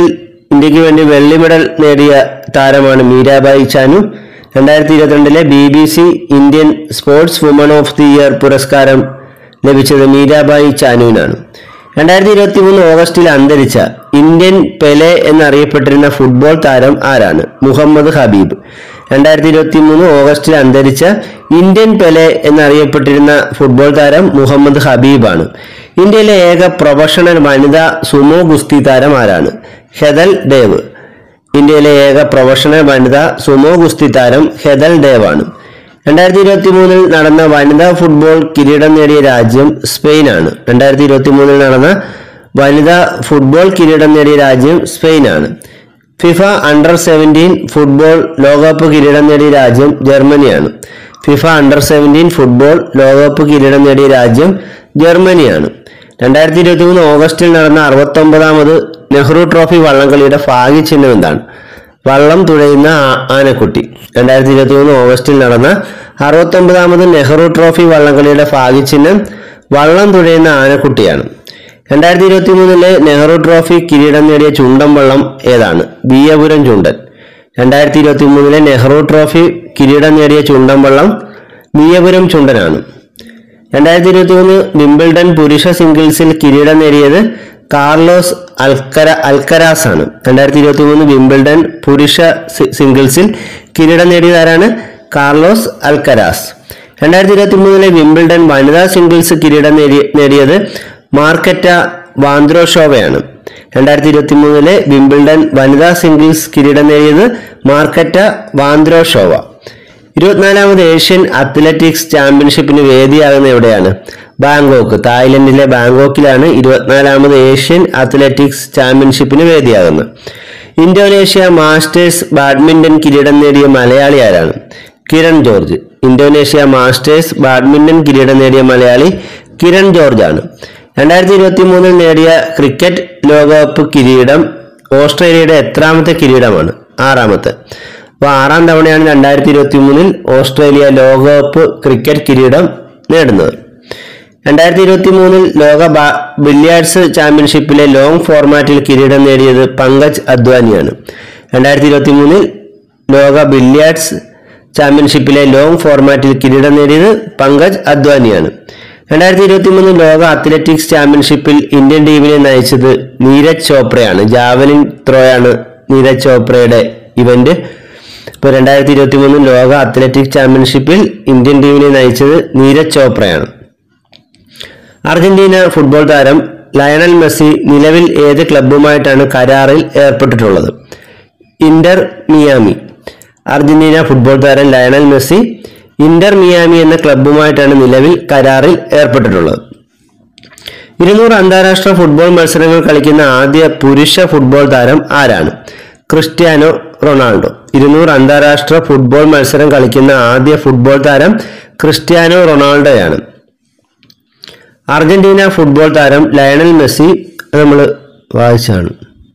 ഇന്ത്യക്ക് വേണ്ടി വെള്ളി മെഡൽ നേടിയ താരമാണ് മീരാബായി ചാനു രണ്ടായിരത്തി ഇരുപത്തിരണ്ടിലെ B B C Indian sports woman of the year പുരസ്കാരം ലഭിച്ചത് മീരാബായി ചാനുവിനാണ് രണ്ടായിരത്തി ഇരുപത്തി മൂന്ന് ഓഗസ്റ്റിൽ അന്തരിച്ച ഇന്ത്യൻ പെലെ എന്നറിയപ്പെട്ടിരുന്ന ഫുട്ബോൾ താരം ആരാണ് മുഹമ്മദ് ഹബീബ് രണ്ടായിരത്തി ഇരുപത്തി മൂന്ന് ഓഗസ്റ്റിൽ അന്തരിച്ച ഇന്ത്യൻ പെലെ എന്നറിയപ്പെട്ടിരുന്ന ഫുട്ബോൾ താരം മുഹമ്മദ് ഹബീബാണ് ഇന്ത്യയിലെ ഏക പ്രൊഫഷണൽ വനിതാ സുമോ ഗുസ്തി താരം ആരാണ് ഹെദൽ ഡേവ് ഇന്ത്യയിലെ ഏക പ്രൊഫഷണൽ വനിതാ സുമോ ഗുസ്തി താരം ഹെദൽ ഡേവ് ആണ് രണ്ടായിരത്തി ഇരുപത്തി മൂന്നിൽ നടന്ന വനിതാ ഫുട്ബോൾ കിരീടം നേടിയ രാജ്യം സ്പെയിനാണ് രണ്ടായിരത്തി ഇരുപത്തി മൂന്നിൽ നടന്ന വനിതാ ഫുട്ബോൾ കിരീടം നേടിയ രാജ്യം സ്പെയിനാണ് ഫിഫ അണ്ടർ സെവൻറ്റീൻ ഫുട്ബോൾ ലോകകപ്പ് കിരീടം നേടിയ രാജ്യം ജർമ്മനിയാണ് ഫിഫ അണ്ടർ സെവൻറ്റീൻ ഫുട്ബോൾ ലോകകപ്പ് കിരീടം നേടിയ രാജ്യം ജർമ്മനിയാണ് രണ്ടായിരത്തി ഇരുപത്തി മൂന്ന് ഓഗസ്റ്റിൽ നടന്ന അറുപത്തൊമ്പതാമത് നെഹ്റു ട്രോഫി വള്ളംകളിയുടെ ഭാഗ്യചിഹ്നം എന്താണ് വള്ളം തുഴയുന്ന ആ- ആനക്കുട്ടി രണ്ടായിരത്തി ഇരുപത്തി മൂന്ന് ഓഗസ്റ്റിൽ നടന്ന അറുപത്തൊമ്പതാമത് നെഹ്റു ട്രോഫി വള്ളംകളിയുടെ ഭാഗ്യചിഹ്നം വള്ളം തുഴയുന്ന ആനക്കുട്ടിയാണ് രണ്ടായിരത്തി ഇരുപത്തി മൂന്നിലെ നെഹ്റു ട്രോഫി കിരീടം നേടിയ ചുണ്ടൻ വള്ളം ഏതാണ് ബിയപുരം ചുണ്ടൻ രണ്ടായിരത്തി ഇരുപത്തി മൂന്നിലെ നെഹ്റു ട്രോഫി കിരീടം നേടിയ ചുണ്ടൻ വള്ളം ബിയപുരം ചുണ്ടനാണ് രണ്ടായിരത്തി ഇരുപത്തി മൂന്ന് വിംബിൾഡൺ പുരുഷ സിംഗിൾസിൽ കിരീടം നേടിയത് കാർലോസ് അൽക്കര അൽക്കരാസ് ആണ് രണ്ടായിരത്തി ഇരുപത്തി മൂന്ന് വിംബിൾഡൺ പുരുഷ സി- സിംഗിൾസിൽ കിരീടം നേടിയതാരാണ് കാർലോസ് അൽക്കരാസ് രണ്ടായിരത്തി ഇരുപത്തി മൂന്നിലെ വിംബിൾഡൺ വനിതാ സിംഗിൾസ് കിരീടം നേടി നേടിയത് മാർക്കറ്റ വാന്ദ്രോഷോവയാണ് രണ്ടായിരത്തി ഇരുപത്തി മൂന്നിലെ വിംബിൾഡൺ വനിതാ സിംഗിൾസ് കിരീടം നേടിയത് മാർക്കറ്റ വാന്ദ്രോഷോവ ഇരുപത്തിനാലാമത് ഏഷ്യൻ അത്ലറ്റിക്സ് ചാമ്പ്യൻഷിപ്പിന് വേദിയാകുന്ന എവിടെയാണ് ബാങ്കോക്ക് തായ്ലൻഡിലെ ബാങ്കോക്കിലാണ് ഇരുപത്തിനാലാമത് ഏഷ്യൻ അത്ലറ്റിക്സ് ചാമ്പ്യൻഷിപ്പിന് വേദിയാകുന്നത് ഇന്തോനേഷ്യ മാസ്റ്റേഴ്സ് ബാഡ്മിന്റൺ കിരീടം നേടിയ മലയാളി ആരാണ് Kiran George Indonesia masters badminton കിരീടം നേടിയ മലയാളി കിരൺ ജോർജ് ആണ് രണ്ടായിരത്തി ഇരുപത്തി മൂന്നിൽ നേടിയ ക്രിക്കറ്റ് ലോകകപ്പ് കിരീടം ഓസ്ട്രേലിയയുടെ എത്രാമത്തെ കിരീടമാണ് ആറാമത്തെ അപ്പോൾ ആറാം തവണയാണ് രണ്ടായിരത്തി ഇരുപത്തി മൂന്നിൽ ഓസ്ട്രേലിയ ലോകകപ്പ് ക്രിക്കറ്റ് കിരീടം നേടുന്നത് രണ്ടായിരത്തി ഇരുപത്തി മൂന്നിൽ ലോക ബാ- ബില്ലിയാർഡ്സ് ചാമ്പ്യൻഷിപ്പിലെ ലോങ് ഫോർമാറ്റിൽ കിരീടം നേടിയത് പങ്കജ് അദ്വാനിയാണ് രണ്ടായിരത്തി ഇരുപത്തി മൂന്നിൽ ലോക ബില്ലിയാർഡ്സ് ചാമ്പ്യൻഷിപ്പിലെ ലോങ് ഫോർമാറ്റിൽ കിരീടം നേടിയത് പങ്കജ് അദ്വാനിയാണ് രണ്ടായിരത്തി ഇരുപത്തി മൂന്ന് ലോക അത്ലറ്റിക്സ് ചാമ്പ്യൻഷിപ്പിൽ ഇന്ത്യൻ ടീമിനെ നയിച്ചത് നീരജ് ചോപ്രയാണ് ജാവലിൻ ത്രോയാണ് നീരജ് ചോപ്രയുടെ ഇവന്റ് ഇപ്പോൾ രണ്ടായിരത്തി ഇരുപത്തി മൂന്ന് ലോക അത്ലറ്റിക്സ് ചാമ്പ്യൻഷിപ്പിൽ ഇന്ത്യൻ ടീമിനെ നയിച്ചത് നീരജ് ചോപ്രയാണ് അർജന്റീന ഫുട്ബോൾ താരം ലയണൽ മെസ്സി നിലവിൽ ഏത് ക്ലബ്ബുമായിട്ടാണ് കരാറിൽ ഏർപ്പെട്ടിട്ടുള്ളത് ഇന്റർ മിയാമി അർജന്റീന ഫുട്ബോൾ താരം ലയണൽ മെസ്സി ഇന്റർ മിയാമി എന്ന ക്ലബ്ബുമായിട്ടാണ് നിലവിൽ കരാറിൽ ഏർപ്പെട്ടിട്ടുള്ളത് ഇരുന്നൂറ് അന്താരാഷ്ട്ര ഫുട്ബോൾ മത്സരങ്ങൾ കളിക്കുന്ന ആദ്യ പുരുഷ ഫുട്ബോൾ താരം ആരാണ് ക്രിസ്ത്യാനോ റൊണാൾഡോ ഇരുന്നൂറ് അന്താരാഷ്ട്ര ഫുട്ബോൾ മത്സരം കളിക്കുന്ന ആദ്യ ഫുട്ബോൾ താരം ക്രിസ്ത്യാനോ റൊണാൾഡോയാണ് അർജന്റീന ഫുട്ബോൾ താരം ലയണൽ മെസ്സി നമ്മൾ വായിച്ചാണ്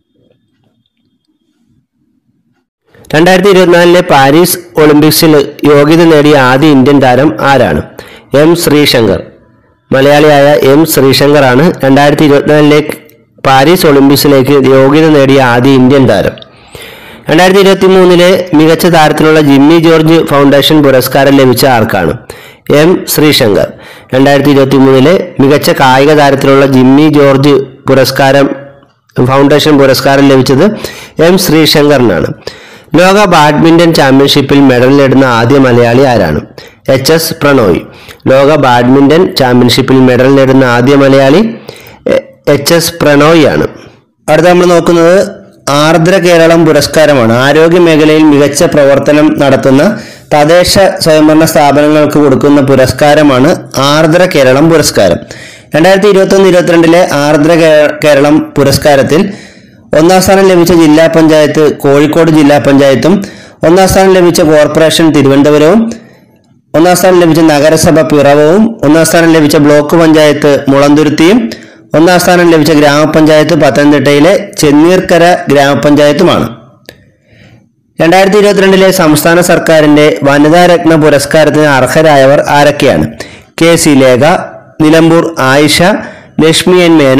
രണ്ടായിരത്തി ഇരുപത്തിനാലിലെ പാരീസ് ഒളിമ്പിക്സിൽ യോഗ്യത നേടിയ ആദ്യ ഇന്ത്യൻ താരം ആരാണ് എം ശ്രീശങ്കർ മലയാളിയായ എം ശ്രീശങ്കർ ആണ് രണ്ടായിരത്തി ഇരുപത്തിനാലിലെ പാരീസ് ഒളിമ്പിക്സിലേക്ക് യോഗ്യത നേടിയ ആദ്യ ഇന്ത്യൻ താരം രണ്ടായിരത്തി ഇരുപത്തി മൂന്നിലെ മികച്ച താരത്തിനുള്ള ജിമ്മി ജോർജ് ഫൗണ്ടേഷൻ പുരസ്കാരം ലഭിച്ച ആർക്കാണ് എം ശ്രീശങ്കർ രണ്ടായിരത്തി ഇരുപത്തി മൂന്നിലെ മികച്ച കായിക താരത്തിലുള്ള ജിമ്മി ജോർജ് പുരസ്കാരം ഫൗണ്ടേഷൻ പുരസ്കാരം ലഭിച്ചത് എം ശ്രീശങ്കറിനാണ് ലോക ബാഡ്മിന്റൺ ചാമ്പ്യൻഷിപ്പിൽ മെഡൽ നേടുന്ന ആദ്യ മലയാളി ആരാണ് എച്ച് എസ് പ്രണോയ് ലോക ബാഡ്മിന്റൺ ചാമ്പ്യൻഷിപ്പിൽ മെഡൽ നേടുന്ന ആദ്യ മലയാളി എ- എച്ച് എസ് പ്രണോയ് ആണ് അടുത്ത നമ്മൾ നോക്കുന്നത് ആർദ്ര കേരളം പുരസ്കാരമാണ് ആരോഗ്യ മേഖലയിൽ മികച്ച പ്രവർത്തനം നടത്തുന്ന തദ്ദേശ സ്വയംഭരണ സ്ഥാപനങ്ങൾക്ക് കൊടുക്കുന്ന പുരസ്കാരമാണ് ആർദ്ര കേരളം പുരസ്കാരം രണ്ടായിരത്തി ഇരുപത്തൊന്ന് ഇരുപത്തിരണ്ടിലെ ആർദ്ര കേ- കേരളം പുരസ്കാരത്തിൽ ഒന്നാം സ്ഥാനം ലഭിച്ച ജില്ലാ പഞ്ചായത്ത് കോഴിക്കോട് ജില്ലാ പഞ്ചായത്തും ഒന്നാം സ്ഥാനം ലഭിച്ച കോർപ്പറേഷൻ തിരുവനന്തപുരവും ഒന്നാം സ്ഥാനം ലഭിച്ച നഗരസഭ പിറവവും ഒന്നാം സ്ഥാനം ലഭിച്ച ബ്ലോക്ക് പഞ്ചായത്ത് മുളന്തുരുത്തിയും ഒന്നാം സ്ഥാനം ലഭിച്ച ഗ്രാമപഞ്ചായത്ത് പത്തനംതിട്ടയിലെ ചെന്നീർക്കര ഗ്രാമപഞ്ചായത്തുമാണ് രണ്ടായിരത്തി ഇരുപത്തിരണ്ടിലെ സംസ്ഥാന സർക്കാരിന്റെ വനിതാ രത്ന പുരസ്കാരത്തിന് അർഹരായവർ ആരൊക്കെയാണ് K C Lekha Nilambur Ayisha Lakshmi N Menon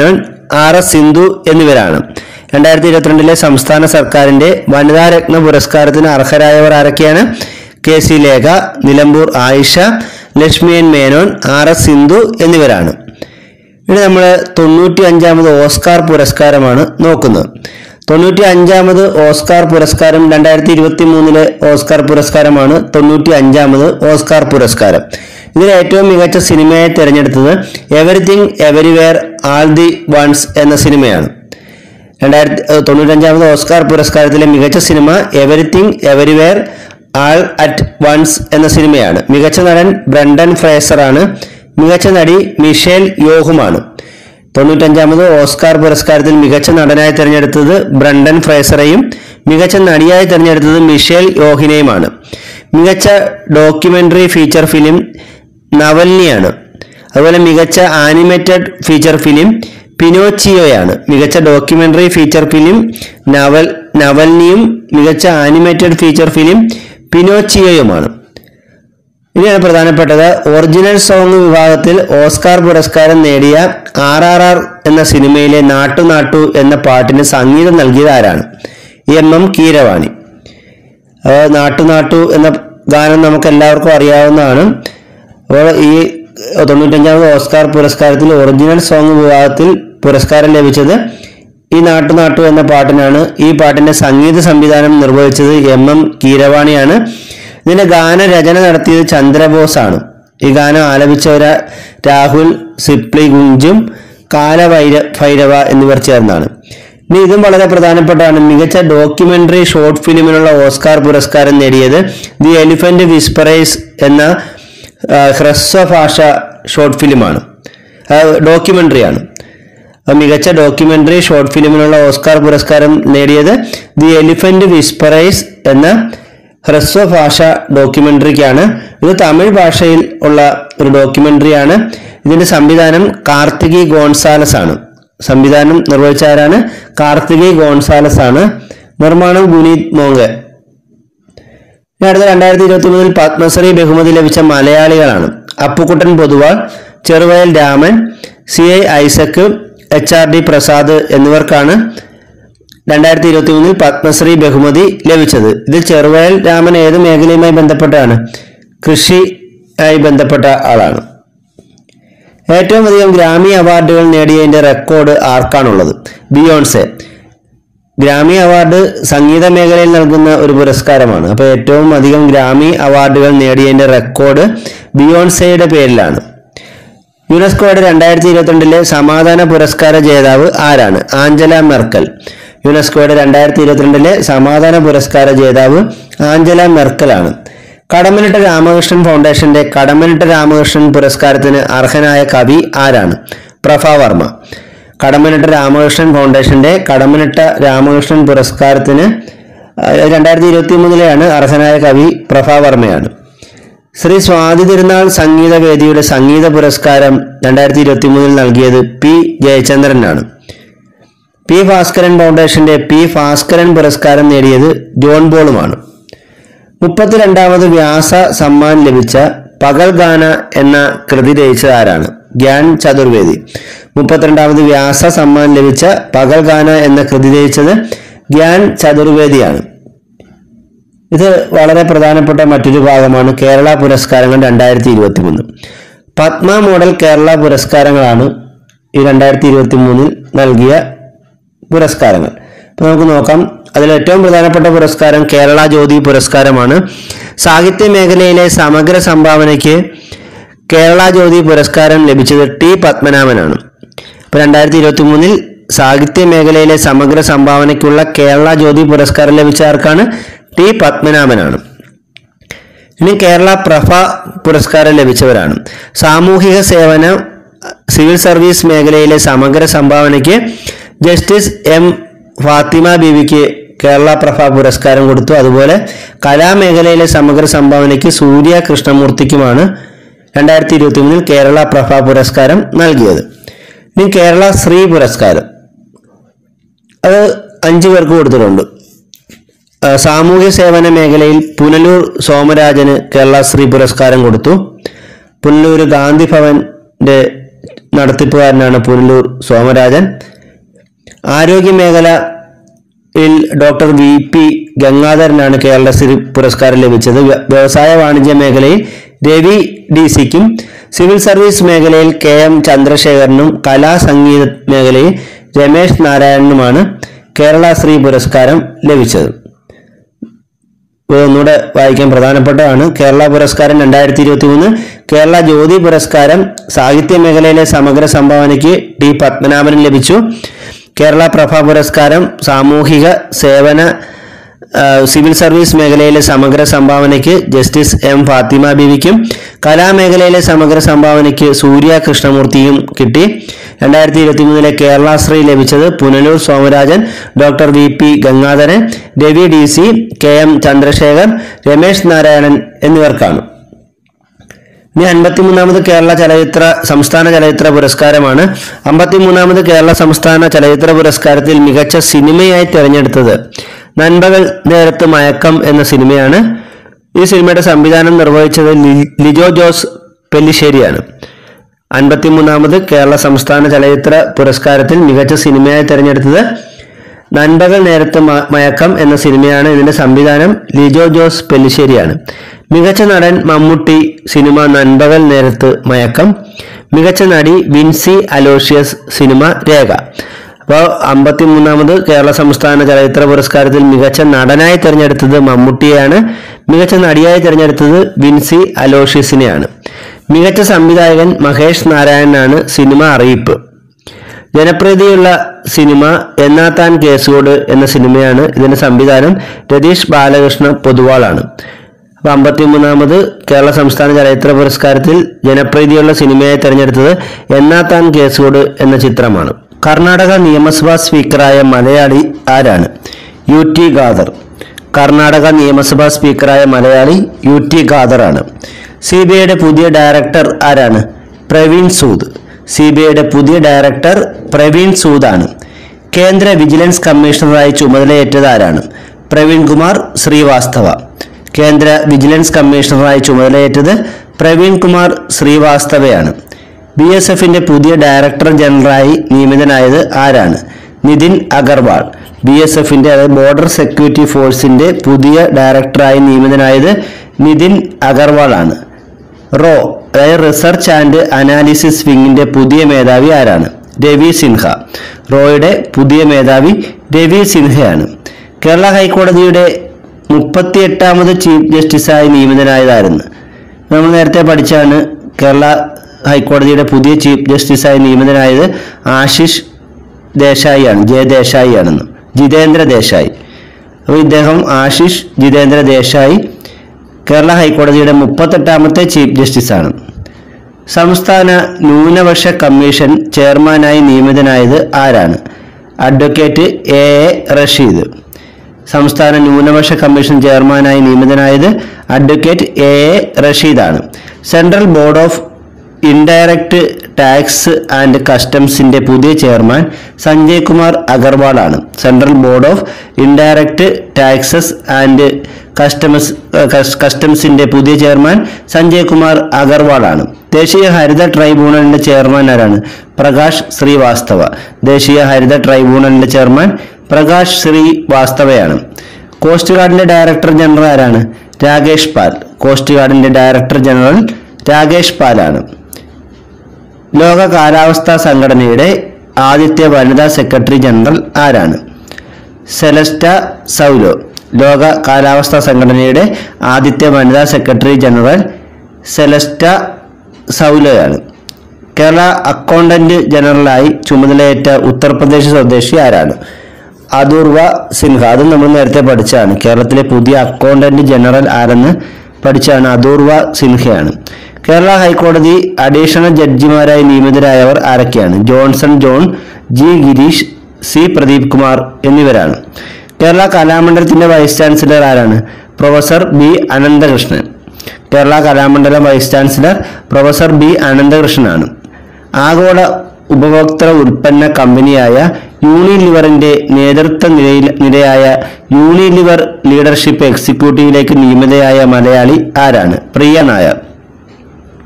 R S Sindhu എന്നിവരാണ് രണ്ടായിരത്തി ഇരുപത്തിരണ്ടിലെ സംസ്ഥാന സർക്കാരിന്റെ വനിതാ രത്ന പുരസ്കാരത്തിന് അർഹരായവർ ആരൊക്കെയാണ് കെ സി ലേഖ നിലമ്പൂർ ആയിഷ ലക്ഷ്മിയൻ മേനോൻ ആർ എസ് സിന്ധു എന്നിവരാണ് ഇനി നമ്മൾ തൊണ്ണൂറ്റി അഞ്ചാമത് ഓസ്കാർ പുരസ്കാരമാണ് നോക്കുന്നത് തൊണ്ണൂറ്റി അഞ്ചാമത് ഓസ്കാർ പുരസ്കാരം രണ്ടായിരത്തി ഇരുപത്തി മൂന്നിലെ ഓസ്കാർ പുരസ്കാരമാണ് തൊണ്ണൂറ്റി അഞ്ചാമത് ഓസ്കാർ പുരസ്കാരം ഇതിൽ ഏറ്റവും മികച്ച സിനിമയെ തിരഞ്ഞെടുത്തത് everything everywhere all the once എന്ന സിനിമയാണ് രണ്ടായിരത്തി തൊണ്ണൂറ്റഞ്ചാമത് ഓസ്കാർ പുരസ്കാരത്തിലെ മികച്ച സിനിമ everything everywhere all at once എന്ന സിനിമയാണ് മികച്ച നടൻ ബ്രണ്ടൻ ഫ്രേസറാണ് മികച്ച നടി മിഷേൽ യോഹുമാണ് തൊണ്ണൂറ്റഞ്ചാമത് ഓസ്കാർ പുരസ്കാരത്തിൽ മികച്ച നടനായി തിരഞ്ഞെടുത്തത് ബ്രണ്ടൻ ഫ്രേസറെയും മികച്ച നടിയായി തിരഞ്ഞെടുത്തത് മിഷേൽ യോഹിനെയുമാണ് മികച്ച ഡോക്യുമെന്ററി ഫീച്ചർ ഫിലിം നവൽനിയാണ് അതുപോലെ മികച്ച ആനിമേറ്റഡ് ഫീച്ചർ ഫിലിം പിനോച്ചിയോയാണ് മികച്ച ഡോക്യുമെന്ററി ഫീച്ചർ ഫിലിം നവൽ നവൽനിയും മികച്ച ആനിമേറ്റഡ് ഫീച്ചർ ഫിലിം പിനോച്ചിയോയുമാണ് ഇനിയാണ് പ്രധാനപ്പെട്ടത് ഒറിജിനൽ സോങ് വിഭാഗത്തിൽ ഓസ്കാർ പുരസ്കാരം നേടിയ ആർ ആർ ആർ എന്ന സിനിമയിലെ നാട്ടു നാട്ടു എന്ന പാട്ടിന് സംഗീതം നൽകിയത് ആരാണ് എം എം കീരവാണി അത് നാട്ടു നാട്ടു എന്ന ഗാനം നമുക്ക് എല്ലാവർക്കും അറിയാവുന്നതാണ് അപ്പോൾ ഈ തൊണ്ണൂറ്റഞ്ചാമത് ഓസ്കാർ പുരസ്കാരത്തിൽ ഒറിജിനൽ സോങ് വിഭാഗത്തിൽ പുരസ്കാരം ലഭിച്ചത് ഈ നാട്ടു നാട്ടു എന്ന പാട്ടിനാണ് ഈ പാട്ടിന്റെ സംഗീത സംവിധാനം നിർവഹിച്ചത് എം എം കീരവാണിയാണ് ഇതിന്റെ ഗാനരചന നടത്തിയത് ചന്ദ്രബോസ് ആണ് ഈ ഗാനം ആലപിച്ചവര രാഹുൽ സിപ്ലി ഗുഞ്ചും കാലഭൈര ഭൈരവ എന്നിവർ ചേർന്നാണ് ഇനി ഇതും വളരെ പ്രധാനപ്പെട്ടതാണ് മികച്ച ഡോക്യുമെന്ററി ഷോർട്ട് ഫിലിമിനുള്ള ഓസ്കാർ പുരസ്കാരം നേടിയത് ദി എലിഫന്റ് വിസ്പറൈസ് എന്ന ആ, ഹ്രസ്വ ഭാഷ ഷോർട്ട് ഫിലിമാണ് ഡോക്യുമെന്ററിയാണ് ആ മികച്ച ഡോക്യുമെന്ററി ഷോർട്ട് ഫിലിമിനുള്ള ഓസ്കാർ പുരസ്കാരം നേടിയത് ദി എലിഫന്റ് വിസ്പറൈസ് എന്ന ഹ്രസ്വ ഭാഷ ഡോക്യുമെന്ററിക്കാണ് ഇത് തമിഴ് ഭാഷയിൽ ഉള്ള ഒരു ഡോക്യുമെന്ററിയാണ് ഇതിന്റെ സംവിധാനം കാർത്തികി ഗോൺസാലസ് ആണ് സംവിധാനം നിർവഹിച്ച ആരാണ് കാർത്തികി ഗോൺസാലസ് ആണ് നിർമ്മാണം ഗുനീത് മോങ്ക് ഇനി അടുത്ത രണ്ടായിരത്തി ഇരുപത്തി മൂന്നിൽ പത്മശ്രീ ബഹുമതി ലഭിച്ച മലയാളികളാണ് Appukuttan Poduval Cheruvayal Raman C I Isaac H R D Prasad എന്നിവർക്കാണ് രണ്ടായിരത്തി ഇരുപത്തി മൂന്നിൽ പത്മശ്രീ ബഹുമതി ലഭിച്ചത് ഇതിൽ ചെറുവയൽ രാമൻ ഏത് മേഖലയുമായി ബന്ധപ്പെട്ടാണ് കൃഷി ആയി ബന്ധപ്പെട്ട ആളാണ് ഏറ്റവും അധികം ഗ്രാമി അവാർഡുകൾ നേടിയതിന്റെ റെക്കോർഡ് ആർക്കാണുള്ളത് ബിയോൺസെ ഗ്രാമി അവാർഡ് സംഗീത മേഖലയിൽ നൽകുന്ന ഒരു പുരസ്കാരമാണ് അപ്പോൾ ഏറ്റവും അധികം ഗ്രാമി അവാർഡുകൾ നേടിയതിന്റെ റെക്കോർഡ് ബിയോൺസെയുടെ പേരിലാണ് യുനെസ്കോയുടെ രണ്ടായിരത്തി ഇരുപത്തിരണ്ടിലെ സമാധാന പുരസ്കാര ജേതാവ് ആരാണ് ആഞ്ചല മെർക്കൽ യുനെസ്കോയുടെ രണ്ടായിരത്തി ഇരുപത്തിരണ്ടിലെ സമാധാന പുരസ്കാര ജേതാവ് ആഞ്ചല മെർക്കലാണ് കടമനിട്ട രാമകൃഷ്ണൻ ഫൗണ്ടേഷന്റെ കടമനിട്ട രാമകൃഷ്ണൻ പുരസ്കാരത്തിന് അർഹനായ കവി ആരാണ് പ്രഭ വർമ്മ കടമനിട്ട രാമകൃഷ്ണൻ ഫൗണ്ടേഷന്റെ കടമനിട്ട രാമകൃഷ്ണൻ പുരസ്കാരത്തിന് രണ്ടായിരത്തി ഇരുപത്തി മൂന്നിലെയാണ് അർഹനായ കവി പ്രഭ വർമ്മയാണ് ശ്രീ സ്വാതി തിരുനാൾ സംഗീതവേദിയുടെ സംഗീത പുരസ്കാരം രണ്ടായിരത്തി ഇരുപത്തി മൂന്നിൽ നൽകിയത് പി ജയചന്ദ്രനാണ് പി ഭാസ്കരൻ ഫൗണ്ടേഷന്റെ പി ഭാസ്കരൻ പുരസ്കാരം നേടിയത് ജോൺ ബോളുമാണ് മുപ്പത്തിരണ്ടാമത് വ്യാസ സമ്മാൻ ലഭിച്ച പകൽ ഗാന എന്ന കൃതി രചിച്ചത് ആരാണ് ഗ്യാൻ ചതുർവേദി മുപ്പത്തിരണ്ടാമത് വ്യാസ സമ്മാൻ ലഭിച്ച പകൽ ഗാന എന്ന കൃതി രചിച്ചത് ഗ്യാൻ ചതുർവേദിയാണ് ഇത് വളരെ പ്രധാനപ്പെട്ട മറ്റൊരു ഭാഗമാണ് കേരള പുരസ്കാരങ്ങൾ രണ്ടായിരത്തി ഇരുപത്തി മൂന്ന് പത്മ മോഡൽ കേരള പുരസ്കാരങ്ങളാണ് ഈ രണ്ടായിരത്തി ഇരുപത്തി മൂന്നിൽ നൽകിയ പുരസ്കാരങ്ങൾ അപ്പോൾ നമുക്ക് നോക്കാം അതിൽ ഏറ്റവും പ്രധാനപ്പെട്ട പുരസ്കാരം കേരള ജ്യോതി പുരസ്കാരമാണ് സാഹിത്യ മേഖലയിലെ സമഗ്ര സംഭാവനയ്ക്ക് കേരള ജ്യോതി പുരസ്കാരം ലഭിച്ചത് ടി പത്മനാഭനാണ് ഇപ്പോൾ രണ്ടായിരത്തി ഇരുപത്തി മൂന്നിൽ സാഹിത്യ മേഖലയിലെ സമഗ്ര സംഭാവനയ്ക്കുള്ള കേരള ജ്യോതി പുരസ്കാരം ലഭിച്ച ആർക്കാണ് ടി പത്മനാഭനാണ് ഇനി കേരള പ്രഭ പുരസ്കാരം ലഭിച്ചവരാണ് സാമൂഹിക സേവന സിവിൽ സർവീസ് മേഖലയിലെ സമഗ്ര സംഭാവനയ്ക്ക് ജസ്റ്റിസ് എം ഫാത്തിമ ബീവിക്ക് കേരള പ്രഭ പുരസ്കാരം കൊടുത്തു അതുപോലെ കലാമേഖലയിലെ സമഗ്ര സംഭാവനയ്ക്ക് സൂര്യ കൃഷ്ണമൂർത്തിക്കുമാണ് രണ്ടായിരത്തി ഇരുപത്തി മൂന്നിൽ കേരള പ്രഭ പുരസ്കാരം നൽകിയത് ഇനി കേരള ശ്രീ പുരസ്കാരം അത് അഞ്ചു പേർക്ക് കൊടുത്തിട്ടുണ്ട് ആ, സാമൂഹ്യ സേവന മേഖലയിൽ പുനലൂർ സോമരാജന് കേരള ശ്രീ പുരസ്കാരം കൊടുത്തു പുനലൂർ ഗാന്ധി ഭവന്റെ നടത്തിപ്പുകാരനാണ് പുനലൂർ സോമരാജൻ ആരോഗ്യ മേഖലയിൽ ഡോക്ടർ വി പി ഗംഗാധരനാണ് കേരളശ്രീ പുരസ്കാരം ലഭിച്ചത് വ്യ- വ്യവസായ വാണിജ്യ മേഖലയിൽ രവി ഡി സിക്കും സിവിൽ സർവീസ് മേഖലയിൽ കെ എം ചന്ദ്രശേഖരനും കലാ സംഗീത മേഖലയിൽ രമേശ് നാരായണനുമാണ് കേരള ശ്രീ പുരസ്കാരം ലഭിച്ചത് ഇത് ഒന്നുകൂടെ വായിക്കാൻ പ്രധാനപ്പെട്ടതാണ് കേരള പുരസ്കാരം രണ്ടായിരത്തി ഇരുപത്തി മൂന്ന് കേരള ജ്യോതി പുരസ്കാരം സാഹിത്യ മേഖലയിലെ സമഗ്ര സംഭാവനയ്ക്ക് ടി പത്മനാഭന് ലഭിച്ചു കേരള പ്രഭ പുരസ്കാരം സാമൂഹിക സേവന ആ, സിവിൽ സർവീസ് മേഖലയിലെ സമഗ്ര സംഭാവനയ്ക്ക് ജസ്റ്റിസ് എം ഫാത്തിമ ബീവിക്കും കലാമേഖലയിലെ സമഗ്ര സംഭാവനയ്ക്ക് സൂര്യ കൃഷ്ണമൂർത്തിയും കിട്ടി രണ്ടായിരത്തി ഇരുപത്തി മൂന്നിലെ കേരളാശ്രീ ലഭിച്ചത് Punalur Somarajan doctor V P Gangadharan Ravi D C K M Chandrashekhar Ramesh Narayanan എന്നിവർക്കാണ് ഇനി അൻപത്തിമൂന്നാമത് കേരള ചലച്ചിത്ര സംസ്ഥാന ചലച്ചിത്ര പുരസ്കാരമാണ് അമ്പത്തിമൂന്നാമത് കേരള സംസ്ഥാന ചലച്ചിത്ര പുരസ്കാരത്തിൽ മികച്ച സിനിമയായി തിരഞ്ഞെടുത്തത് നൻപകൽ നേരത്ത് മയക്കം എന്ന സിനിമയാണ് ഈ സിനിമയുടെ സംവിധാനം നിർവഹിച്ചത് ലി- ലിജോ ജോസ് പെല്ലിശ്ശേരിയാണ് അൻപത്തിമൂന്നാമത് കേരള സംസ്ഥാന ചലച്ചിത്ര പുരസ്കാരത്തിൽ മികച്ച സിനിമയായി തിരഞ്ഞെടുത്തത് നൻപകൽ നേരത്ത് മ- മയക്കം എന്ന സിനിമയാണ് ഇതിന്റെ സംവിധാനം ലിജോ ജോസ് പെല്ലിശ്ശേരിയാണ് മികച്ച നടൻ മമ്മൂട്ടി സിനിമ നൻപകൽ നേരത്ത് മയക്കം മികച്ച നടി വിൻസി അലോഷ്യസ് സിനിമ രേഖ അപ്പോൾ അമ്പത്തിമൂന്നാമത് കേരള സംസ്ഥാന ചലച്ചിത്ര പുരസ്കാരത്തിൽ മികച്ച നടനായി തിരഞ്ഞെടുത്തത് മമ്മൂട്ടിയെയാണ് മികച്ച നടിയായി തിരഞ്ഞെടുത്തത് വിൻസി അലോഷ്യസിനെയാണ് മികച്ച സംവിധായകൻ മഹേഷ് നാരായണനാണ് സിനിമ അറിയിപ്പ് ജനപ്രീതിയുള്ള സിനിമ എന്നാത്താൻ കേസുകോട് എന്ന സിനിമയാണ് ഇതിന്റെ സംവിധാനം രതീഷ് ബാലകൃഷ്ണ പൊതുവാളാണ് അപ്പൊ അമ്പത്തിമൂന്നാമത് കേരള സംസ്ഥാന ചലച്ചിത്ര പുരസ്കാരത്തിൽ ജനപ്രീതിയുള്ള സിനിമയായി തിരഞ്ഞെടുത്തത് എന്നാത്താൻ കേസുകോട് എന്ന ചിത്രമാണ് കർണാടക നിയമസഭാ സ്പീക്കറായ മലയാളി ആരാണ് യു ടി ഖാദർ കർണാടക നിയമസഭാ സ്പീക്കറായ മലയാളി യു ടി ഖാദറാണ് സി ബി ഐയുടെ പുതിയ ഡയറക്ടർ ആരാണ് പ്രവീൺ സൂദ് സി ബി ഐയുടെ പുതിയ ഡയറക്ടർ പ്രവീൺ സൂദാണ് കേന്ദ്ര വിജിലൻസ് കമ്മീഷണറായി ചുമതലയേറ്റത് ആരാണ് പ്രവീൺ കുമാർ ശ്രീവാസ്തവ കേന്ദ്ര വിജിലൻസ് കമ്മീഷണറായി ചുമതലയേറ്റത് പ്രവീൺ കുമാർ ശ്രീവാസ്തവയാണ് ബി എസ് എഫിന്റെ പുതിയ ഡയറക്ടർ ജനറലായി നിയമിതനായത് ആരാണ് നിതിൻ അഗർവാൾ ബി എസ് എഫിന്റെ അതായത് ബോർഡർ സെക്യൂരിറ്റി ഫോഴ്സിന്റെ പുതിയ ഡയറക്ടറായി നിയമിതനായത് നിതിൻ അഗർവാൾ ആണ് റോ അതായത് റിസർച്ച് ആൻഡ് അനാലിസിസ് വിങ്ങിന്റെ പുതിയ മേധാവി ആരാണ് രവി സിൻഹ റോയുടെ പുതിയ മേധാവി രവി സിൻഹയാണ് കേരള ഹൈക്കോടതിയുടെ മുപ്പത്തിയെട്ടാമത് ചീഫ് ജസ്റ്റിസായി നിയമിതനായതായിരുന്നു നമ്മൾ നേരത്തെ പഠിച്ചാണ് കേരള ഹൈക്കോടതിയുടെ പുതിയ ചീഫ് ജസ്റ്റിസായി നിയമിതനായത് ആശിഷ് ദേശായി ആണ് ജെ ദേശായി ആണെന്ന് ജിതേന്ദ്ര ദേശായി അപ്പോൾ ഇദ്ദേഹം ആശിഷ് ജിതേന്ദ്ര ദേശായി കേരള ഹൈക്കോടതിയുടെ മുപ്പത്തെട്ടാമത്തെ ചീഫ് ജസ്റ്റിസാണ് സംസ്ഥാന ന്യൂനപക്ഷ കമ്മീഷൻ ചെയർമാനായി നിയമിതനായത് ആരാണ് അഡ്വക്കേറ്റ് എ എ റഷീദ് സംസ്ഥാന ന്യൂനപക്ഷ കമ്മീഷൻ ചെയർമാനായി നിയമിതനായത് അഡ്വക്കേറ്റ് എ എ റഷീദാണ് central board of indirect tax and കസ്റ്റംസിന്റെ പുതിയ ചെയർമാൻ സഞ്ജയ് കുമാർ അഗർവാളാണ് central board of indirect taxes and customs കസ്റ്റംസിന്റെ പുതിയ ചെയർമാൻ സഞ്ജയ് കുമാർ അഗർവാളാണ് ദേശീയ ഹരിത ട്രൈബ്യൂണലിന്റെ ചെയർമാൻ ആരാണ് പ്രകാശ് ശ്രീവാസ്തവ ദേശീയ ഹരിത ട്രൈബ്യൂണലിന്റെ ചെയർമാൻ പ്രകാശ് ശ്രീവാസ്തവയാണ് കോസ്റ്റ് ഗാർഡിന്റെ ഡയറക്ടർ ജനറൽ ആരാണ് രാകേഷ് പാൽ കോസ്റ്റ് ഗാർഡിന്റെ ഡയറക്ടർ ജനറൽ രാകേഷ് പാലാണ് ലോക കാലാവസ്ഥാ സംഘടനയുടെ ആദ്യത്തെ വനിതാ സെക്രട്ടറി ജനറൽ ആരാണ് സെലസ്റ്റ സൗലോ ലോക കാലാവസ്ഥാ സംഘടനയുടെ ആദ്യത്തെ വനിതാ സെക്രട്ടറി ജനറൽ സെലസ്റ്റ സൗലോയാണ് കേരള അക്കൗണ്ടന്റ് ജനറലായി ചുമതലയേറ്റ ഉത്തർപ്രദേശ് സ്വദേശി ആരാണ് അദൂർവ സിൻഹ അതും നമ്മൾ നേരത്തെ പഠിച്ചതാണ് കേരളത്തിലെ പുതിയ അക്കൗണ്ടന്റ് ജനറൽ ആരെന്ന് പഠിച്ചാണ് അദൂർവ സിൻഹയാണ് കേരള ഹൈക്കോടതി അഡീഷണൽ ജഡ്ജിമാരായി നിയമിതരായവർ ആരൊക്കെയാണ് ജോൺസൺ ജോൺ ജി ഗിരീഷ് സി പ്രദീപ് കുമാർ എന്നിവരാണ് കേരള കലാമണ്ഡലത്തിന്റെ വൈസ് ചാൻസലർ ആരാണ് professor B Ananthakrishnan Kerala Kalamandalam vice chancellor professor B അനന്തകൃഷ്ണനാണ് ആഗോള ഉപഭോക്തൃ ഉൽപ്പന്ന കമ്പനിയായ യൂണിലിവറിന്റെ നേതൃത്വ നിലയിൽ നിരയായ യൂണിലിവർ ലീഡർഷിപ്പ് എക്സിക്യൂട്ടീവിലേക്ക് നിയമിതയായ മലയാളി ആരാണ് പ്രിയ നായർ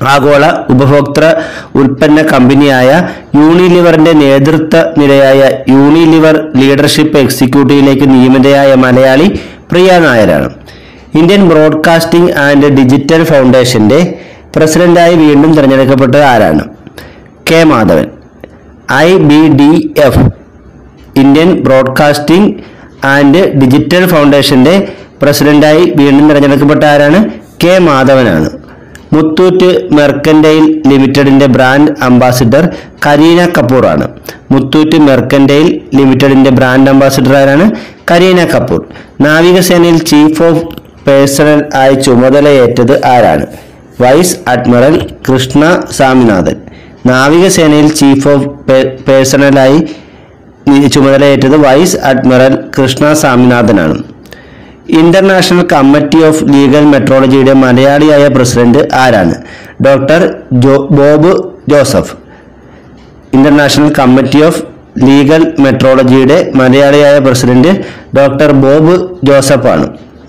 ആഗോള ഉപഭോക്തൃ ഉൽപ്പന്ന കമ്പനിയായ യൂണിലിവറിന്റെ നേതൃത്വ നിരയായ യൂണിലിവർ ലീഡർഷിപ്പ് എക്സിക്യൂട്ടീവിലേക്ക് നിയമിതയായ മലയാളി പ്രിയ നായരാണ് ഇന്ത്യൻ ബ്രോഡ്കാസ്റ്റിംഗ് ആൻഡ് ഡിജിറ്റൽ ഫൗണ്ടേഷന്റെ പ്രസിഡന്റായി വീണ്ടും തിരഞ്ഞെടുക്കപ്പെട്ടത് ആരാണ് K Madhavan I B D F Indian broadcasting and digital ഫൗണ്ടേഷന്റെ പ്രസിഡന്റായി വീണ്ടും തിരഞ്ഞെടുക്കപ്പെട്ട ആരാണ് കെ മാധവനാണ് മുത്തൂറ്റ് മെർക്കൻഡൈൽ ലിമിറ്റഡിന്റെ ബ്രാൻഡ് അംബാസിഡർ കരീന കപൂർ ആണ് മുത്തൂറ്റ് മെർക്കൻഡൈൽ ലിമിറ്റഡിന്റെ ബ്രാൻഡ് അംബാസിഡർ ആരാണ് കരീന കപൂർ നാവികസേനയിൽ ചീഫ് ഓഫ് പേഴ്സണൽ ആയി ചുമതലയേറ്റത് ആരാണ് വൈസ് അഡ്മിറൽ കൃഷ്ണ സ്വാമിനാഥൻ നാവികസേനയിൽ ചീഫ് ഓഫ് പേഴ്സണലായി ചുമതലയേറ്റത് വൈസ് അഡ്മിറൽ കൃഷ്ണ സ്വാമിനാഥനാണ് ഇന്റർനാഷണൽ കമ്മിറ്റി ഓഫ് ലീഗൽ മെട്രോളജിയുടെ മലയാളിയായ പ്രസിഡന്റ് ആരാണ് doctor Jo Bob Joseph international committee of legal മെട്രോളജിയുടെ മലയാളിയായ പ്രസിഡന്റ് ഡോക്ടർ ബോബ് ജോസഫാണ്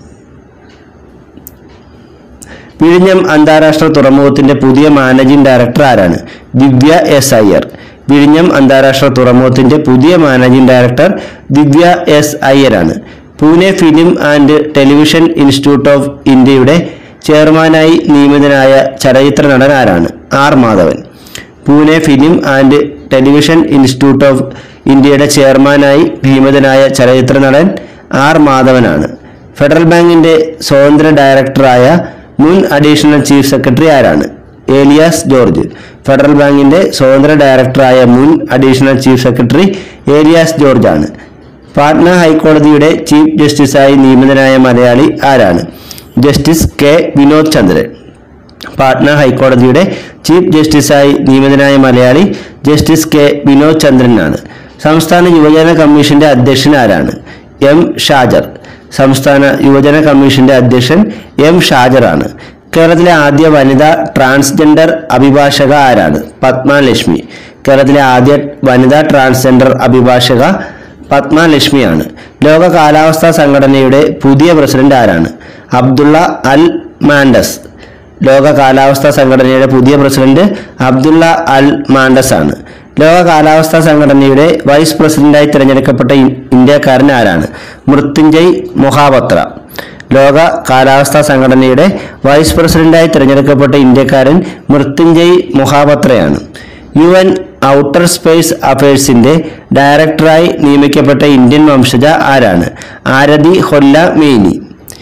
വിഴിഞ്ഞം അന്താരാഷ്ട്ര തുറമുഖത്തിന്റെ പുതിയ മാനേജിംഗ് ഡയറക്ടർ ആരാണ് ദിവ്യ എസ് അയ്യർ വിഴിഞ്ഞം അന്താരാഷ്ട്ര തുറമുഖത്തിന്റെ പുതിയ മാനേജിംഗ് ഡയറക്ടർ ദിവ്യ എസ് അയ്യരാണ് Pune film and television institute of ഇന്ത്യയുടെ ചെയർമാനായി നിയമിതനായ ചലച്ചിത്ര നടൻ ആരാണ് R Madhavan Pune film and television institute of ഇന്ത്യയുടെ ചെയർമാനായി നിയമിതനായ ചലച്ചിത്ര നടൻ ആർ മാധവനാണ് ഫെഡറൽ ബാങ്കിന്റെ സ്വതന്ത്ര ഡയറക്ടറായ മുൻ അഡീഷണൽ ചീഫ് സെക്രട്ടറി ആരാണ് ഏലിയാസ് ജോർജ് ഫെഡറൽ ബാങ്കിന്റെ സ്വതന്ത്ര ഡയറക്ടറായ മുൻ additional chief secretary Elias George ആണ് പാട്ന ഹൈക്കോടതിയുടെ ചീഫ് ജസ്റ്റിസായി നിയമിതനായ മലയാളി ആരാണ് ജസ്റ്റിസ് കെ വിനോദ് ചന്ദ്രൻ പാട്ന ഹൈക്കോടതിയുടെ ചീഫ് ജസ്റ്റിസായി നിയമിതനായ മലയാളി ജസ്റ്റിസ് കെ വിനോദ് ചന്ദ്രനാണ് സംസ്ഥാന യുവജന കമ്മീഷന്റെ അധ്യക്ഷൻ ആരാണ് എം ഷാജർ സംസ്ഥാന യുവജന കമ്മീഷന്റെ അധ്യക്ഷൻ എം ഷാജറാണ് കേരളത്തിലെ ആദ്യ വനിതാ ട്രാൻസ്ജെൻഡർ അഭിഭാഷക ആരാണ് പത്മ ലക്ഷ്മി കേരളത്തിലെ ആദ്യ വനിതാ ട്രാൻസ്ജെൻഡർ അഭിഭാഷക പത്മ ലക്ഷ്മിയാണ് ലോക കാലാവസ്ഥാ സംഘടനയുടെ പുതിയ പ്രസിഡന്റ് ആരാണ് അബ്ദുള്ള അൽ മാൻഡസ് ലോക കാലാവസ്ഥാ സംഘടനയുടെ പുതിയ പ്രസിഡന്റ് അബ്ദുള്ള അൽ മാൻഡസ് ആണ് ലോക കാലാവസ്ഥാ സംഘടനയുടെ വൈസ് പ്രസിഡന്റായി തിരഞ്ഞെടുക്കപ്പെട്ട ഇ- ഇന്ത്യക്കാരൻ ആരാണ് മൃത്യുഞ്ജയ് മൊഹാപത്ര ലോക കാലാവസ്ഥാ സംഘടനയുടെ വൈസ് പ്രസിഡന്റായി തിരഞ്ഞെടുക്കപ്പെട്ട ഇന്ത്യക്കാരൻ മൃത്യുഞ്ജയ് മൊഹാപത്രയാണ് യു എൻ ഔട്ടർ സ്പേസ് അഫയേഴ്സിന്റെ ഡയറക്ടറായി നിയമിക്കപ്പെട്ട ഇന്ത്യൻ വംശജ ആരാണ് Aarti Holla Maini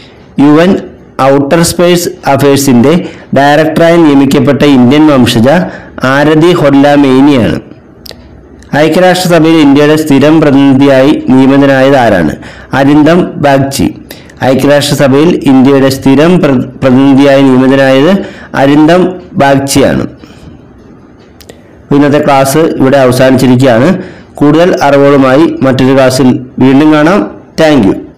U N outer space അഫയേഴ്സിന്റെ ഡയറക്ടറായി നിയമിക്കപ്പെട്ട ഇന്ത്യൻ വംശജ ആരതി ഹൊല്ല മേനിയാണ് ഐക്യരാഷ്ട്രസഭയിൽ ഇന്ത്യയുടെ സ്ഥിരം പ്രതിനിധിയായി നിയമിതനായത് ആരാണ് അരിന്ദം ബാഗ്ചി ഐക്യരാഷ്ട്രസഭയിൽ ഇന്ത്യയുടെ സ്ഥിരം പ്ര- പ്രതിനിധിയായി നിയമിതനായത് അരിന്ദം ബാഗ്ചിയാണ് ഇന്നത്തെ ക്ലാസ് ഇവിടെ അവസാനിച്ചിരിക്കുകയാണ് കൂടുതൽ അറിവുകളുമായി മറ്റൊരു ക്ലാസ്സിൽ വീണ്ടും കാണാം താങ്ക് യു